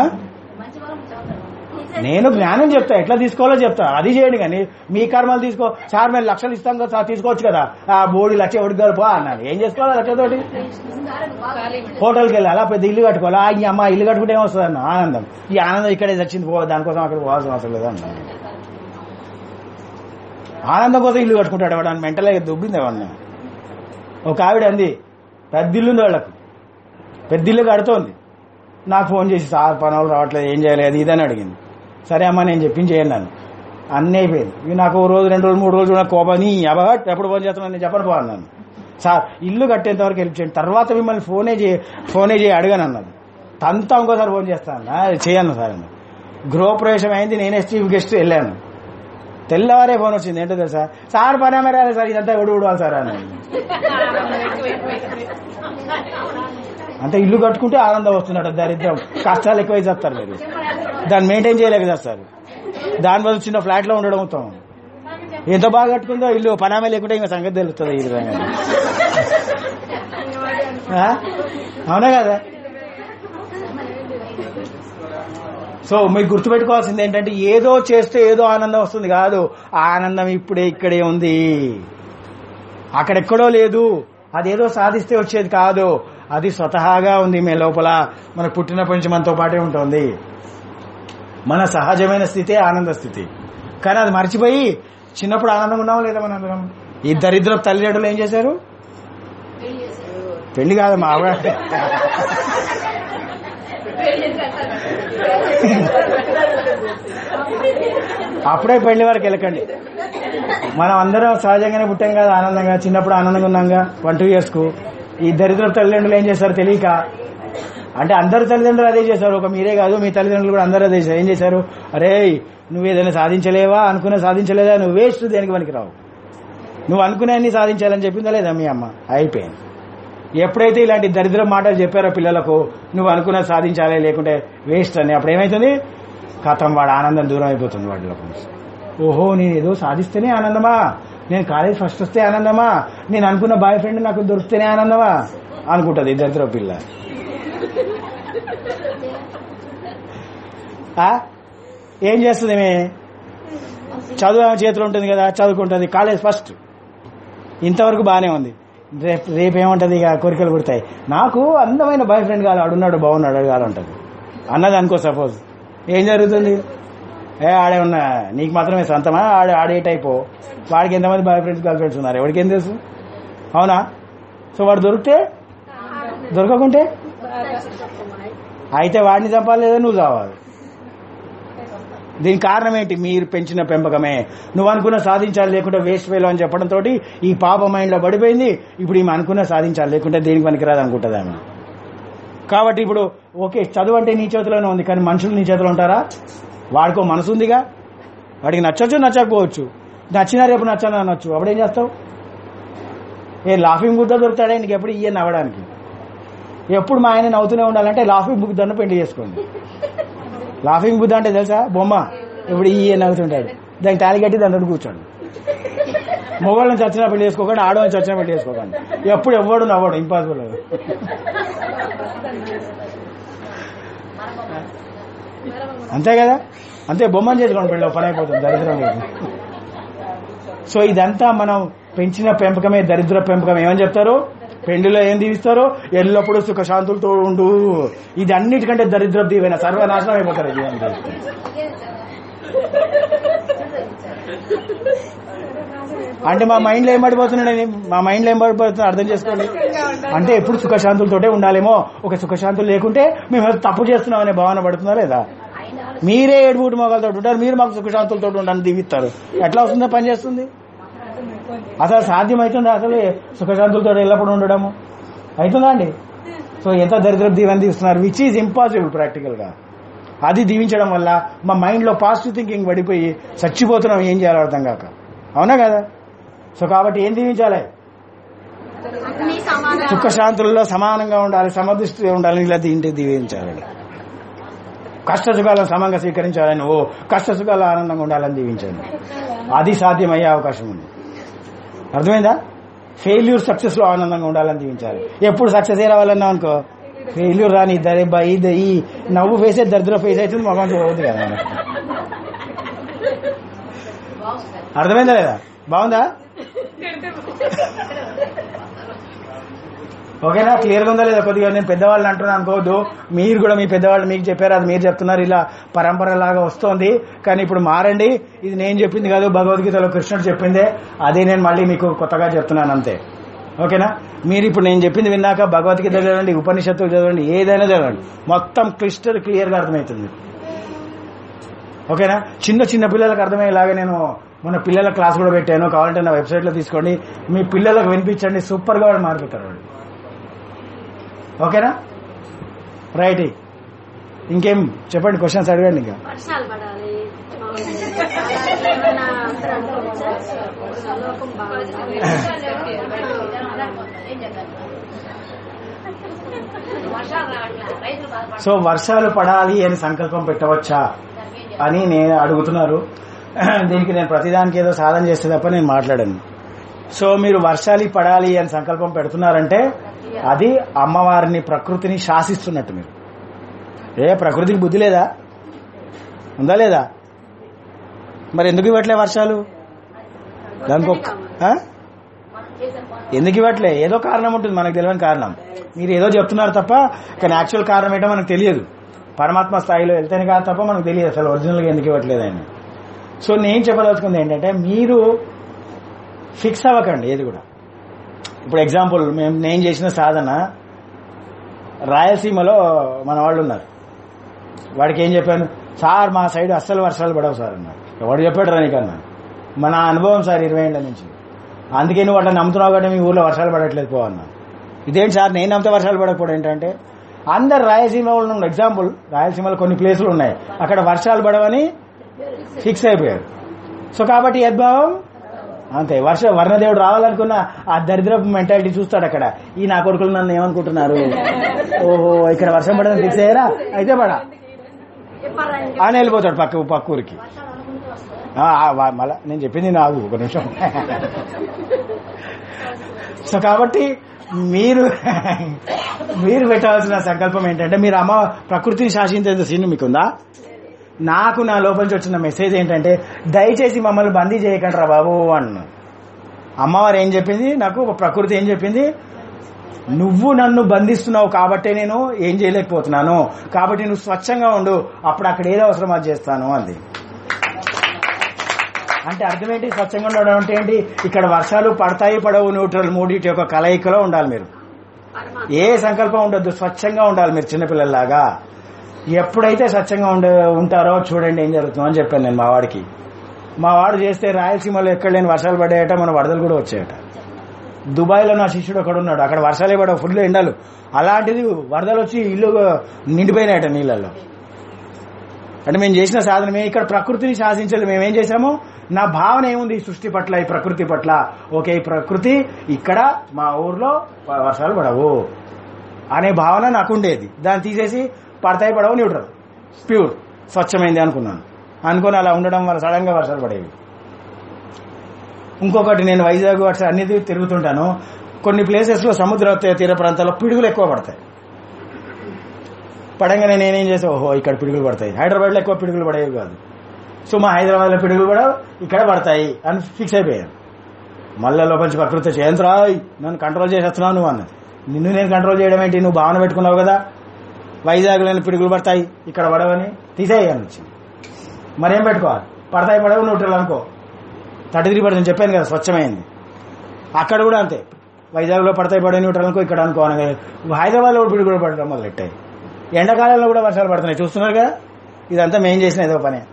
నేను జ్ఞానం చెప్తా ఎట్లా తీసుకోవాలో చెప్తా అది చేయండి కానీ మీ కర్మలు తీసుకో సార్ మేము లక్షలు ఇస్తాం కదా సార్ తీసుకోవచ్చు కదా ఆ బోడి లక్ష ఎవరికి గలుపా అన్నాడు ఏం చేసుకోవాలి లక్షతోటి హోటల్కి వెళ్ళాలి అలా పెద్ద ఇల్లు కట్టుకోవాలి ఆ ఈ అమ్మ ఇల్లు కట్టుకుంటే ఏమొస్తుంది అన్న ఆనందం ఈ ఆనందం ఇక్కడే చచ్చింది పో దానికోసం అక్కడ పోవాల్సిన అవసరం లేదు అన్న ఆనందం కోసం ఇల్లు కట్టుకుంటాడు వాడు మెంటలే దుబ్బింది ఎవరిని ఒక ఆవిడ అంది పెద్ద ఇల్లు ఉంది వాళ్ళకు పెద్ద ఇల్లు కడుతోంది నాకు ఫోన్ చేసి సార్ పనులు రావట్లేదు ఏం చేయాలి అది ఇదని అడిగింది సరే అమ్మా నేను చెప్పింది చేయండి నన్ను అన్నీ అయిపోయింది ఇవి నాకు ఓ రోజు రెండు రోజులు మూడు రోజులు నాకు కోపం నీ అబహట్ ఎప్పుడు ఫోన్ చేస్తున్నాను నేను చెప్పను పోవాలి నన్ను సార్ ఇల్లు కట్టేంత వరకు హెల్ప్ చేయండి తర్వాత మిమ్మల్ని ఫోనే చేయ ఫోనే చేయి అడగాను అన్నది తంతా ఇంకోసారి ఫోన్ చేస్తాను "ఆ, చేయను సార్ అన్న గృహప్రవేశం అయింది నేనే చీఫ్ గెస్ట్ వెళ్ళాను తెల్లవారే ఫోన్ వచ్చింది ఏంటో తెలుసా సార్ పని మరి రాలేదు సార్ ఇదంతా ఎవడు ఊడవాలి సార్ అని అంటే ఇల్లు కట్టుకుంటే ఆనందం వస్తుందట దరిద్రం కష్టాలు ఎక్కువై చేస్తారు మీరు దాన్ని మెయింటైన్ చేయలేక చేస్తారు దాని బదులు చిన్న ఫ్లాట్ లో ఉండడం మొత్తం ఎంత బాగా కట్టుకుందో ఇల్లు పనామే లేకుంటే ఇంకా సంగతి తెలుస్తుంది ఈ విధంగా ఆ? అవునా కదా సో మీకు గుర్తుపెట్టుకోవాల్సింది ఏంటంటే ఏదో చేస్తే ఏదో ఆనందం వస్తుంది కాదు ఆ ఆనందం ఇప్పుడే ఇక్కడే ఉంది అక్కడెక్కడో లేదు అదేదో సాధిస్తే వచ్చేది కాదు అది స్వతహాగా ఉంది మీ లోపల మన పుట్టినప్పటి నుంచి మనతో పాటే ఉంటుంది మన సహజమైన స్థితే ఆనంద స్థితి కానీ అది మర్చిపోయి చిన్నప్పుడు ఆనందంగా ఉన్నామా లేదా మన అందరం ఈ దరిద్ర తల్లిదండ్రులు ఏం చేశారు పెళ్లి చేశారు. పెళ్లి కాదు మా ఆవిడ పెళ్లి కట్టారు. అప్పుడే పెళ్లి వరకు వెళ్ళకండి మనం అందరం సహజంగానే పుట్టాం కదా ఆనందంగా చిన్నప్పుడు ఆనందంగా ఉన్నాంగా వన్ టూ ఇయర్స్ కు ఈ దరిద్ర తల్లిదండ్రులు ఏం చేశారు తెలియక అంటే అందరు తల్లిదండ్రులు అదే చేశారు ఒక మీరే కాదు మీ తల్లిదండ్రులు కూడా అందరూ అదే చేశారు ఏం చేశారు అరే నువ్వు ఏదైనా సాధించలేవా అనుకున్న సాధించలేదా నువ్వు వేస్ట్ దేనికి పనికి రావు నువ్వు అనుకునే సాధించాలని చెప్పిందా లేదా మీ అమ్మ అయిపోయింది ఎప్పుడైతే ఇలాంటి దరిద్ర మాటలు చెప్పారో పిల్లలకు నువ్వు అనుకున్నది సాధించాలి లేకుంటే వేస్ట్ అని అప్పుడు ఏమైతుంది కథం వాడు ఆనందం దూరం అయిపోతుంది వాడిలోకి నుంచి ఓహో నేను ఏదో సాధిస్తేనే ఆనందమా నేను కాలేజ్ ఫస్ట్ వస్తే ఆనందమా నేను అనుకున్న బాయ్ ఫ్రెండ్ నాకు దొరికితేనే ఆనందమా అనుకుంటది దరిద్ర పిల్ల ఆ? ఏం చేస్తుంది ఈమె? చదువు ఆమె చేతిలో ఉంటుంది కదా చదువుకుంటుంది కాలేజ్ ఫస్ట్ ఇంతవరకు బాగానే ఉంది రేపు రేపు ఏముంటది ఇక కోరికలు పుడతాయి నాకు అందమైన బాయ్ ఫ్రెండ్ కాదు అడున్నాడు బాగున్నాడు అడగాలి ఉంటుంది అన్నది అనుకో సపోజ్ ఏం జరుగుతుంది ఏ ఆడే ఉన్నా నీకు మాత్రమే సొంతమా ఆడే ఆడే టైపో వాడికి ఎంతమంది బాయ్ ఫ్రెండ్స్ గర్ల్ ఫ్రెండ్స్ ఉన్నారు ఎవరికి ఏం తెలుసు అవునా సో వాడు దొరికితే దొరకకుంటే అయితే వాడిని చంపాలి లేదా నువ్వు చావాలి దీనికి కారణం ఏంటి మీరు పెంచిన పెంపకమే నువ్వు అనుకున్న సాధించాలి లేకుంటే వేస్ట్ ఫెయిల్ అని చెప్పడంతో ఈ పాప మైండ్ లో పడిపోయింది ఇప్పుడు ఈమె అనుకున్న సాధించాలి లేకుంటే దేనికి పనికిరాదు అనుకుంటుంది ఆమె కాబట్టి ఇప్పుడు ఓకే చదువు అంటే నీ చేతిలోనే ఉంది కానీ మనుషులు నీ చేతిలో ఉంటారా వాడికో మనసు ఉందిగా వాడికి నచ్చొచ్చు నచ్చకపోవచ్చు నచ్చినా రేపు నచ్చాలని అనొచ్చు అప్పుడేం చేస్తావు ఏ లాఫింగ్ బుద్ధ దొరుకుతాడే నీకు ఎప్పుడు ఇయ్య నవ్వడానికి ఎప్పుడు మా ఆయన నవ్వుతూనే ఉండాలంటే లాఫింగ్ బుక్ దన్ను పెళ్లి చేసుకోండి లాఫింగ్ బుద్ధ అంటే తెలుసా బొమ్మ ఇప్పుడు ఈ నవ్వుతుంటాడు దానికి తాళి కట్టి దాని కూర్చోండి మొగోళ్ళని చచ్చిన పెళ్లి చేసుకోకండి ఆడవాళ్ళని చచ్చిన పెళ్లి చేసుకోకండి ఎప్పుడు ఎవ్వడు నవ్వడు ఇంపాసిబుల్ అది అంతే కదా అంతే బొమ్మని చేసుకోండి పెళ్ళి పని అయిపోతుంది దరిద్రం లేదు సో ఇదంతా మనం పెంచిన పెంపకమే దరిద్ర పెంపకం ఏమని చెప్తారు పెండిలో ఏం దీవిస్తారో ఎల్లప్పుడూ సుఖశాంతులతో ఉండు ఇది అన్నిటికంటే దరిద్ర దీవెన సర్వనాశనం అయిపోతారు జీవనం చేస్తే అంటే మా మైండ్ లో ఏం పడిపోతున్నాడని మా మైండ్ లో ఏం పడిపోతున్నా అర్థం చేసుకోండి అంటే ఎప్పుడు సుఖశాంతులతోటే ఉండాలేమో ఒక సుఖశాంతులు లేకుంటే మేము ఏదో తప్పు చేస్తున్నాం అనే భావన పడుతుందా లేదా మీరే ఏడుబూటి మొగలతో ఉంటారు మీరు మాకు సుఖశాంతులతో ఉండని దీవిస్తారు ఎట్లా వస్తుందో పని చేస్తుంది అసలు సాధ్యమవుతుందా అసలు సుఖశాంతులతో ఎల్లప్పుడు ఉండడము అవుతుందా అండి సో ఎంత దరిద్ర దీవెన తీస్తున్నారు విచ్ ఈజ్ ఇంపాసిబుల్ ప్రాక్టికల్ గా అది దీవించడం వల్ల మా మైండ్ లో పాజిటివ్ థింకింగ్ పడిపోయి చచ్చిపోతున్నాం ఏం చేయాలో అర్థం కాక అవునా కదా సో కాబట్టి ఏం దీవించాలి అన్ని సమానం సుఖశాంతులలో సమానంగా ఉండాలి సమదృష్టిగా ఉండాలి ఇలా దీంటి దీవించాలని కష్ట సుఖాలను సమంగా స్వీకరించాలని ఓ కష్ట సుఖాలు ఆనందంగా ఉండాలని దీవించండి అది సాధ్యమయ్యే అవకాశం ఉంది అర్థమైందా ఫెయిల్యూర్ సక్సెస్ లో ఆనందంగా ఉండాలని దీవించాలి ఎప్పుడు సక్సెస్ రావాలన్నా అనుకో ఫెయిల్యూర్ రాని దరే బ- ఈ ద- ఈ నవ్వు ఫేసే దరిద్ర ఫేస్ అవుతుంది మొఖం పోతుంది కదా మనకి. అర్థమైందా లేదా బాగుందా ఓకేనా క్లియర్ గా ఉందా లేదా కొద్దిగా నేను పెద్దవాళ్ళని అంటున్నాను అనుకోవద్దు మీరు కూడా మీ పెద్దవాళ్ళు మీకు చెప్పారు అది మీరు చెప్తున్నారు ఇలా పరంపర లాగా వస్తోంది కానీ ఇప్పుడు మారండి ఇది నేను చెప్పింది కాదు భగవద్గీతలో కృష్ణుడు చెప్పిందే అదే నేను మళ్ళీ మీకు కొత్తగా చెప్తున్నాను అంతే ఓకేనా మీరు ఇప్పుడు నేను చెప్పింది విన్నాక భగవద్గీత చదవండి ఉపనిషత్తులు చదవండి ఏదైనా చదవండి మొత్తం క్లిస్టర్ క్లియర్ గా అర్థమవుతుంది ఓకేనా చిన్న చిన్న పిల్లలకు అర్థమయ్యేలాగా నేను మన పిల్లల క్లాస్ కూడా పెట్టాను కావాలంటే నా వెబ్సైట్ లో తీసుకోండి మీ పిల్లలకు వినిపించండి సూపర్ గా వాళ్ళు మారిపోతారు వాళ్ళు ఓకేనా రైట్ ఇంకేం చెప్పండి క్వశ్చన్స్ అడగండి ఇంకా వర్షాలు పడాలి అలాగే ఏమైనా అందరూ అనుకోవచ్చా లోకం బాగుంది సో వర్షాలు పడాలి అని సంకల్పం పెట్టవచ్చా అని నేను అడుగుతున్నారు దీనికి నేను ప్రతిదానికి ఏదో సాధన చేస్తే తప్ప నేను మాట్లాడాను సో మీరు వర్షాలు పడాలి అని సంకల్పం పెడుతున్నారంటే అది అమ్మవారిని ప్రకృతిని శాసిస్తున్నట్టు మీరు ఏ ప్రకృతికి బుద్ధి లేదా ఉందా మరి ఎందుకు ఇవ్వట్లే వర్షాలు దానికి ఒక్క- ఆ? ఎందుకు ఇవ్వట్లే ఏదో కారణం ఉంటుంది మనకు తెలియని కారణం మీరు ఏదో చెప్తున్నారు తప్ప కానీ యాక్చువల్ కారణం ఏంటో మనకు తెలియదు పరమాత్మ స్థాయిలో వెళ్తేనే కాదు తప్ప మనకు తెలియదు అసలు ఒరిజినల్గా ఎందుకు ఇవ్వట్లేదు అని సో నేను చెప్పదలుచుకుంది ఏంటంటే మీరు ఫిక్స్ అవ్వకండి ఏది కూడా ఇప్పుడు ఎగ్జాంపుల్ మేము నేను చేసిన సాధన రాయలసీమలో మన వాళ్ళు ఉన్నారు వాడికి ఏం చెప్పాను సార్ మా సైడ్ అస్సలు వర్షాలు పడవు సార్ అన్నారు ఎవడు చెప్పాడు రా నీకన్నా మన అనుభవం సార్ ఇరవై ఏళ్ళ నుంచి అందుకే నువ్వు అట్లా నమ్ముతున్నావు కాబట్టి మీ ఊర్లో వర్షాలు పడట్లేదు పో అన్నా ఇదేంటి సార్ నేను నమ్మితే వర్షాలు పడకపోవడం ఏంటంటే అందరు రాయలసీమ వాళ్ళు ఉన్న ఎగ్జాంపుల్ రాయలసీమలో కొన్ని ప్లేసులు ఉన్నాయి అక్కడ వర్షాలు పడవని ఫిక్స్ అయిపోయారు సో కాబట్టి యద్భావం అంతే వర్ష వర్ణదేవుడు రావాలనుకున్న ఆ దరిద్రపు మెంటాలిటీ చూస్తాడు అక్కడ ఈ నా కొడుకులు నన్ను ఏమనుకుంటున్నారు ఓహో ఇక్కడ వర్షం పడదని ఫిక్స్ అయ్యారా అయితే పడా అని వెళ్ళిపోతాడు పక్క పక్క ఊరికి ఆ, ఆ, వా- మళ్ళా నేను చెప్పింది నాకు ఒక నిమిషం సో కాబట్టి మీరు మీరు పెట్టాల్సిన సంకల్పం ఏంటంటే మీరు అమ్మ ప్రకృతిని శాసించేంత సీన్ మీకుందా నాకు నా లోపల నుంచి వచ్చిన మెసేజ్ ఏంటంటే దయచేసి మమ్మల్ని బందీ చేయకండి రా బాబు అన్న అమ్మవారు ఏం చెప్పింది నాకు ప్రకృతి ఏం చెప్పింది నువ్వు నన్ను బంధిస్తున్నావు కాబట్టే నేను ఏం చేయలేకపోతున్నాను కాబట్టి నువ్వు స్వచ్ఛంగా ఉండు అప్పుడు అక్కడ ఏదో అవసరం అది చేస్తాను అంది అంటే అర్థం ఏంటి స్వచ్ఛంగా ఉండడం అంటే ఏంటి ఇక్కడ వర్షాలు పడతాయి పడవు న్యూట్రల్ మూడింటి యొక్క కలయికలో ఉండాలి మీరు ఏ సంకల్పం ఉండొద్దు స్వచ్ఛంగా ఉండాలి మీరు చిన్నపిల్లల్లాగా ఎప్పుడైతే స్వచ్ఛంగా ఉండ ఉంటారో చూడండి ఏం జరుగుతుందో అని చెప్పాను నేను మా వాడికి మా వాడు చేస్తే రాయలసీమలో ఎక్కడ లేని వర్షాలు పడాయట మన వరదలు కూడా వచ్చాయట దుబాయ్లో నా శిష్యుడు ఒకడు ఉన్నాడు అక్కడ వర్షాలే పడవు ఫుల్ ఎండలు అలాంటిది వరదలు వచ్చి ఇల్లు నిండిపోయినాయట నీళ్ళల్లో అంటే మేము చేసిన సాధన మేము ఇక్కడ ప్రకృతిని శాసించాలి మేమేం చేసాము నా భావన ఏముంది ఈ సృష్టి పట్ల ఈ ప్రకృతి పట్ల ఓకే ఈ ప్రకృతి ఇక్కడ మా ఊర్లో ప- వర్షాలు పడవు అనే భావన నాకు ఉండేది దాన్ని తీసేసి పడతాయి పడవు న్యూట్రల్ ప్యూర్ స్వచ్ఛమైంది అనుకున్నాను అనుకుని అలా ఉండడం వల్ల సడన్ గా వర్షాలు పడేవి ఇంకొకటి నేను వైజాగ్ అట్లా అన్ని తిరుగుతుంటాను కొన్ని ప్లేసెస్ లో సముద్ర తీ- తీర ప్రాంతాల్లో పిడుగులు ఎక్కువ పడతాయి పడంగానే నేనేం చేసా ఓహో ఇక్కడ పిడుగులు పడతాయి హైదరాబాద్ లో ఎక్కువ పిడుగులు పడేవి కాదు సో మా హైదరాబాద్ లో పిడుగులు కూడా ఇక్కడ పడతాయి అని ఫిక్స్ అయిపోయాను మళ్ళా లోపలికి ప్రకృతి చేయంత్రాయ్ నన్ను కంట్రోల్ చేసేస్తున్నావు నువ్వు అన్నది నిన్ను నేను కంట్రోల్ చేయడం ఏంటి నువ్వు భావన పెట్టుకున్నావు కదా వైజాగ్ లేని పిడుగులు పడతాయి ఇక్కడ పడవని తీసేయి అని వచ్చింది మరేం పెట్టుకోవాలి పడతాయి పడవు న్యూట్రల్ అనుకో థర్టీ త్రీ పర్సెంట్ చెప్పాను కదా స్వచ్ఛమైంది అక్కడ కూడా అంతే వైజాగ్ లో పడతాయి పడే న్యూట్రల్ అనుకో ఇక్కడ అనుకో అనగా హైదరాబాద్ లో పిడుగులు పడడం మొదలెట్టాయి ఎండాకాలంలో కూడా వర్షాలు పడుతున్నాయి చూస్తున్నారు కదా ఇదంతా మేం చేసిన ఏదో పనే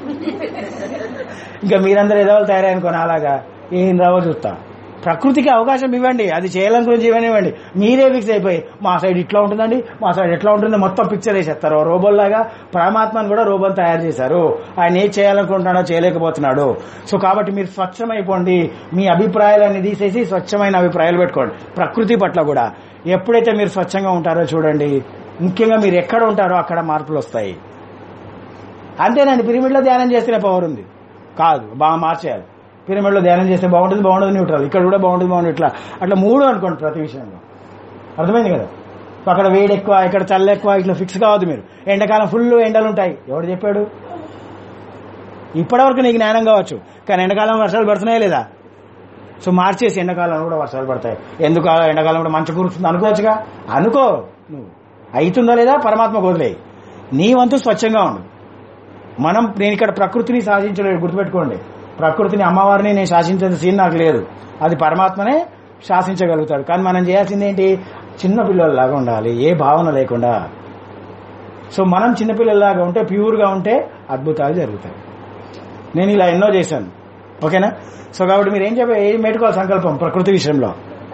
ఇంకా మీరందరూ ఏదో వాళ్ళు తయారనుకోని అలాగా ఏం రావో చూస్తా ప్రకృతికి అవకాశం ఇవ్వండి అది చేయాలనుకుని చేయనివ్వండి మీరే ఫిక్స్ అయిపోయి మా సైడ్ ఇట్లా ఉంటుందండి మా సైడ్ ఎట్లా ఉంటుంది మొత్తం పిక్చర్ వేసేస్తారు రోబోల్లాగా పరమాత్మను కూడా రోబోని తయారు చేశారు ఆయన ఏం చేయాలనుకుంటున్నాడో చేయలేకపోతున్నాడు సో కాబట్టి మీరు స్వచ్ఛమైపోండి మీ అభిప్రాయాలన్నీ తీసేసి స్వచ్ఛమైన అభిప్రాయాలు పెట్టుకోండి ప్రకృతి పట్ల కూడా ఎప్పుడైతే మీరు స్వచ్ఛంగా ఉంటారో చూడండి ముఖ్యంగా మీరు ఎక్కడ ఉంటారో అక్కడ మార్పులు వస్తాయి అంతేనండి పిరమిడ్లో ధ్యానం చేస్తేనే పవర్ ఉంది కాదు బాగా మార్చేయాలి పిరమిడ్లో ధ్యానం చేస్తే బాగుంటుంది బాగుంటుంది న్యూట్రల్ ఇక్కడ కూడా బాగుంటుంది బాగుంటుంది ఇట్లా అట్లా మూడు అనుకోండి ప్రతి విషయంలో అర్థమైంది కదా అక్కడ వేడి ఎక్కువ ఇక్కడ చల్ల ఎక్కువ ఇట్లా ఫిక్స్ కావద్దు మీరు ఎండాకాలం ఫుల్ ఎండలు ఉంటాయి ఎవడు చెప్పాడు ఇప్పటివరకు నీకు జ్ఞానం కావచ్చు కానీ ఎండాకాలం వర్షాలు పడుతున్నాయా లేదా సో మార్చేసి ఎండాకాలం కూడా వర్షాలు పడతాయి ఎందుకు ఆ ఎండాకాలం కూడా మంచు కురుస్తుంది అనుకోవచ్చుగా అనుకో నువ్వు అవుతుందా లేదా పరమాత్మ వదిలేయి నీ వంతు స్వచ్ఛంగా ఉండు మనం నేను ఇక్కడ ప్రకృతిని శాసించలేదు గుర్తుపెట్టుకోండి ప్రకృతిని అమ్మవారిని నేను శాసించేంత సీన్ నాకు లేదు అది పరమాత్మనే శాసించగలుగుతాడు కానీ మనం చేయాల్సింది ఏంటి చిన్న పిల్లల్లాగా ఉండాలి ఏ భావన లేకుండా సో మనం చిన్నపిల్లల్లాగా ఉంటే ప్యూర్గా ఉంటే అద్భుతాలు జరుగుతాయి నేను ఇలా ఎన్నో చేశాను ఓకేనా సో కాబట్టి మీరు ఏం చెప్పే ఏం పెట్టుకోవాలి సంకల్పం ప్రకృతి విషయంలో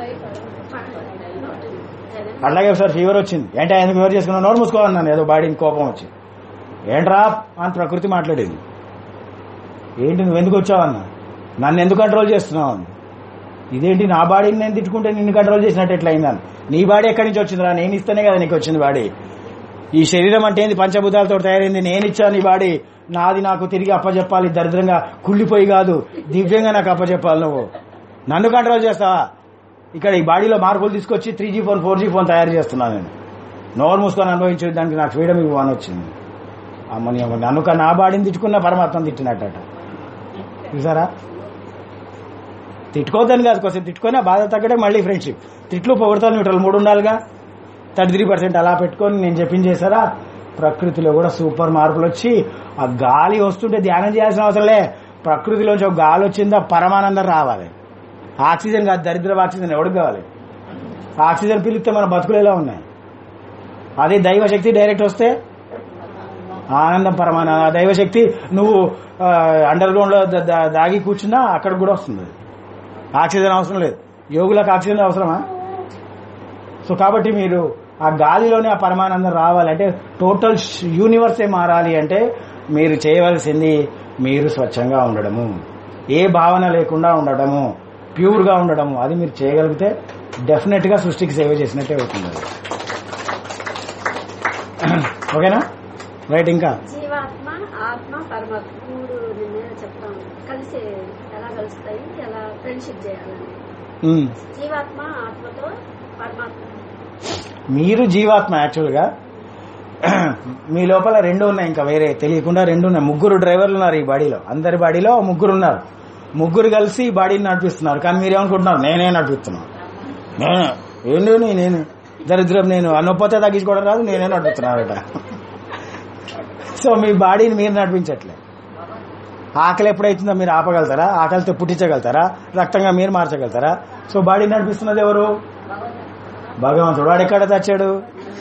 అట్లాగే ఒకసారి ఫీవర్ వచ్చింది ఏంటి ఆయన ఫీవర్ చేసుకున్నా నోరు మూసుకోవాలన్నాను ఏదో బాడీని కోపం వచ్చి ఏంట్రా అని ప్రకృతి మాట్లాడింది ఏంటి నువ్వు ఎందుకు వచ్చావన్నా నన్ను ఎందుకు కంట్రోల్ చేస్తున్నావు అంది ఇదేంటి నా బాడీని నేను తిట్టుకుంటే నిన్ను కంట్రోల్ చేసినట్టు ఎట్లా అయిందని నీ బాడీ ఎక్కడి నుంచి వచ్చిందిరా నేను ఇస్తేనే కదా నీకు వచ్చింది బాడీ ఈ శరీరం అంటే ఏంది పంచభూతాలతో తయారైంది నేను ఇచ్చాను ఈ బాడీ నాది నాకు తిరిగి అప్పచెప్పాలి దరిద్రంగా కుళ్ళిపోయి కాదు దివ్యంగా నాకు అప్పచెప్పాలి నువ్వు నన్ను కంట్రోల్ చేస్తావా ఇక్కడ ఈ బాడీలో మార్పులు తీసుకొచ్చి three G phone four G phone తయారు చేస్తున్నాను నేను నోరు మూసుకొని అనుభవించే దానికి నాకు ఫ్రీడమ్ ఇవ్వని వచ్చింది అమ్మని అమ్మ నన్ను కా- నా బాడీని తిట్టుకున్న పరమాత్మను తిట్టినట్టట చూసారా తిట్టుకోవద్దని కాదు కొంచెం తిట్టుకొని ఆ బాధ తగ్గడే మళ్ళీ ఫ్రెండ్షిప్ తిట్లు పొగడతాను న్యూట్రల్ మూడు ఉండాలిగా థర్టీ త్రీ పర్సెంట్ అలా పెట్టుకొని నేను చెప్పింది చేశారా ప్రకృతిలో కూడా సూపర్ మార్పులు వచ్చి ఆ గాలి వస్తుంటే ధ్యానం చేయాల్సిన అవసరంలే ప్రకృతిలోంచి ఒక గాలి వచ్చిందా పరమానందం రావాలి ఆక్సిజన్ కాదు దరిద్ర ఆక్సిజన్ ఎవరికి కావాలి ఆక్సిజన్ పిలిస్తే మన బతుకులు ఎలా ఉన్నాయి అదే దైవశక్తి డైరెక్ట్ వస్తే ఆనందం పరమానందం ఆ దైవశక్తి నువ్వు అండర్ గ్రౌండ్ లో ద- ద- దాగి కూర్చున్నా అక్కడ కూడా వస్తుంది అది. ఆక్సిజన్ అవసరం లేదు యోగులకు ఆక్సిజన్ అవసరమా సో కాబట్టి మీరు ఆ గాలిలోనే ఆ పరమానందం రావాలంటే టోటల్ యూనివర్సే మారాలి అంటే మీరు చేయవలసింది మీరు స్వచ్ఛంగా ఉండడము ఏ భావన లేకుండా ఉండడము ప్యూర్ గా ఉండడము అది మీరు చేయగలిగితే డెఫినెట్ గా సృష్టికి సేవ చేసినట్టే అవుతుంది అది. ఓకేనా రైట్ ఇంకా జీవాత్మ ఆత్మ పరమాత్మ మూడు నేను చెప్తాను కలిసి ఎలా కలుస్తాయి ఎలా ఫ్రెండ్షిప్ చేయాలని ఉమ్. జీవాత్మ ఆత్మతో పరమాత్మ మీరు జీవాత్మ యాక్చువల్ గా మీ లోపల రెండు ఉన్నాయి ఇంకా వేరే తెలియకుండా రెండు ఉన్నాయి ముగ్గురు డ్రైవర్లు ఉన్నారు ఈ బాడీలో అందరి బాడీలో ముగ్గురు ఉన్నారు ముగ్గురు కలిసి ఈ బాడీని నడిపిస్తున్నారు కానీ మీరేమనుకుంటున్నారు నేనే నడిపిస్తున్నాను నేనే ఏంటి నేను దరిద్రం నేను అనొప్పతే తగ్గించుకోవడం రాదు నేనే నడిపిస్తున్నారట సో మీ బాడీని మీరు నడిపించట్లే ఆకలి ఎప్పుడైతుందో మీరు ఆపగలుగుతారా ఆకలితో పుట్టించగలుగుతారా రక్తంగా మీరు మార్చగలుగుతారా సో బాడీ నడిపిస్తున్నది ఎవరు భగవంతుడు వాడు ఎక్కడ తెచ్చాడు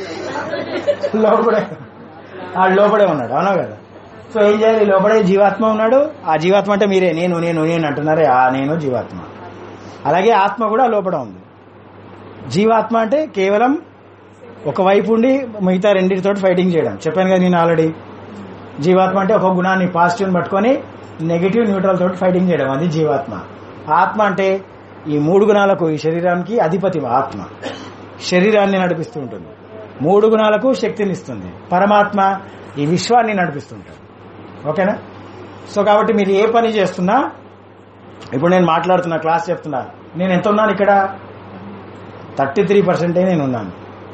లోపడే ఆ లోపడే ఉన్నాడు అవునా కదా సో ఏం చేయాలి లోపడే జీవాత్మ ఉన్నాడు ఆ జీవాత్మ అంటే మీరే నేను నేను నేను అంటున్నారే ఆ నేను జీవాత్మ అలాగే ఆత్మ కూడా లోపల ఉంది జీవాత్మ అంటే కేవలం ఒక వైపు ఉండి మిగతా రెండింటితో ఫైటింగ్ చేయడం చెప్పాను కదా నేను ఆల్రెడీ జీవాత్మ అంటే ఒక గుణాన్ని పాజిటివ్ పట్టుకొని నెగిటివ్ న్యూట్రల్ తోటి ఫైటింగ్ చేయడం అది జీవాత్మ ఆత్మ అంటే ఈ మూడు గుణాలకు ఈ శరీరానికి అధిపతి ఆత్మ శరీరాన్ని నడిపిస్తూ ఉంటుంది మూడు గుణాలకు శక్తిని ఇస్తుంది పరమాత్మ ఈ విశ్వాన్ని నడిపిస్తుంటాడు ఓకేనా సో కాబట్టి మీరు ఏ పని చేస్తున్నా ఇప్పుడు నేను మాట్లాడుతున్నా క్లాస్ చెప్తున్నా నేను ఎంత ఉన్నాను ఇక్కడ థర్టీ త్రీ పర్సెంటే నేను ఉన్నాను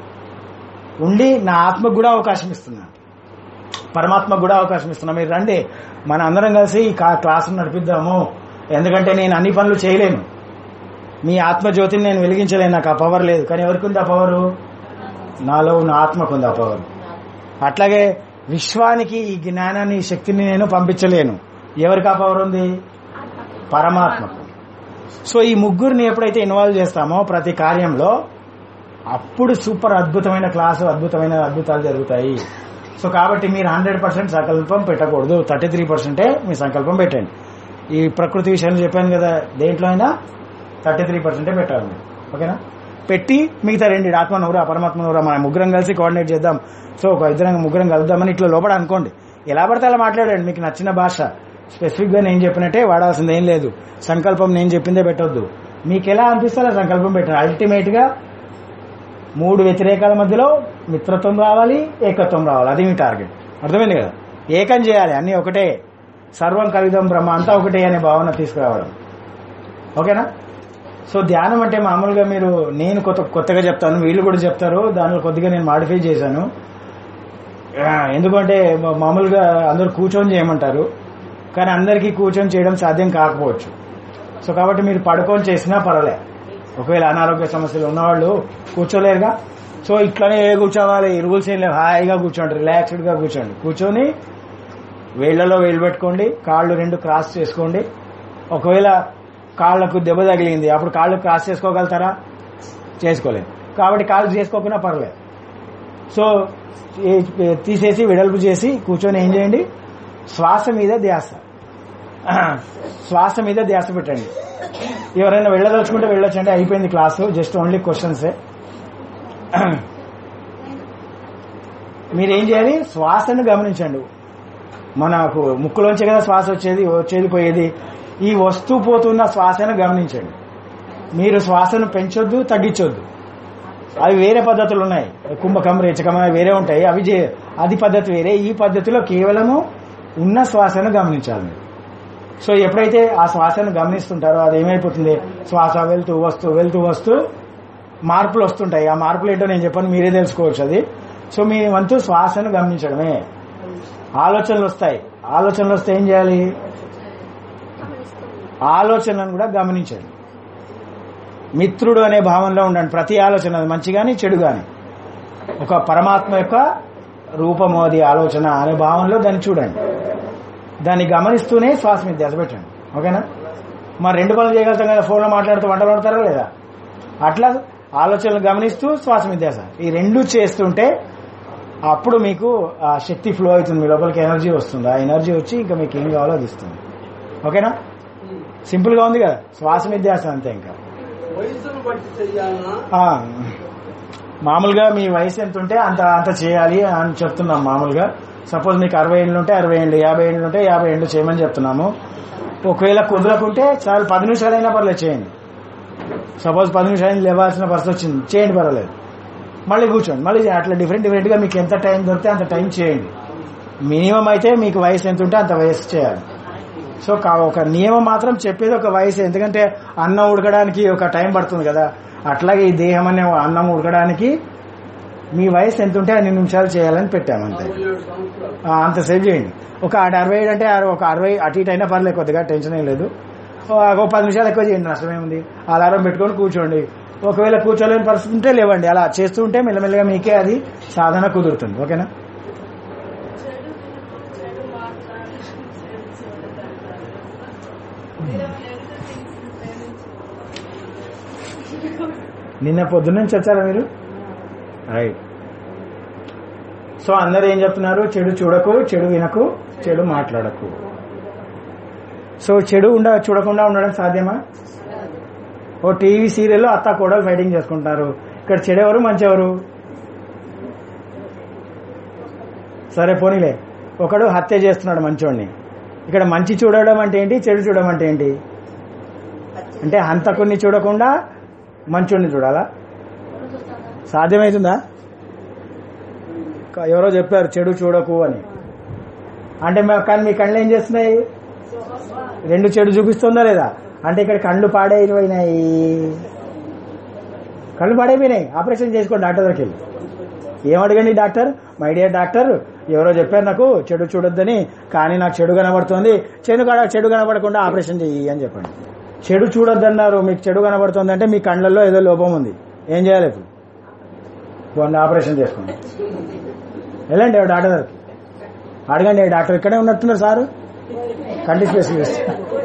ఉండి నా ఆత్మకు కూడా అవకాశం ఇస్తున్నాను పరమాత్మకు కూడా అవకాశం ఇస్తున్నా మీరు రండి మన అందరం కలిసి ఈ కా- క్లాసును నడిపిద్దాము ఎందుకంటే నేను అన్ని పనులు చేయలేను మీ ఆత్మజ్యోతిని నేను వెలిగించలేను నాకు ఆ పవర్ లేదు కానీ ఎవరికి ఉంది ఆ పవరు నాలో ఉన్న ఆత్మకు ఉంది ఆ పవర్ అట్లాగే విశ్వానికి ఈ జ్ఞానాన్ని ఈ శక్తిని నేను పంపించలేను ఎవరికి ఆ పవర్ ఉంది పరమాత్మకు సో ఈ ముగ్గురిని ఎప్పుడైతే ఇన్వాల్వ్ చేస్తామో ప్రతి కార్యంలో అప్పుడు సూపర్ అద్భుతమైన క్లాసు అద్భుతమైన అద్భుతాలు జరుగుతాయి సో కాబట్టి మీరు హండ్రెడ్ పర్సెంట్ సంకల్పం పెట్టకూడదు థర్టీ త్రీ పర్సెంటే మీ సంకల్పం పెట్టండి ఈ ప్రకృతి విషయాన్ని చెప్పాను కదా దేంట్లో అయినా థర్టీ త్రీ పర్సెంటే పెట్టాలి మీరు ఓకేనా పెట్టి మిగతా రెండు ఆత్మ నవ్వురా పరమాత్మ నవ్వురా మన ముగ్గురం కలిసి కోఆర్డినేట్ చేద్దాం సో ఒక ఇద్దరం ముగ్గురం కలుద్దామని ఇట్లా లోపల అనుకోండి ఎలా పడితే అలా మాట్లాడండి మీకు నచ్చిన భాష స్పెసిఫిక్ గా నేను చెప్పినట్టే వాడాల్సింది ఏం లేదు సంకల్పం నేను చెప్పిందే పెట్టొద్దు మీకు ఎలా అనిపిస్తే అలా సంకల్పం పెట్టండి అల్టిమేట్ గా మూడు వ్యతిరేకాల మధ్యలో మిత్రత్వం రావాలి ఏకత్వం రావాలి అది మీ టార్గెట్ అర్థమైంది కదా ఏకం చేయాలి అన్ని ఒకటే సర్వం కలిదం బ్రహ్మ అంతా ఒకటే అనే భావన తీసుకురావడం ఓకేనా సో ధ్యానం అంటే మామూలుగా మీరు నేను కొత్త కొత్తగా చెప్తాను వీళ్ళు కూడా చెప్తారు దానిలో కొద్దిగా నేను మాడిఫై చేశాను ఆ, ఎందుకంటే మా- మామూలుగా అందరూ కూర్చొని చేయమంటారు కానీ అందరికీ కూర్చొని చేయడం సాధ్యం కాకపోవచ్చు సో కాబట్టి మీరు పడుకొని చేసినా పర్వాలే ఒకవేళ అనారోగ్య సమస్యలు ఉన్నవాళ్ళు కూర్చోలేరుగా సో ఇట్లానే కూర్చోవాలి రూల్స్ ఏం లేవు హాయిగా కూర్చోండి రిలాక్స్డ్ గా కూర్చోండి కూర్చొని వేళ్లలో వేలు పెట్టుకోండి కాళ్ళు రెండు క్రాస్ చేసుకోండి ఒకవేళ కాళ్ళకు దెబ్బ తగిలింది అప్పుడు కాళ్ళు క్రాస్ చేసుకోగలుగుతారా చేసుకోలేదు కాబట్టి కాళ్ళు చేసుకోకుండా పర్లేదు సో ఏ- తీసేసి వెడల్పు చేసి కూర్చొని ఏం చేయండి శ్వాస మీద ధ్యాస శ్వాస మీద ధ్యాస పెట్టండి ఎవరైనా వెళ్ళదలుచుకుంటే వెళ్ళొచ్చండి అయిపోయింది క్లాసు జస్ట్ ఓన్లీ క్వశ్చన్సే మీరేం చేయాలి శ్వాసను గమనించండి మనకు ముక్కులోంచే కదా శ్వాస వచ్చేది వచ్చేది పోయేది ఈ వస్తూ పోతున్న శ్వాసను గమనించండి మీరు శ్వాసను పెంచొద్దు తగ్గించొద్దు అవి వేరే పద్ధతులు ఉన్నాయి కుంభకం రేచకం అనేవి వేరే ఉంటాయి అవి చే- అది పద్ధతి వేరే ఈ పద్ధతిలో కేవలము ఉన్న శ్వాసను గమనించాలి మీరు సో ఎప్పుడైతే ఆ శ్వాసను గమనిస్తుంటారో అది ఏమైపోతుంది శ్వాస వెళ్తూ వస్తూ వెళ్తూ వస్తూ మార్పులు వస్తుంటాయి ఆ మార్పులు ఏంటో నేను చెప్పాను మీరే తెలుసుకోవచ్చు అది సో మీ వంతు శ్వాసను గమనించడమే ఆలోచనలు వస్తాయి ఆలోచనలు వస్తే ఏం చేయాలి గమనిస్తుంది ఆలోచనలను కూడా గమనించండి మిత్రుడు అనే భావంలో ఉండండి ప్రతి ఆలోచన అది మంచి కానీ చెడు కానీ ఒక పరమాత్మ యొక్క రూపము అది ఆలోచన అనే భావంలో దాన్ని చూడండి దాన్ని గమనిస్తూనే శ్వాస మీద ధ్యాస పెట్టండి ఓకేనా మరి రెండు పనులు చేయగలుగుతాం కదా ఫోన్లో మాట్లాడుతూ వంటలు పడతారా లేదా అట్లా ఆలోచనలు గమనిస్తూ శ్వాస మీద ధ్యాస ఈ రెండు చేస్తుంటే అప్పుడు మీకు ఆ శక్తి ఫ్లో అవుతుంది మీ లోపలికి ఎనర్జీ వస్తుంది ఆ ఎనర్జీ వచ్చి ఇంకా మీకు ఏం కావాలో అది ఇస్తుంది ఓకేనా సింపుల్ గా ఉంది కదా శ్వాస మీద ధ్యాస అంతే ఇంకా వయసును బట్టి చెయ్యాలనా ఆ, మామూలుగా మీ వయసు ఎంత ఉంటే అంత అంత చేయాలి అని చెప్తున్నాం మామూలుగా సపోజ్ మీకు అరవై ఏళ్ళు ఉంటే అరవై ఏళ్ళు యాభై ఏళ్ళు ఉంటే యాభై ఏళ్ళు చేయమని చెప్తున్నాము ఒకవేళ కుదరకుంటే చాలా పది నిమిషాలైనా పర్లేదు చేయండి సపోజ్ పది నిమిషాలు లేవాల్సిన పరిస్థితి వచ్చింది చేయండి పర్వాలేదు మళ్ళీ కూర్చోండి మళ్ళీ చేయండి. అట్లా డిఫరెంట్ డిఫరెంట్ గా మీకు ఎంత టైం దొరికితే అంత టైం చేయండి మినిమం అయితే మీకు వయసు ఎంత ఉంటే అంత వయసు చేయాలి సో కా- ఒక నియమం మాత్రం చెప్పేది ఒక వయసు ఎందుకంటే అన్నం ఉడకడానికి ఒక టైం పడుతుంది కదా అట్లాగే ఈ దేహం అనే అన్నం ఉడకడానికి మీ వయసు ఎంత ఉంటే అన్ని నిమిషాలు చేయాలని పెట్టాము అంతే అరవై ఏడు సంవత్సరాలు ఆ, అంత సేవ్ చేయండి ఒక ఆడ అరవై ఏడు అంటే ఆ- ఒక అరవై అటు ఇటు అయినా పర్లేదు కొద్దిగా టెన్షన్ ఏం లేదు ఓ, ఒక పది నిమిషాలు ఎక్కువ చేయండి నష్టమేముంది అలారం పెట్టుకొని కూర్చోండి ఒకవేళ కూర్చోలేని పరిస్థితి ఉంటే లేవండి అలా చేస్తూ ఉంటే మెల్లమెల్లగా మీకే అది సాధన కుదురుతుంది ఓకేనా చెడు వినకు, చెడు మాట్లాడి, చెడు చూడకంటారు. మీరు negative things ని ప్రేమించుకోవాలి. నిన్న పొద్దున్న నుంచి వచ్చారా మీరు రైట్ సో అందరు ఏం చెప్తున్నారు చెడు చూడకు చెడు వినకు చెడు మాట్లాడకు సో చెడు ఉండ చూడకుండా ఉండడం సాధ్యమా ఓ టీవీ సీరియల్లో అత్త కోడలు ఫైటింగ్ చేసుకుంటారు ఇక్కడ చెడెవరు మంచెవరు సరే పోనీలే ఒకడు హత్య చేస్తున్నాడు మంచోడిని ఇక్కడ మంచి చూడడం అంటే ఏంటి చెడు చూడడం అంటే ఏంటి అంటే హంతకుడిని చూడకుండా మంచోడిని చూడాలా సాధ్యమవుతుందా క- ఎవరో చెప్పారు చెడు చూడకు అని అంటే మా- కానీ మీ కళ్ళు ఏం చేస్తున్నాయి రెండు చెడు చూపిస్తుందా లేదా అంటే ఇక్కడ కళ్ళు పాడైపోయినాయి కళ్ళు పాడైపోయినాయి ఆపరేషన్ చేసుకోండి డాక్టర్ దగ్గరికి వెళ్ళి ఏమడగండి డాక్టర్ మై డియర్ డాక్టర్ ఎవరో చెప్పారు నాకు చెడు చూడొద్దని కానీ నాకు చెడు కనబడుతుంది చెడు కన- చెడు కనబడకుండా ఆపరేషన్ చెయ్యి అని చెప్పండి చెడు చూడొద్దన్నారు మీకు చెడు కనబడుతుంది అంటే మీ కళ్ళల్లో ఏదో లోపం ఉంది ఏం చేయాలి ఇప్పుడు వాడిని ఆపరేషన్ చేసుకోండి వెళ్ళండి డాక్టర్ దగ్గరికి అడగండి డాక్టర్ ఇక్కడే ఉన్నట్టున్నారు సారు కంటి స్పెషలిస్ట్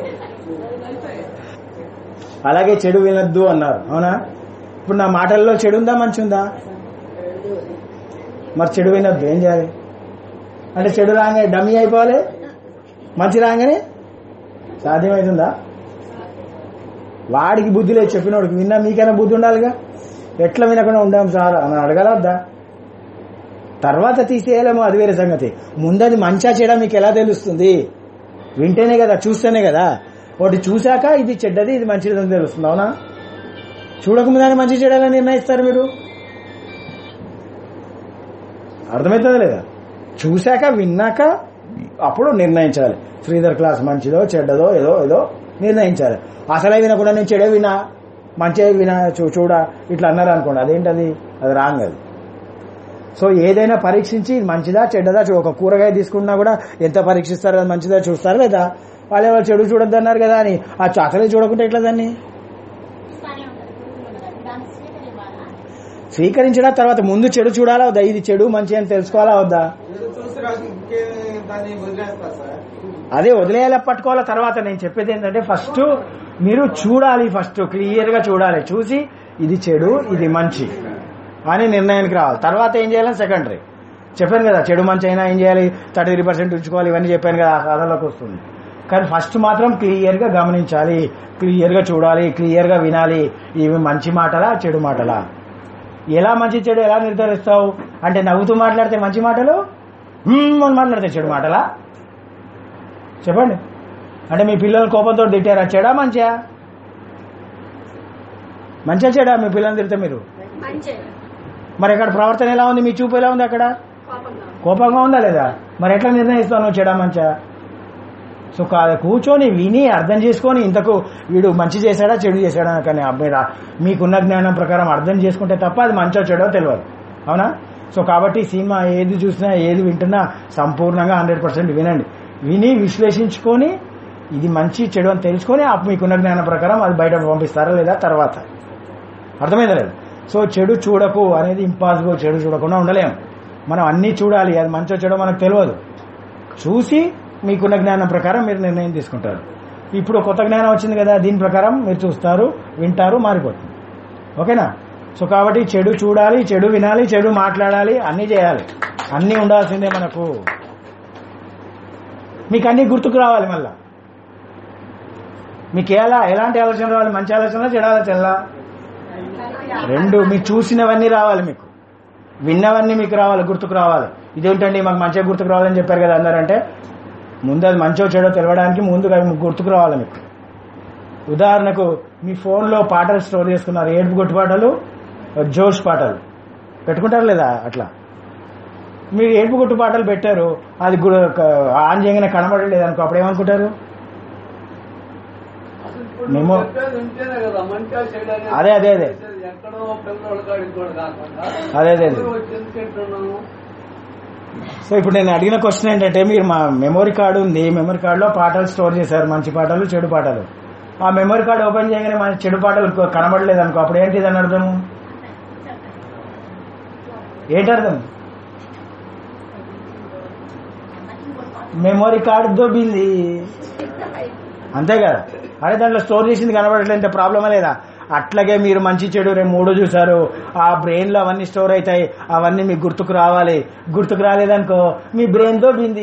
అలాగే చెడు వినొద్దు అన్నారు అవునా ఇప్పుడు నా మాటల్లో చెడు ఉందా మంచి ఉందా మరి చెడు వినొద్దు ఏం చేయాలి అంటే చెడు రాగానే డమ్మీ అయిపోవాలి మంచి రాగానే సాధ్యమవుతుందా వాడికి బుద్ధి లేదు చెప్పినోడికి విన్నా మీకైనా బుద్ధి ఉండాలిగా ఎట్లా వినకుండా ఉండాం సార్ అని అడగలద్దా తర్వాత తీసేయలేమో అది వేరే సంగతి ముందది మంచా చెడ మీకు ఎలా తెలుస్తుంది వింటేనే కదా చూస్తేనే కదా ఒకటి చూశాక ఇది చెడ్డది ఇది మంచిది అని తెలుస్తుంది అవునా చూడకముందని మంచి చెడాలని నిర్ణయిస్తారు మీరు అర్థమవుతుందా లేదా చూశాక విన్నాక అప్పుడు నిర్ణయించాలి శ్రీధర్ క్లాస్ మంచిదో చెడ్డదో ఏదో ఏదో నిర్ణయించాలి అసలే వినకుండా నేను చెడే వినా మంచిగా వినా చూ- చూడ ఇట్లా అన్నారు అనుకోండి అదేంటది అది రాంగ్ అది సో ఏదైనా పరీక్షించి ఇది మంచిదా చెడ్డదా చూ- ఒక కూరగాయ తీసుకున్నా కూడా ఎంత పరీక్షిస్తారో అది మంచిదా చూస్తారా లేదా వాళ్ళు ఎవరు చెడు చూడొద్దు అన్నారు కదా అని ఆ చ- అసలే చూడకుంటే ఎట్లా దాన్ని ఇస్తానే ఉంటారు దాన్ని స్వీకరివ్వాలా స్వీకరించడం తర్వాత ముందు చెడు చూడాలా వద్దా ఇది చెడు మంచి అని తెలుసుకోవాలా వద్దా ఏదో చూసి రాసి ఇంకే దాన్ని వదిలేస్తారు సార్ అదే వదిలేయాలి పట్టుకోవాలా తర్వాత నేను చెప్పేది ఏంటంటే ఫస్ట్ మీరు చూడాలి ఫస్ట్ క్లియర్ గా చూడాలి చూసి ఇది చెడు ఇది మంచి అని నిర్ణయానికి రావాలి తర్వాత ఏం చేయాలని సెకండరీ చెప్పాను కదా చెడు మంచి అయినా ఏం చేయాలి థర్టీ త్రీ పర్సెంట్ ఉంచుకోవాలి ఇవన్నీ చెప్పాను కదా ఆ కథలోకి వస్తుంది కానీ ఫస్ట్ మాత్రం క్లియర్ గా గమనించాలి క్లియర్ గా చూడాలి క్లియర్ గా వినాలి ఇవి మంచి మాటలా చెడు మాటలా ఎలా మంచి చెడు ఎలా నిర్ధారిస్తావు అంటే నవ్వుతూ మాట్లాడితే మంచి మాటలు "మ్మ్" అని మాట్లాడితే చెడు మాటలా చెప్పండి అంటే మీ పిల్లలు కోపంతో తిట్టారా చెడా మంచిగా మంచిగా చెడా మీ పిల్లల్ని తిడితే మీరు మంచి మరి అక్కడ ప్రవర్తన ఎలా ఉంది మీ చూపు ఎలా ఉంది అక్కడ కోపంగా కోపంగా ఉందా లేదా మరి ఎట్లా నిర్ణయిస్తావు నువ్వు చెడా మంచా సో కా- కూర్చొని విని అర్థం చేసుకొని ఇంతకు వీడు మంచి చేశాడా చెడు చేశాడా కానీ అబ్బాయి రా- మీకున్న జ్ఞానం ప్రకారం అర్థం చేసుకుంటే తప్ప అది మంచో చెడో తెలియదు అవునా సో కాబట్టి సినిమా ఏది చూసినా ఏది వింటున్నా సంపూర్ణంగా హండ్రెడ్ పర్సెంట్ వినండి విని విశ్లేషించుకొని ఇది మంచి చెడు అని తెలుసుకొని అప్పుడు మీకున్న జ్ఞానం ప్రకారం అది బయట పంపిస్తారా లేదా తర్వాత అర్థమైందా లేదు సో చెడు చూడకు అనేది ఇంపాసిబుల్ చెడు చూడకుండా ఉండలేం మనం అన్నీ చూడాలి అది మంచో చెడో మనకు తెలియదు చూసి మీకున్న జ్ఞానం ప్రకారం మీరు నిర్ణయం తీసుకుంటారు ఇప్పుడు కొత్త జ్ఞానం వచ్చింది కదా దీని ప్రకారం మీరు చూస్తారు వింటారు మారిపోతుంది ఓకేనా సో కాబట్టి చెడు చూడాలి చెడు వినాలి చెడు మాట్లాడాలి అన్నీ చేయాలి అన్నీ ఉండాల్సిందే మనకు మీకు అన్నీ గుర్తుకు రావాలి మళ్ళా మీకు ఎలా ఎలాంటి ఆలోచన రావాలి మంచి ఆలోచన చెడు ఆలోచనలా రెండు మీరు చూసినవన్నీ రావాలి మీకు విన్నవన్నీ మీకు రావాలి గుర్తుకు రావాలి ఇదేంటండి మాకు మంచిగా గుర్తుకు రావాలని చెప్పారు కదా అందరంటే ముందు అది మంచో చెడో తెలవడానికి ముందుగా అవి గుర్తుకు రావాలి మీకు ఉదాహరణకు మీ ఫోన్లో పాటలు స్టోర్ చేసుకున్నారు ఏడుపు కొట్టు పాటలు జోష్ పాటలు పెట్టుకుంటారు లేదా అట్లా మీరు ఏడుపు కొట్టు పాటలు పెట్టారు అది గు- క- ఆన్ చేయగానే కనబడలేదు అనుకో అప్పుడు ఏమనుకుంటారు అసలు ఇప్పుడు మేము- నువ్వు చెప్పేది ఉంటేనే కదా మంచిగా చెడు అనేది అదే, అదే, అదే. చేసేది. ఎక్కడో పిల్లల కాడికి కూడా కాకుండా అదే, అదే, అదే. అందరూ వచ్చి ఎందుకు తింటున్నాము సో ఇప్పుడు నేను అడిగిన క్వశ్చన్ ఏంటంటే మీరు మా మెమరీ కార్డు ఉంది మెమరీ కార్డులో పాటలు స్టోర్ చేశారు మంచి పాటలు చెడు పాటలు ఆ మెమరీ కార్డు ఓపెన్ చేయగానే మన చెడు పాటలు కొ- కనబడలేదు అనుకో అప్పుడు ఏంటి దాని అర్థం ఏంటి అర్థం మెమరీ కార్డు దొబ్బింది అంతే కదా అదే దాంట్లో స్టోర్ చేసింది కనబడట్లేదు ప్రాబ్లమా లేదా అట్లాగే మీరు మంచి చెడు రేపు మూడు చూసారు ఆ బ్రెయిన్ లో అవన్నీ స్టోర్ అవుతాయి అవన్నీ మీకు గుర్తుకు రావాలి గుర్తుకు రాలేదనుకో మీ బ్రెయిన్ దొబ్బింది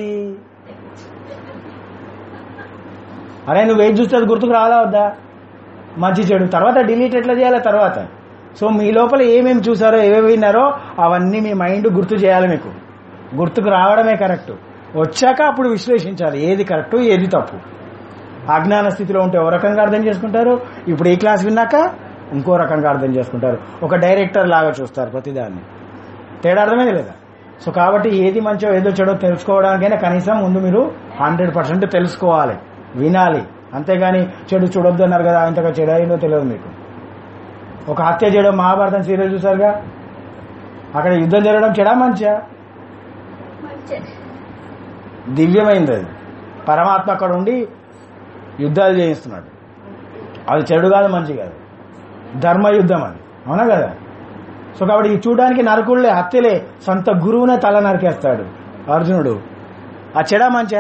అరే నువ్వు ఏది చూస్తే అది గుర్తుకు రావాలా వద్దా మంచి చెడు తర్వాత డిలీట్ ఎట్లా చేయాలి తర్వాత సో మీ లోపల ఏమేమి చూసారో ఏమేమి విన్నారో అవన్నీ మీ మైండ్ గుర్తు చేయాలి మీకు గుర్తుకు రావడమే కరెక్ట్ వచ్చాక అప్పుడు విశ్లేషించాలి ఏది కరెక్ట్ ఏది తప్పు అజ్ఞాన స్థితిలో ఉంటే ఓ రకంగా అర్థం చేసుకుంటారు ఇప్పుడు ఈ క్లాస్ విన్నాక ఇంకో రకంగా అర్థం చేసుకుంటారు ఒక డైరెక్టర్ లాగా చూస్తారు ప్రతిదాన్ని తేడా అర్థమైంది లేదా సో కాబట్టి ఏది మంచో ఏదో చెడో తెలుసుకోవడానికైనా కనీసం ముందు మీరు హండ్రెడ్ పర్సెంట్ తెలుసుకోవాలి వినాలి అంతేగాని చెడు చూడొద్దు అన్నారు కదా ఇంతగా చెడు అయిందో తెలియదు మీకు ఒక హత్య చేయడం మహాభారతం సీరియల్ చూసారుగా అక్కడ యుద్ధం జరగడం చెడా మంచిగా మంచి దివ్యమైంది అది పరమాత్మ అక్కడ ఉండి యుద్ధాలు చేయిస్తున్నాడు అది చెడు కాదు మంచి కాదు ధర్మ యుద్ధం అది అవునా కదా సో కాబట్టి ఇది చూడడానికి నరకుళ్ళే హత్యలే సొంత గురువునే తల నరికేస్తాడు అర్జునుడు ఆ చెడా మంచా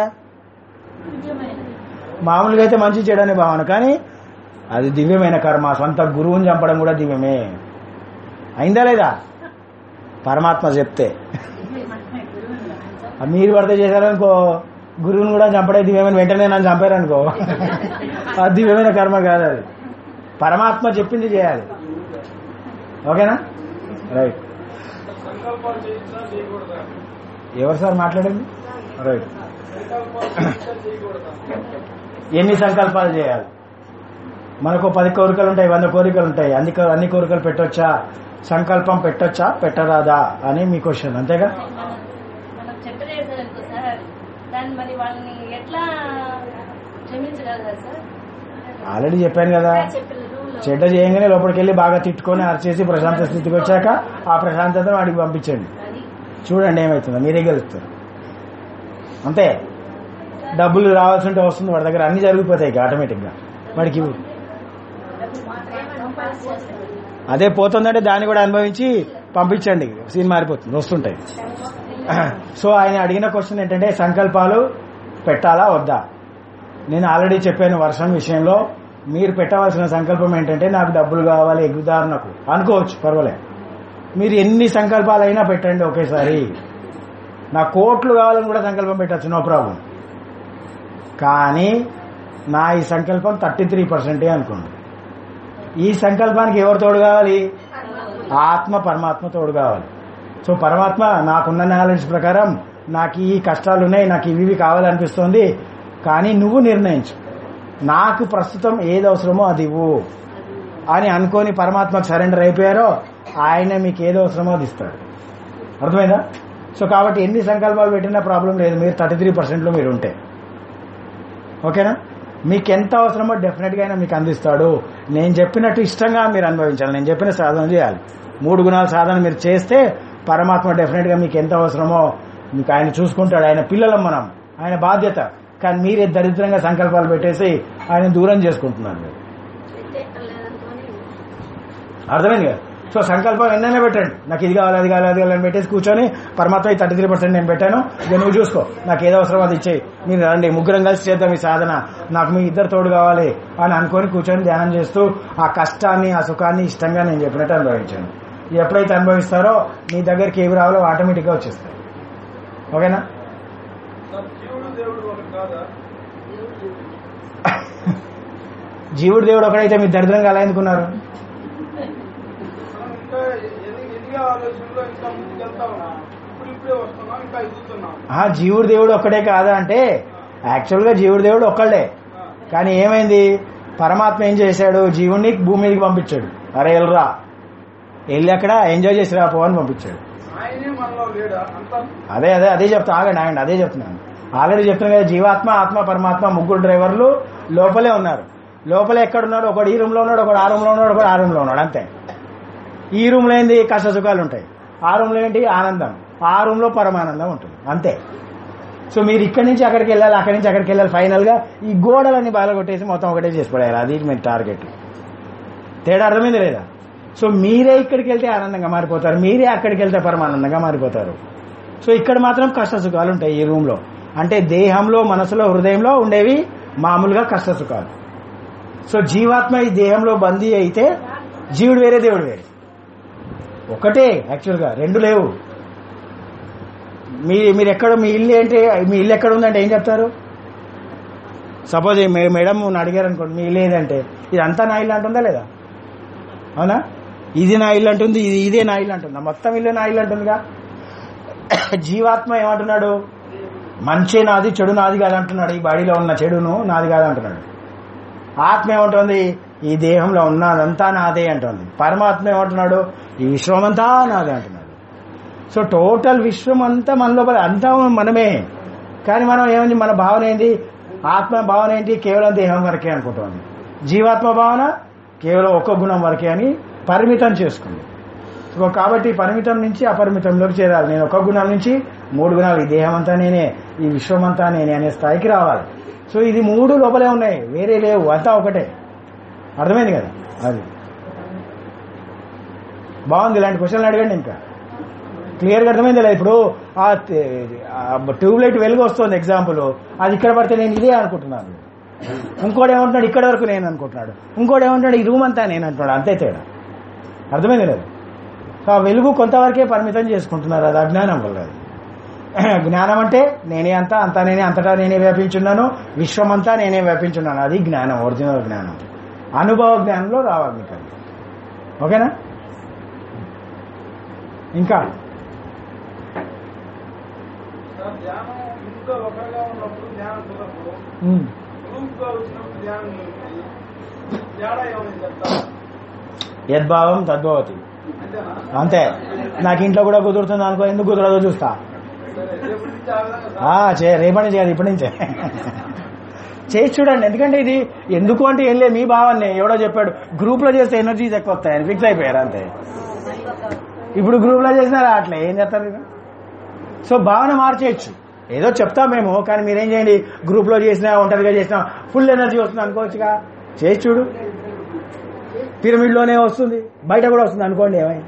మామూలుగా అయితే మంచి చెడని భావన కానీ అది దివ్యమైన కర్మ సొంత గురువుని చంపడం కూడా దివ్యమే అయిందా లేదా పరమాత్మ చెప్తే ఆ మీరు పడితే చేశారనుకో గురువుని కూడా చంపడే దివ్యమైన వెంటనే నన్ను చంపారనుకో అది దివ్యమైన కర్మ కాదు అది పరమాత్మ చెప్పింది చేయాలి ఓకేనా రైట్ సంకల్పాలు చేయించినా చేయకూడదా ఎవరు సార్ మాట్లాడింది రైట్ సంకల్పాలు చేయించినా చేయకూడదా ఎన్ని సంకల్పాలు చేయాలి మనకు పది కోరికలు ఉంటాయి వంద కోరికలు ఉంటాయి అన్ని కో- అన్ని కోరికలు పెట్టొచ్చా సంకల్పం పెట్టొచ్చా పెట్టరాదా అని మీ క్వశ్చన్ అంతేగా మనం మనం చెట్టు చేశారనుకో సార్ దాన్ని మరి వాళ్ళని ఎట్లా క్షమించగలరా సార్ ఆల్రెడీ చెప్పాను కదా చెప్పిన రూల్ చెడ్డ చేయగానే లోపలికి వెళ్ళి బాగా తిట్టుకొని అరిచేసి ప్రశాంత స్థితికి వచ్చాక ఆ ప్రశాంతతను వాడికి పంపించండి అది చూడండి ఏమవుతుందో మీరే గెలుస్తారు అంతే డబ్బులు రావాల్సి ఉంటే వస్తుంది వాడి దగ్గర అన్ని జరిగిపోతాయి ఇక ఆటోమేటిక్గా వాడికి ఇవ్వు. ప్రేమను పాస్ చేస్తారు అదే పోతుందంటే దాన్ని కూడా అనుభవించి పంపించండి సీన్ మారిపోతుంది వస్తుంటాయి సో ఆయన అడిగిన క్వశ్చన్ ఏంటంటే సంకల్పాలు పెట్టాలా వద్దా నేను ఆల్రెడీ చెప్పాను వర్షం విషయంలో మీరు పెట్టవలసిన సంకల్పం ఏంటంటే నాకు డబ్బులు కావాలి ఉదాహరణకు అనుకోవచ్చు పర్వాలేదు మీరు ఎన్ని సంకల్పాలైనా పెట్టండి ఒకేసారి నా కోట్లు కావాలని కూడా సంకల్పం పెట్టచ్చు నో ప్రాబ్లం కానీ నా ఈ సంకల్పం థర్టీ త్రీ పర్సెంటే అనుకోండి ఈ సంకల్పానికి ఎవరు తోడు కావాలి ఆత్మ పరమాత్మ తోడు కావాలి సో పరమాత్మ నాకున్న నాలెడ్జ్ ప్రకారం నాకు ఈ కష్టాలు ఉన్నాయి నాకు ఇవి ఇవి కావాలనిపిస్తోంది కానీ నువ్వు నిర్ణయించు నాకు ప్రస్తుతం ఏది అవసరమో అది ఇవ్వు అని అనుకొని పరమాత్మకు సరెండర్ అయిపోయారో ఆయన మీకు ఏది అవసరమో అది ఇస్తాడు అర్థమైందా సో కాబట్టి ఎన్ని సంకల్పాలు పెట్టినా ప్రాబ్లం లేదు మీరు థర్టీ త్రీ పర్సెంట్లో మీరు ఉంటే ఓకేనా మీకు ఎంత అవసరమో డెఫినెట్గా ఆయన మీకు అందిస్తాడు నేను చెప్పినట్టు ఇష్టంగా మీరు అనుభవించాలి నేను చెప్పిన సాధన చేయాలి మూడు గుణాల సాధన మీరు చేస్తే పరమాత్మ డెఫినెట్గా మీకు ఎంత అవసరమో మీకు ఆయన చూసుకుంటాడు ఆయన పిల్లలం మనం ఆయన బాధ్యత కానీ మీరే దరిద్రంగా సంకల్పాలు పెట్టేసి ఆయన దూరం చేసుకుంటున్నారు మీరు పెట్టే లేదనుకొని అర్థమైంది కదా సో సంకల్పం ఎన్నైనా పెట్టండి నాకు ఇది కావాలి అది కావాలి అది కావాలని పెట్టేసి కూర్చొని పరమాత్మ థర్టీ త్రీ పర్సెంట్ నేను పెట్టాను ఇక నువ్వు చూసుకో నాకు ఏదో అవసరం అది ఇచ్చేయి మీరు రండి ముగ్గురం కలిసి చేద్దాం ఈ సాధన నాకు మీ ఇద్దరు తోడు కావాలి అని అనుకొని కూర్చొని ధ్యానం చేస్తూ ఆ కష్టాన్ని ఆ సుఖాన్ని ఇష్టంగా నేను చెప్పినట్టు అనుభవించాను ఎప్పుడైతే అనుభవిస్తారో మీ దగ్గరికి ఏవి రావాలో ఆటోమేటిక్గా వచ్చేస్తాయి ఓకేనా సార్ జీవుడు దేవుడు ఒకటి కాదా జీవుడు దేవుడు ఒకడైతే మీరు దరిద్రంగా అలా ఎందుకున్నారు మనం ఇంకా ఎన్ని ఎదిగే ఆలోచనలో ఇంకా ముందుకు వెళ్తా ఉన్నాం ఇప్పుడు ఇప్పుడే వస్తున్నాం ఇంకా ఎదుగుతున్నాం ఆ జీవుడు దేవుడు ఒక్కడే కాదా అంటే యాక్చువల్గా జీవుడు దేవుడు ఒక్కళ్ళే కానీ ఏమైంది పరమాత్మ ఏం చేశాడు జీవుణ్ణి భూమి మీదకి పంపించాడు అరే వెళ్ళరా వెళ్ళి అక్కడ ఎంజాయ్ చేసి రా పో అని పంపించాడు ఆయనే మనలో లేడా అంతా అదే అదే అదే చెప్తా ఆగండి ఆగండి అదే చెప్తున్నాను ఆల్రెడీ చెప్తున్నాను కదా జీవాత్మ ఆత్మ పరమాత్మ ముగ్గురు డ్రైవర్లు లోపలే ఉన్నారు లోపలే ఎక్కడున్నాడు ఒకడు ఈ రూమ్ లో ఉన్నాడు ఒకడు ఆ రూమ్ లో ఉన్నాడు ఒకడు ఆ రూమ్ లో ఉన్నాడు అంతే ఈ రూమ్ లో ఏంది కష్ట సుఖాలు ఉంటాయి ఆ రూమ్ లో ఏంటి ఆనందం ఆ రూమ్ లో పరమానందం ఉంటుంది అంతే సో మీరు ఇక్కడి నుంచి అక్కడికి వెళ్ళాలి అక్కడి నుంచి అక్కడికి వెళ్ళాలి ఫైనల్ గా ఈ గోడలన్నీ బాగా కొట్టేసి మొత్తం ఒకటే చేసి పడేయాలి అది మీ టార్గెట్ తేడా అర్థమైంది లేదా సో మీరే ఇక్కడికి వెళ్తే ఆనందంగా మారిపోతారు మీరే అక్కడికి వెళ్తే పరమానందంగా మారిపోతారు సో ఇక్కడ మాత్రం కష్ట సుఖాలు ఉంటాయి ఈ రూమ్ లో అంటే దేహంలో మనసులో హృదయంలో ఉండేవి మామూలుగా కష్ట సుఖాలు సో జీవాత్మ ఈ దేహంలో బందీ అయితే జీవుడు వేరే దేవుడు వేరే ఒకటే యాక్చువల్గా రెండు లేవు మీ మీరు ఎక్కడ మీ ఇల్లు ఏంటి మీ ఇల్లు ఎక్కడ ఉందంటే ఏం చెప్తారు సపోజ్ మేడం నన్ను అడిగారు అనుకోండి మీ ఇల్లు ఏదంటే ఇదంతా నా ఇల్లు అంటుందా లేదా అవునా ఇది నా ఇల్లు అంటుంది ఇది ఇదే నా ఇల్లు అంటుందా మొత్తం ఇల్లు నా ఇల్లు అంటుందిగా జీవాత్మ ఏమంటున్నాడు మంచి నాది చెడు నాది కాదు అంటున్నాడు ఈ బాడీలో ఉన్న చెడును నాది కాదు అంటున్నాడు ఆత్మ ఏమంటుంది ఈ దేహంలో ఉన్నదంతా నాదే అంటుంది పరమాత్మ ఏమంటున్నాడు ఈ విశ్వం అంతా నాదే అంటున్నాడు సో టోటల్ విశ్వం అంతా మన లోపల అంతా మనమే కానీ మనం ఏమైంది మన భావన ఏంటి ఆత్మ భావన ఏంటి కేవలం దేహం వరకే అనుకుంటుంది జీవాత్మ భావన కేవలం ఒక్క గుణం వరకే అని పరిమితం చేసుకుంది సో కాబట్టి పరిమితం నుంచి అపరిమితంలోకి చేరాలి నేను ఒక గుణం నుంచి మూడు గుణాలు ఈ దేహం అంతా నేనే ఈ విశ్వం అంతా నేనే అనే స్థాయికి రావాలి సో ఇది మూడు లోపలే ఉన్నాయి వేరే లేవు అంతా ఒకటే అర్థమైంది కదా అది బాగుంది ఇలాంటి క్వశ్చన్లు అడగండి ఇంకా క్లియర్గా అర్థమైంది లేదా ఇప్పుడు ఆ ట్యూబ్ లైట్ వెలుగు వస్తుంది ఎగ్జాంపుల్ అది ఇక్కడ పడితే నేను ఇదే అనుకుంటున్నాను ఇంకోటి ఏమంటున్నాడు ఇక్కడ వరకు నేను అనుకుంటున్నాడు ఇంకోటి ఏమంటున్నాడు ఈ రూమ్ అంతా నేను అంటున్నాడు అంతే తేడా అర్థమైంది లేదు సో ఆ వెలుగు కొంతవరకే పరిమితం చేసుకుంటున్నారు అది అజ్ఞానం వల్ల అది. జ్ఞానం అంటే నేనే అంతా అంతా నేనే అంతటా నేనే వ్యాపించున్నాను విశ్వమంతా నేనే వ్యాపించున్నాను అది జ్ఞానం ఒరిజినల్ జ్ఞానం అనుభవ జ్ఞానంలో రావాలి మీకు అది ఓకేనా ఇంకా సార్ ధ్యానం ఇంట్లో ఒకరిగా ఉన్నప్పుడు ధ్యానం కుదరదు ఉమ్. గ్రూప్ గా వచ్చినప్పుడు ధ్యానం కుదురుతుంది. తేడా ఏమైంది చెప్తారా యద్భావం తద్భవతి అంతేనా అంతే నాకు ఇంట్లో కూడా కుదురుతుంది అనుకో ఎందుకు కుదరదో చూస్తా సరే రేపటి నుంచి ఆ విధంగా సార్ ఆ, చే రేపటి నుంచి కాదు ఇప్పటి నుంచే చేసి చూడండి ఎందుకంటే ఇది ఎందుకు అంటే ఏం లేదు మీ భావాన్ని ఎవడో చెప్పాడు గ్రూప్ లో చేస్తే ఎనర్జీస్ ఎక్కువ వస్తాయని ఫిక్స్ అయిపోయారు అంతే ఇప్పుడు గ్రూప్ లో చేసినా రావట్లే ఏం చేస్తారు ఇక? సో భావన మార్చేయచ్చు ఏదో చెప్తాం మేము కానీ మీరేం చేయండి గ్రూప్ లో చేసినా ఒంటరిగా చేసినా ఫుల్ ఎనర్జీ వస్తుంది అనుకోవచ్చుగా చేసి చూడు పిరమిడ్ లోనే వస్తుంది బయట కూడా వస్తుంది అనుకోండి ఏమై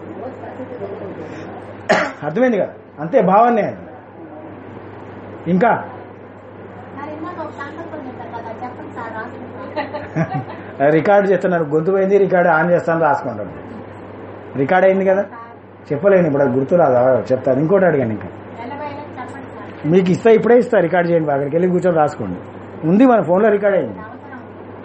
అర్థమైంది కదా అంతే భావనే అది ఇంకా మరి ఇందాక ఒక సంకల్పం చెప్పారు కదా చెప్పండి సార్ రాసుకుంటాను రికార్డు చేస్తున్నారు గొంతు పోయింది రికార్డు ఆన్ చేస్తాను రాసుకుంటాను రికార్డ్ అయింది కదా చెప్పలేను ఇప్పుడు అది గుర్తు రాదా చెప్తాను ఇంకోటి అడిగాను ఇంకా ఎనభై ఐదు చెప్పండి సార్ మీకు ఇస్తా ఇప్పుడే ఇస్తా రికార్డ్ చేయండి అక్కడికి వెళ్ళి కూర్చొని రాసుకోండి ఉంది మన ఫోన్లో రికార్డ్ అయింది అవసరం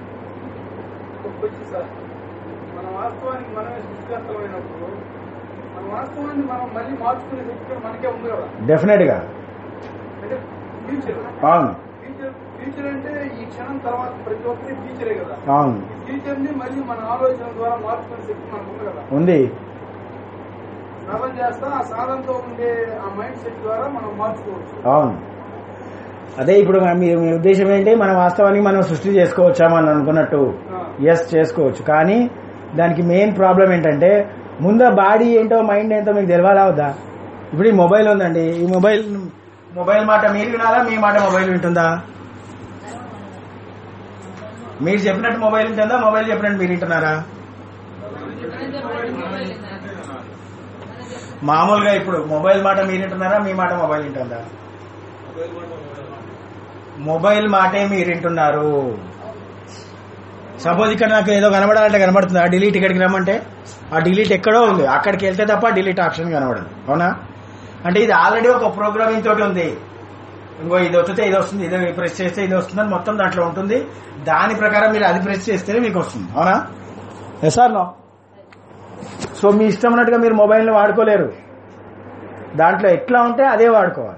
వచ్చి సార్ మన వాస్తవానికి మనమే సృష్టికర్తమైనప్పుడు మన వాస్తవాన్ని మనం మళ్ళీ మార్చుకునే శక్తి కూడా మనకే ఉంది కదా డెఫినెట్ గా అంటే ఫ్యూచర్ అవును ఫ్యూచర్ ఫ్యూచర్ అంటే ఈ క్షణం తర్వాత ప్రతి ఒక్కరి ఫ్యూచరే కదా అవును ఈ ఫ్యూచర్ ని మళ్ళీ మన ఆలోచన ద్వారా మార్చుకునే శక్తి మనకు ఉంది కదా ఉంది సాధన చేస్తా ఆ సాధనతో ఉండే ఆ మైండ్ సెట్ ద్వారా మనం మార్చుకోవచ్చు అవును అదే ఇప్పుడు మన- మీ మీ ఉద్దేశం ఏంటి మన వాస్తవానికి మనం సృష్టి చేసుకోవచ్చా మనం అనుకున్నట్టు ఎస్ చేసుకోవచ్చు కానీ దానికి మెయిన్ ప్రాబ్లం ఏంటంటే ముందు బాడీ ఏంటో మైండ్ ఏంటో మీకు తెలవాలా వద్దా ఇప్పుడు ఈ మొబైల్ ఉందండి ఈ మొబైల్ మొబైల్ మాట మీరు వినాలా మీ మాట మొబైల్ వింటుందా మీరు చెప్పినట్టు మొబైల్ వింటుందా మొబైల్ చెప్పినట్టు మీరు వింటున్నారా మామూలుగా ఇప్పుడు మొబైల్ మాట మీరు వింటున్నారా మీ మాట మొబైల్ వింటుందా మొబైల్ మాటే మీరు వింటున్నారు సపోజ్ ఇక్కడ నాకు ఏదో కనబడాలంటే కనబడుతుంది ఆ డిలీట్ ఇక్కడికి రమ్మంటే ఆ డిలీట్ ఎక్కడో ఉంది అక్కడికి వెళ్తే తప్ప డిలీట్ ఆప్షన్ కనబడదు అవునా అంటే ఇది ఆల్రెడీ ఒక ప్రోగ్రామింగ్ తోటి ఉంది ఇంకో ఇది వస్తే ఇది వస్తుంది ఇది ప్రెస్ చేస్తే ఇది వస్తుందని మొత్తం దాంట్లో ఉంటుంది దాని ప్రకారం మీరు అది ప్రెస్ చేస్తేనే మీకు వస్తుంది అవునా ఎస్ ఆర్ నో సో మీ ఇష్టం ఉన్నట్టుగా మీరు మొబైల్ని వాడుకోలేరు దాంట్లో ఎట్లా ఉంటే అదే వాడుకోవాలి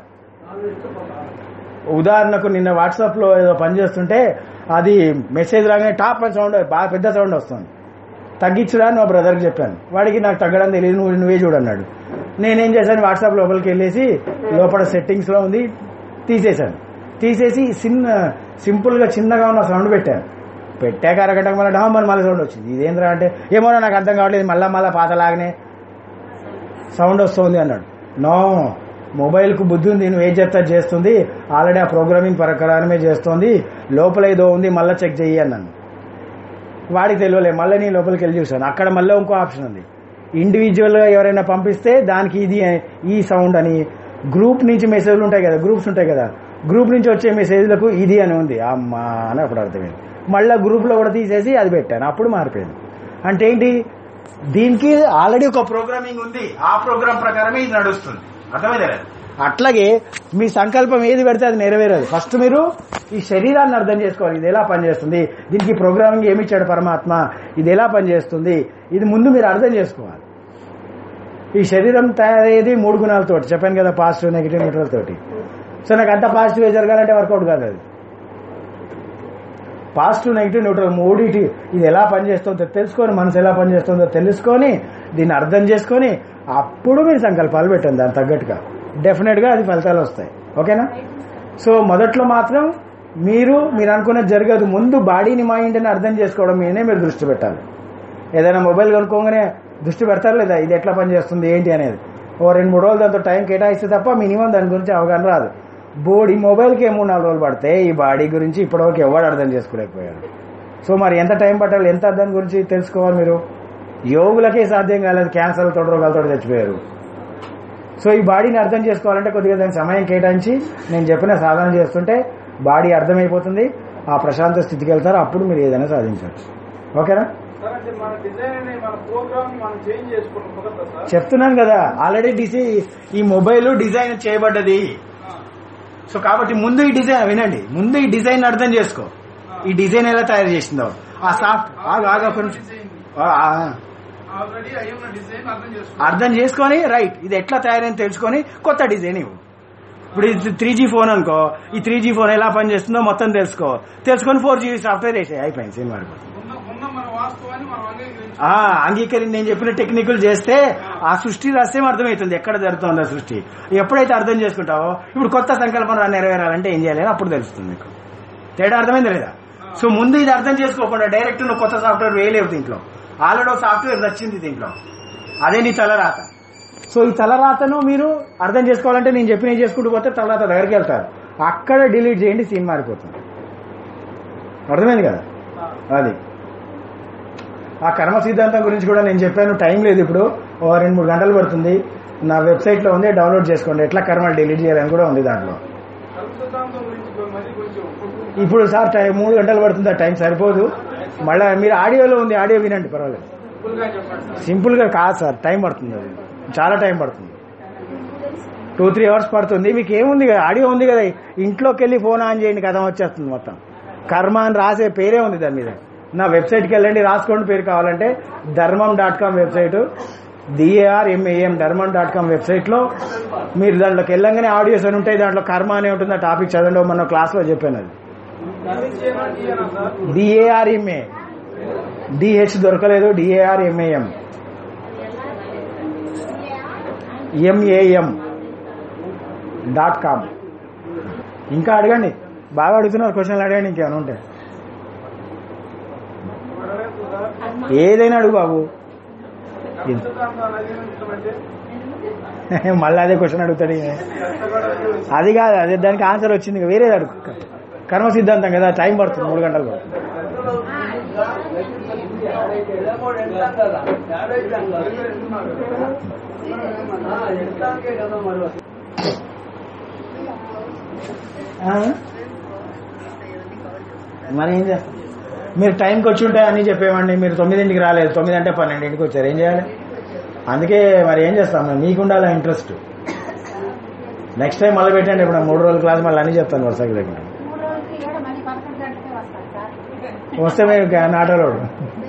ఉదాహరణకు నిన్న వాట్సాప్ లో ఏదో పని చేస్తుంటే అది మెసేజ్ రాగానే టాప్ అని సౌండ్ బాగా పెద్ద సౌండ్ వస్తుంది తగ్గించుడా అని మా బ్రదర్కి చెప్పాను వాడికి నాకు తగ్గడం తెలియదు నువ్వు నువ్వే చూడన్నాడు నేనేం చేశాను వాట్సాప్ లోపలికి వెళ్ళేసి లోపల సెట్టింగ్స్ లో ఉంది తీసేశాను తీసేసి చిన్న సింపుల్ గా చిన్నగా ఉన్న సౌండ్ పెట్టాను పెట్టాక అరగటం వల్ల డామ్ అని మళ్ళీ సౌండ్ వచ్చింది ఇదేంద్రా అంటే ఏమో నాకు అర్థం కావట్లేదు మళ్ళా మళ్ళా పాతలాగానే సౌండ్ వస్తుంది అన్నాడు నో మొబైల్ కు బుద్ధి ఉంది నువ్వు ఏం చెప్తా చేస్తుంది ఆల్రెడీ ఆ ప్రోగ్రామింగ్ ప్రకారమే చేస్తుంది లోపల ఏదో ఉంది మళ్ళీ చెక్ చెయ్యి అన్నాను వాడికి తెలియలే మళ్ళీ నేను లోపలికి వెళ్ళి చూశాను అక్కడ మళ్ళీ ఇంకో ఆప్షన్ ఉంది ఇండివిజువల్ గా ఎవరైనా పంపిస్తే దానికి ఇది ఈ సౌండ్ అని గ్రూప్ నుంచి మెసేజ్లు ఉంటాయి కదా గ్రూప్స్ ఉంటాయి కదా గ్రూప్ నుంచి వచ్చే మెసేజ్లకు ఇది అని ఉంది అమ్మా అని అప్పుడు అర్థమైంది మళ్ళీ గ్రూప్ లో కూడా తీసేసి అది పెట్టాను అప్పుడు మారిపోయింది అంటే ఏంటి దీనికి ఆల్రెడీ ఒక ప్రోగ్రామింగ్ ఉంది ఆ ప్రోగ్రామ్ ప్రకారమే ఇది నడుస్తుంది అర్థమైందా లేదా? అట్లాగే మీ సంకల్పం ఏది పెడితే అది నెరవేరదు ఫస్ట్ మీరు ఈ శరీరాన్ని అర్థం చేసుకోవాలి ఇది ఎలా పనిచేస్తుంది దీనికి ప్రోగ్రామింగ్ ఏమి ఇచ్చాడు పరమాత్మ ఇది ఎలా పనిచేస్తుంది ఇది ముందు మీరు అర్థం చేసుకోవాలి ఈ శరీరం తయారయ్యేది మూడు గుణాలతోటి చెప్పాను కదా పాజిటివ్ నెగిటివ్ న్యూట్రల్ తోటి సో నాకు అంత పాజిటివ్ జరగాలంటే వర్కౌట్ కాదు అది పాజిటివ్ నెగిటివ్ న్యూట్రల్ మూడిటి ఇది ఎలా పనిచేస్తుందో తెలుసుకొని మనసు ఎలా పనిచేస్తుందో తెలుసుకొని దీన్ని అర్థం చేసుకొని అప్పుడు మీరు సంకల్పాలు పెట్టండి దాని తగ్గట్టుగా డెఫినెట్ గా అది ఫలితాలు వస్తాయి ఓకేనా సో మొదట్లో మాత్రం మీరు మీరు అనుకున్నది జరగదు ముందు బాడీని మైండ్ని అర్థం చేసుకోవడం మీదనే మీరు దృష్టి పెట్టాలి ఏదైనా మొబైల్ కొనుక్కోగానే దృష్టి పెడతారు లేదా ఇది ఎట్లా పనిచేస్తుంది ఏంటి అనేది ఓ రెండు మూడు రోజులు దాంతో టైం కేటాయిస్తే తప్ప మినిమం దాని గురించి అవగాహన రాదు బోడీ మొబైల్కి ఏ మూడు నాలుగు రోజులు పడితే ఈ బాడీ గురించి ఇప్పటివరకు ఎవడు అర్థం చేసుకోలేకపోయారు సో మరి ఎంత టైం పట్టాలి ఎంత దాని గురించి తెలుసుకోవాలి మీరు యోగులకే సాధ్యం కాలేదు క్యాన్సర్ తోటి రోగాలతో చచ్చిపోయారు సో ఈ బాడీని అర్థం చేసుకోవాలంటే కొద్దిగా దాని సమయం కేటాయించి నేను చెప్పిన సాధన చేస్తుంటే బాడీ అర్థమైపోతుంది ఆ ప్రశాంత స్థితికి వెళ్తారు అప్పుడు మీరు ఏదైనా సాధించవచ్చు ఓకేనా సార్ అంటే మన డిజైన్ అనే మన ప్రోగ్రామ్ మనం చేంజ్ చేసుకుంటాం కుదరదా సార్ చెప్తున్నాను కదా ఆల్రెడీ డిసి ఈ మొబైల్ డిజైన్ చేయబడ్డది సో కాబట్టి ముందు ఈ డిజైన్ వినండి ముందు ఈ డిజైన్ అర్థం చేసుకో ఈ డిజైన్ ఎలా తయారు చేసిందో ఆ సాఫ్ట్ ఆగు ఆగు ఒక నిమిషం. ఆ, ఆ, ఆల్రెడీ అయి ఉన్న డిజైన్ అర్థం చేసుకుంటాం అర్థం చేసుకొని రైట్ ఇది ఎట్లా తయారైంది తెలుసుకొని కొత్త డిజైన్ ఇవ్వు ఇప్పుడు ఇది త్రీ జీ ఫోన్ అనుకో ఈ త్రీ జీ ఫోన్ ఎలా పనిచేస్తుందో మొత్తం తెలుసుకో తెలుసుకొని ఫోర్ జీ సాఫ్ట్వేర్ వేసే అయిపోయింది సినిమా వరకు ఉన్న ఉన్న మన వాస్తవాన్ని మనం అంగీకరించి ఆ అంగీకరించి నేను చెప్పిన టెక్నికల్ చేస్తే ఆ సృష్టి రహస్యం అర్థమవుతుంది ఎక్కడ జరుగుతుంది ఆ సృష్టి ఎప్పుడైతే అర్థం చేసుకుంటావో ఇప్పుడు కొత్త సంకల్పం రా నెరవేరాలంటే ఏం చేయాలి అని అప్పుడు తెలుస్తుంది మీకు తేడా అర్థమైందా లేదా సో ముందు ఇది అర్థం చేసుకోకుండా డైరెక్ట్ నువ్వు కొత్త సాఫ్ట్వేర్ వేయలేవు దీంట్లో ఆల్రెడీ ఒక సాఫ్ట్వేర్ వచ్చింది దీంట్లో అదే నీ తలరాత సో ఈ తలరాతను మీరు అర్థం చేసుకోవాలంటే నేను చెప్పిన చేసుకుంటూ పోతే తలరాత దగ్గరికి వెళ్తారు అక్కడ డిలీట్ చేయండి సీన్ మారిపోతుంది అర్థమైంది కదా అది ఆ కర్మ సిద్ధాంతం గురించి కూడా నేను చెప్పాను టైం లేదు ఇప్పుడు ఓ రెండు మూడు గంటలు పడుతుంది నా వెబ్సైట్ లో ఉంది డౌన్లోడ్ చేసుకోండి ఎట్లా కర్మలు డిలీట్ చేయాలని కూడా ఉంది దాంట్లో కర్మ సిద్ధాంతం గురించి మరి కొంచెం కొంచెం ఇప్పుడు సార్ టైం మూడు గంటలు పడుతుంది ఆ టైం సరిపోదు మళ్ళీ మీరు ఆడియోలో ఉంది ఆడియో వినండి పర్వాలేదు సింపుల్ గా చెప్పండి సార్ సింపుల్ గా కాదు సార్ టైం పడుతుంది అది చాలా టైం పడుతుంది టూ త్రీ అవర్స్ పడుతుంది మీకు ఏముంది కదా ఆడియో ఉంది కదా ఇంట్లోకి వెళ్ళి ఫోన్ ఆన్ చేయండి కథ వచ్చేస్తుంది మొత్తం కర్మ అని రాసే పేరే ఉంది దాని మీద నా వెబ్సైట్కి వెళ్ళండి రాసుకోండి పేరు కావాలంటే Dharmam dot com website D A R M A M Dharmam dot com website లో మీరు దాంట్లోకి వెళ్ళంగానే ఆడియోస్ అని ఉంటాయి దాంట్లో కర్మ అనే ఉంటుంది ఆ టాపిక్ చదవండి మన క్లాస్ లో చెప్పాను అది డిజైనా డిఏనా సార్ డిఏఆర్ ఎంఏ డిహెచ్ దొరకలేదు D A R M A M M A M dot com ఇంకా అడగండి బాగా అడుగుతున్నారు క్వశ్చన్లు అడగండి ఇంకేమైనా ఉంటే అడగలేదు సార్ ఏదైనా అడుగు బాబు కర్మ సిద్ధాంతాన్ని అధిగమించడం అంటే మళ్ళీ అదే క్వశ్చన్ అడుగుతాడు ఈయన. కష్టపడాలి అది కాదు అదే దానికి ఆన్సర్ వచ్చింది ఇక వేరేది అడుగు కర్మ సిద్ధాంతం కదా టైం పడుతుంది మూడు గంటలు పడుతుంది ఆ? మరి ఏం చేస్తాం మీరు టైంకి వచ్చి ఉంటే అన్ని చెప్పేవాడిని మీరు తొమ్మిదింటికి రాలేదు తొమ్మిది అంటే పన్నెండింటికి వచ్చారు ఏం చేయాలి అందుకే మరి ఏం చేస్తాం మరి మీకు ఉండాలి ఇంట్రెస్ట్ నెక్స్ట్ టైం మళ్ళీ పెట్టండి ఇప్పుడు మూడు రోజుల క్లాస్ మళ్ళీ అన్ని చెప్తాను వరుసకి దగ్గర మూడు రోజులకి ఏడ మళ్ళీ పదకొండు గంటలకే వస్తాను సార్ వస్తే మీరు నాటలోడు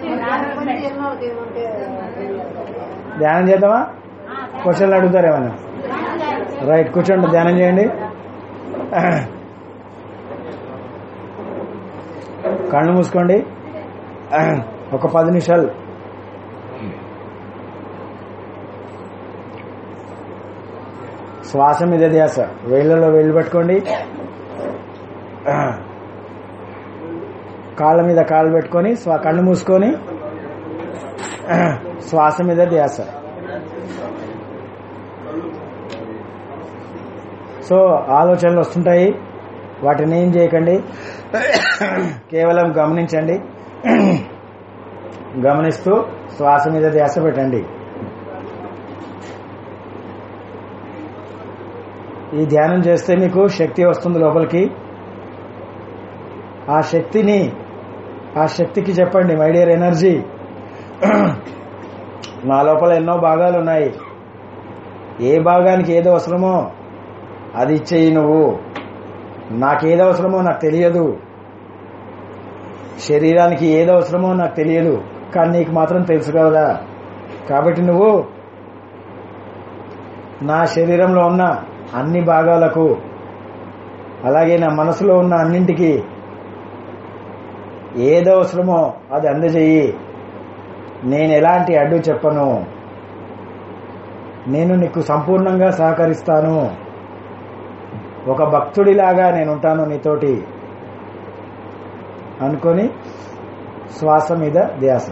ధ్యానం చేద్దామా క్వశ్చన్లు అడుగుతారు ఏమన్నా రైట్ కూర్చోండి ధ్యానం చేయండి కళ్ళు మూసుకోండి ఒక పది నిమిషాలు శ్వాస మీద ధ్యాస వేళ్ళలో వేళ్ళు పెట్టుకోండి కాళ్ళ మీద కాళ్ళు పెట్టుకొని స్వ- కళ్ళు మూసుకొని శ్వాస మీద ధ్యాస సో ఆలోచనలు వస్తుంటాయి వాటిని ఏం చేయకండి కేవలం గమనించండి గమనిస్తూ శ్వాస మీద ధ్యాస పెట్టండి ఈ ధ్యానం చేస్తే మీకు శక్తి వస్తుంది లోపలికి ఆ శక్తిని ఆ శక్తికి చెప్పండి మై డియర్ ఎనర్జీ నా లోపల ఎన్నో భాగాలు ఉన్నాయి ఏ భాగానికి ఏది అవసరమో అది ఇచ్చేయి నువ్వు నాకేది అవసరమో నాకు తెలియదు శరీరానికి ఏది అవసరమో నాకు తెలియదు కానీ నీకు మాత్రం తెలుసు కదా కాబట్టి నువ్వు నా శరీరంలో ఉన్న అన్ని భాగాలకు అలాగే నా మనసులో ఉన్న అన్నింటికి ఏది అవసరమో అది అందజేయి నేను ఎలాంటి అడ్డు చెప్పను నేను నీకు సంపూర్ణంగా సహకరిస్తాను ఒక భక్తుడిలాగా నేను ఉంటాను నీతోటి అనుకొని శ్వాస మీద ధ్యాస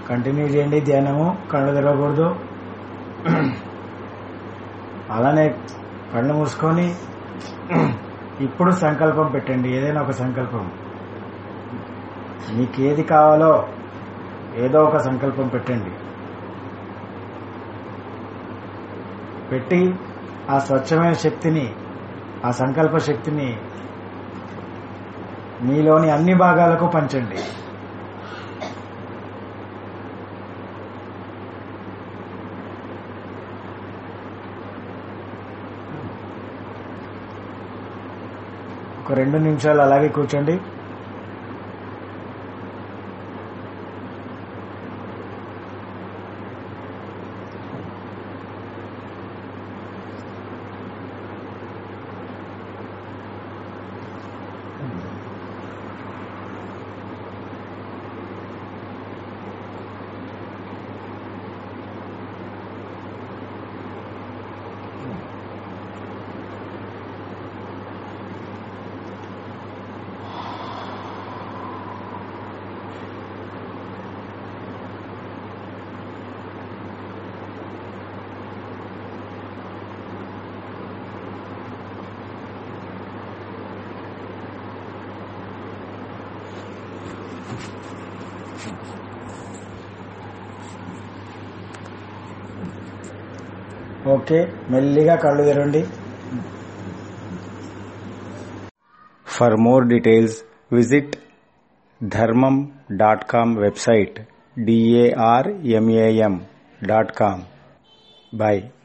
కంటిన్యూ చేయండి ధ్యానము కళ్ళు తెరవకూడదు అలానే కళ్ళు మూసుకొని ఇప్పుడు సంకల్పం పెట్టండి ఏదైనా ఒక సంకల్పం మీకు ఏది కావాలో ఏదో ఒక సంకల్పం పెట్టండి పెట్టి ఆ స్వచ్ఛమైన శక్తిని ఆ సంకల్ప శక్తిని మీలోని అన్ని భాగాలకు పంచండి ఒక రెండు నిమిషాలు అలాగే కూర్చోండి ఓకే మెల్లిగా కళ్ళు తెరండి for more details visit Dharmam dot com website D A R M A M dot com bye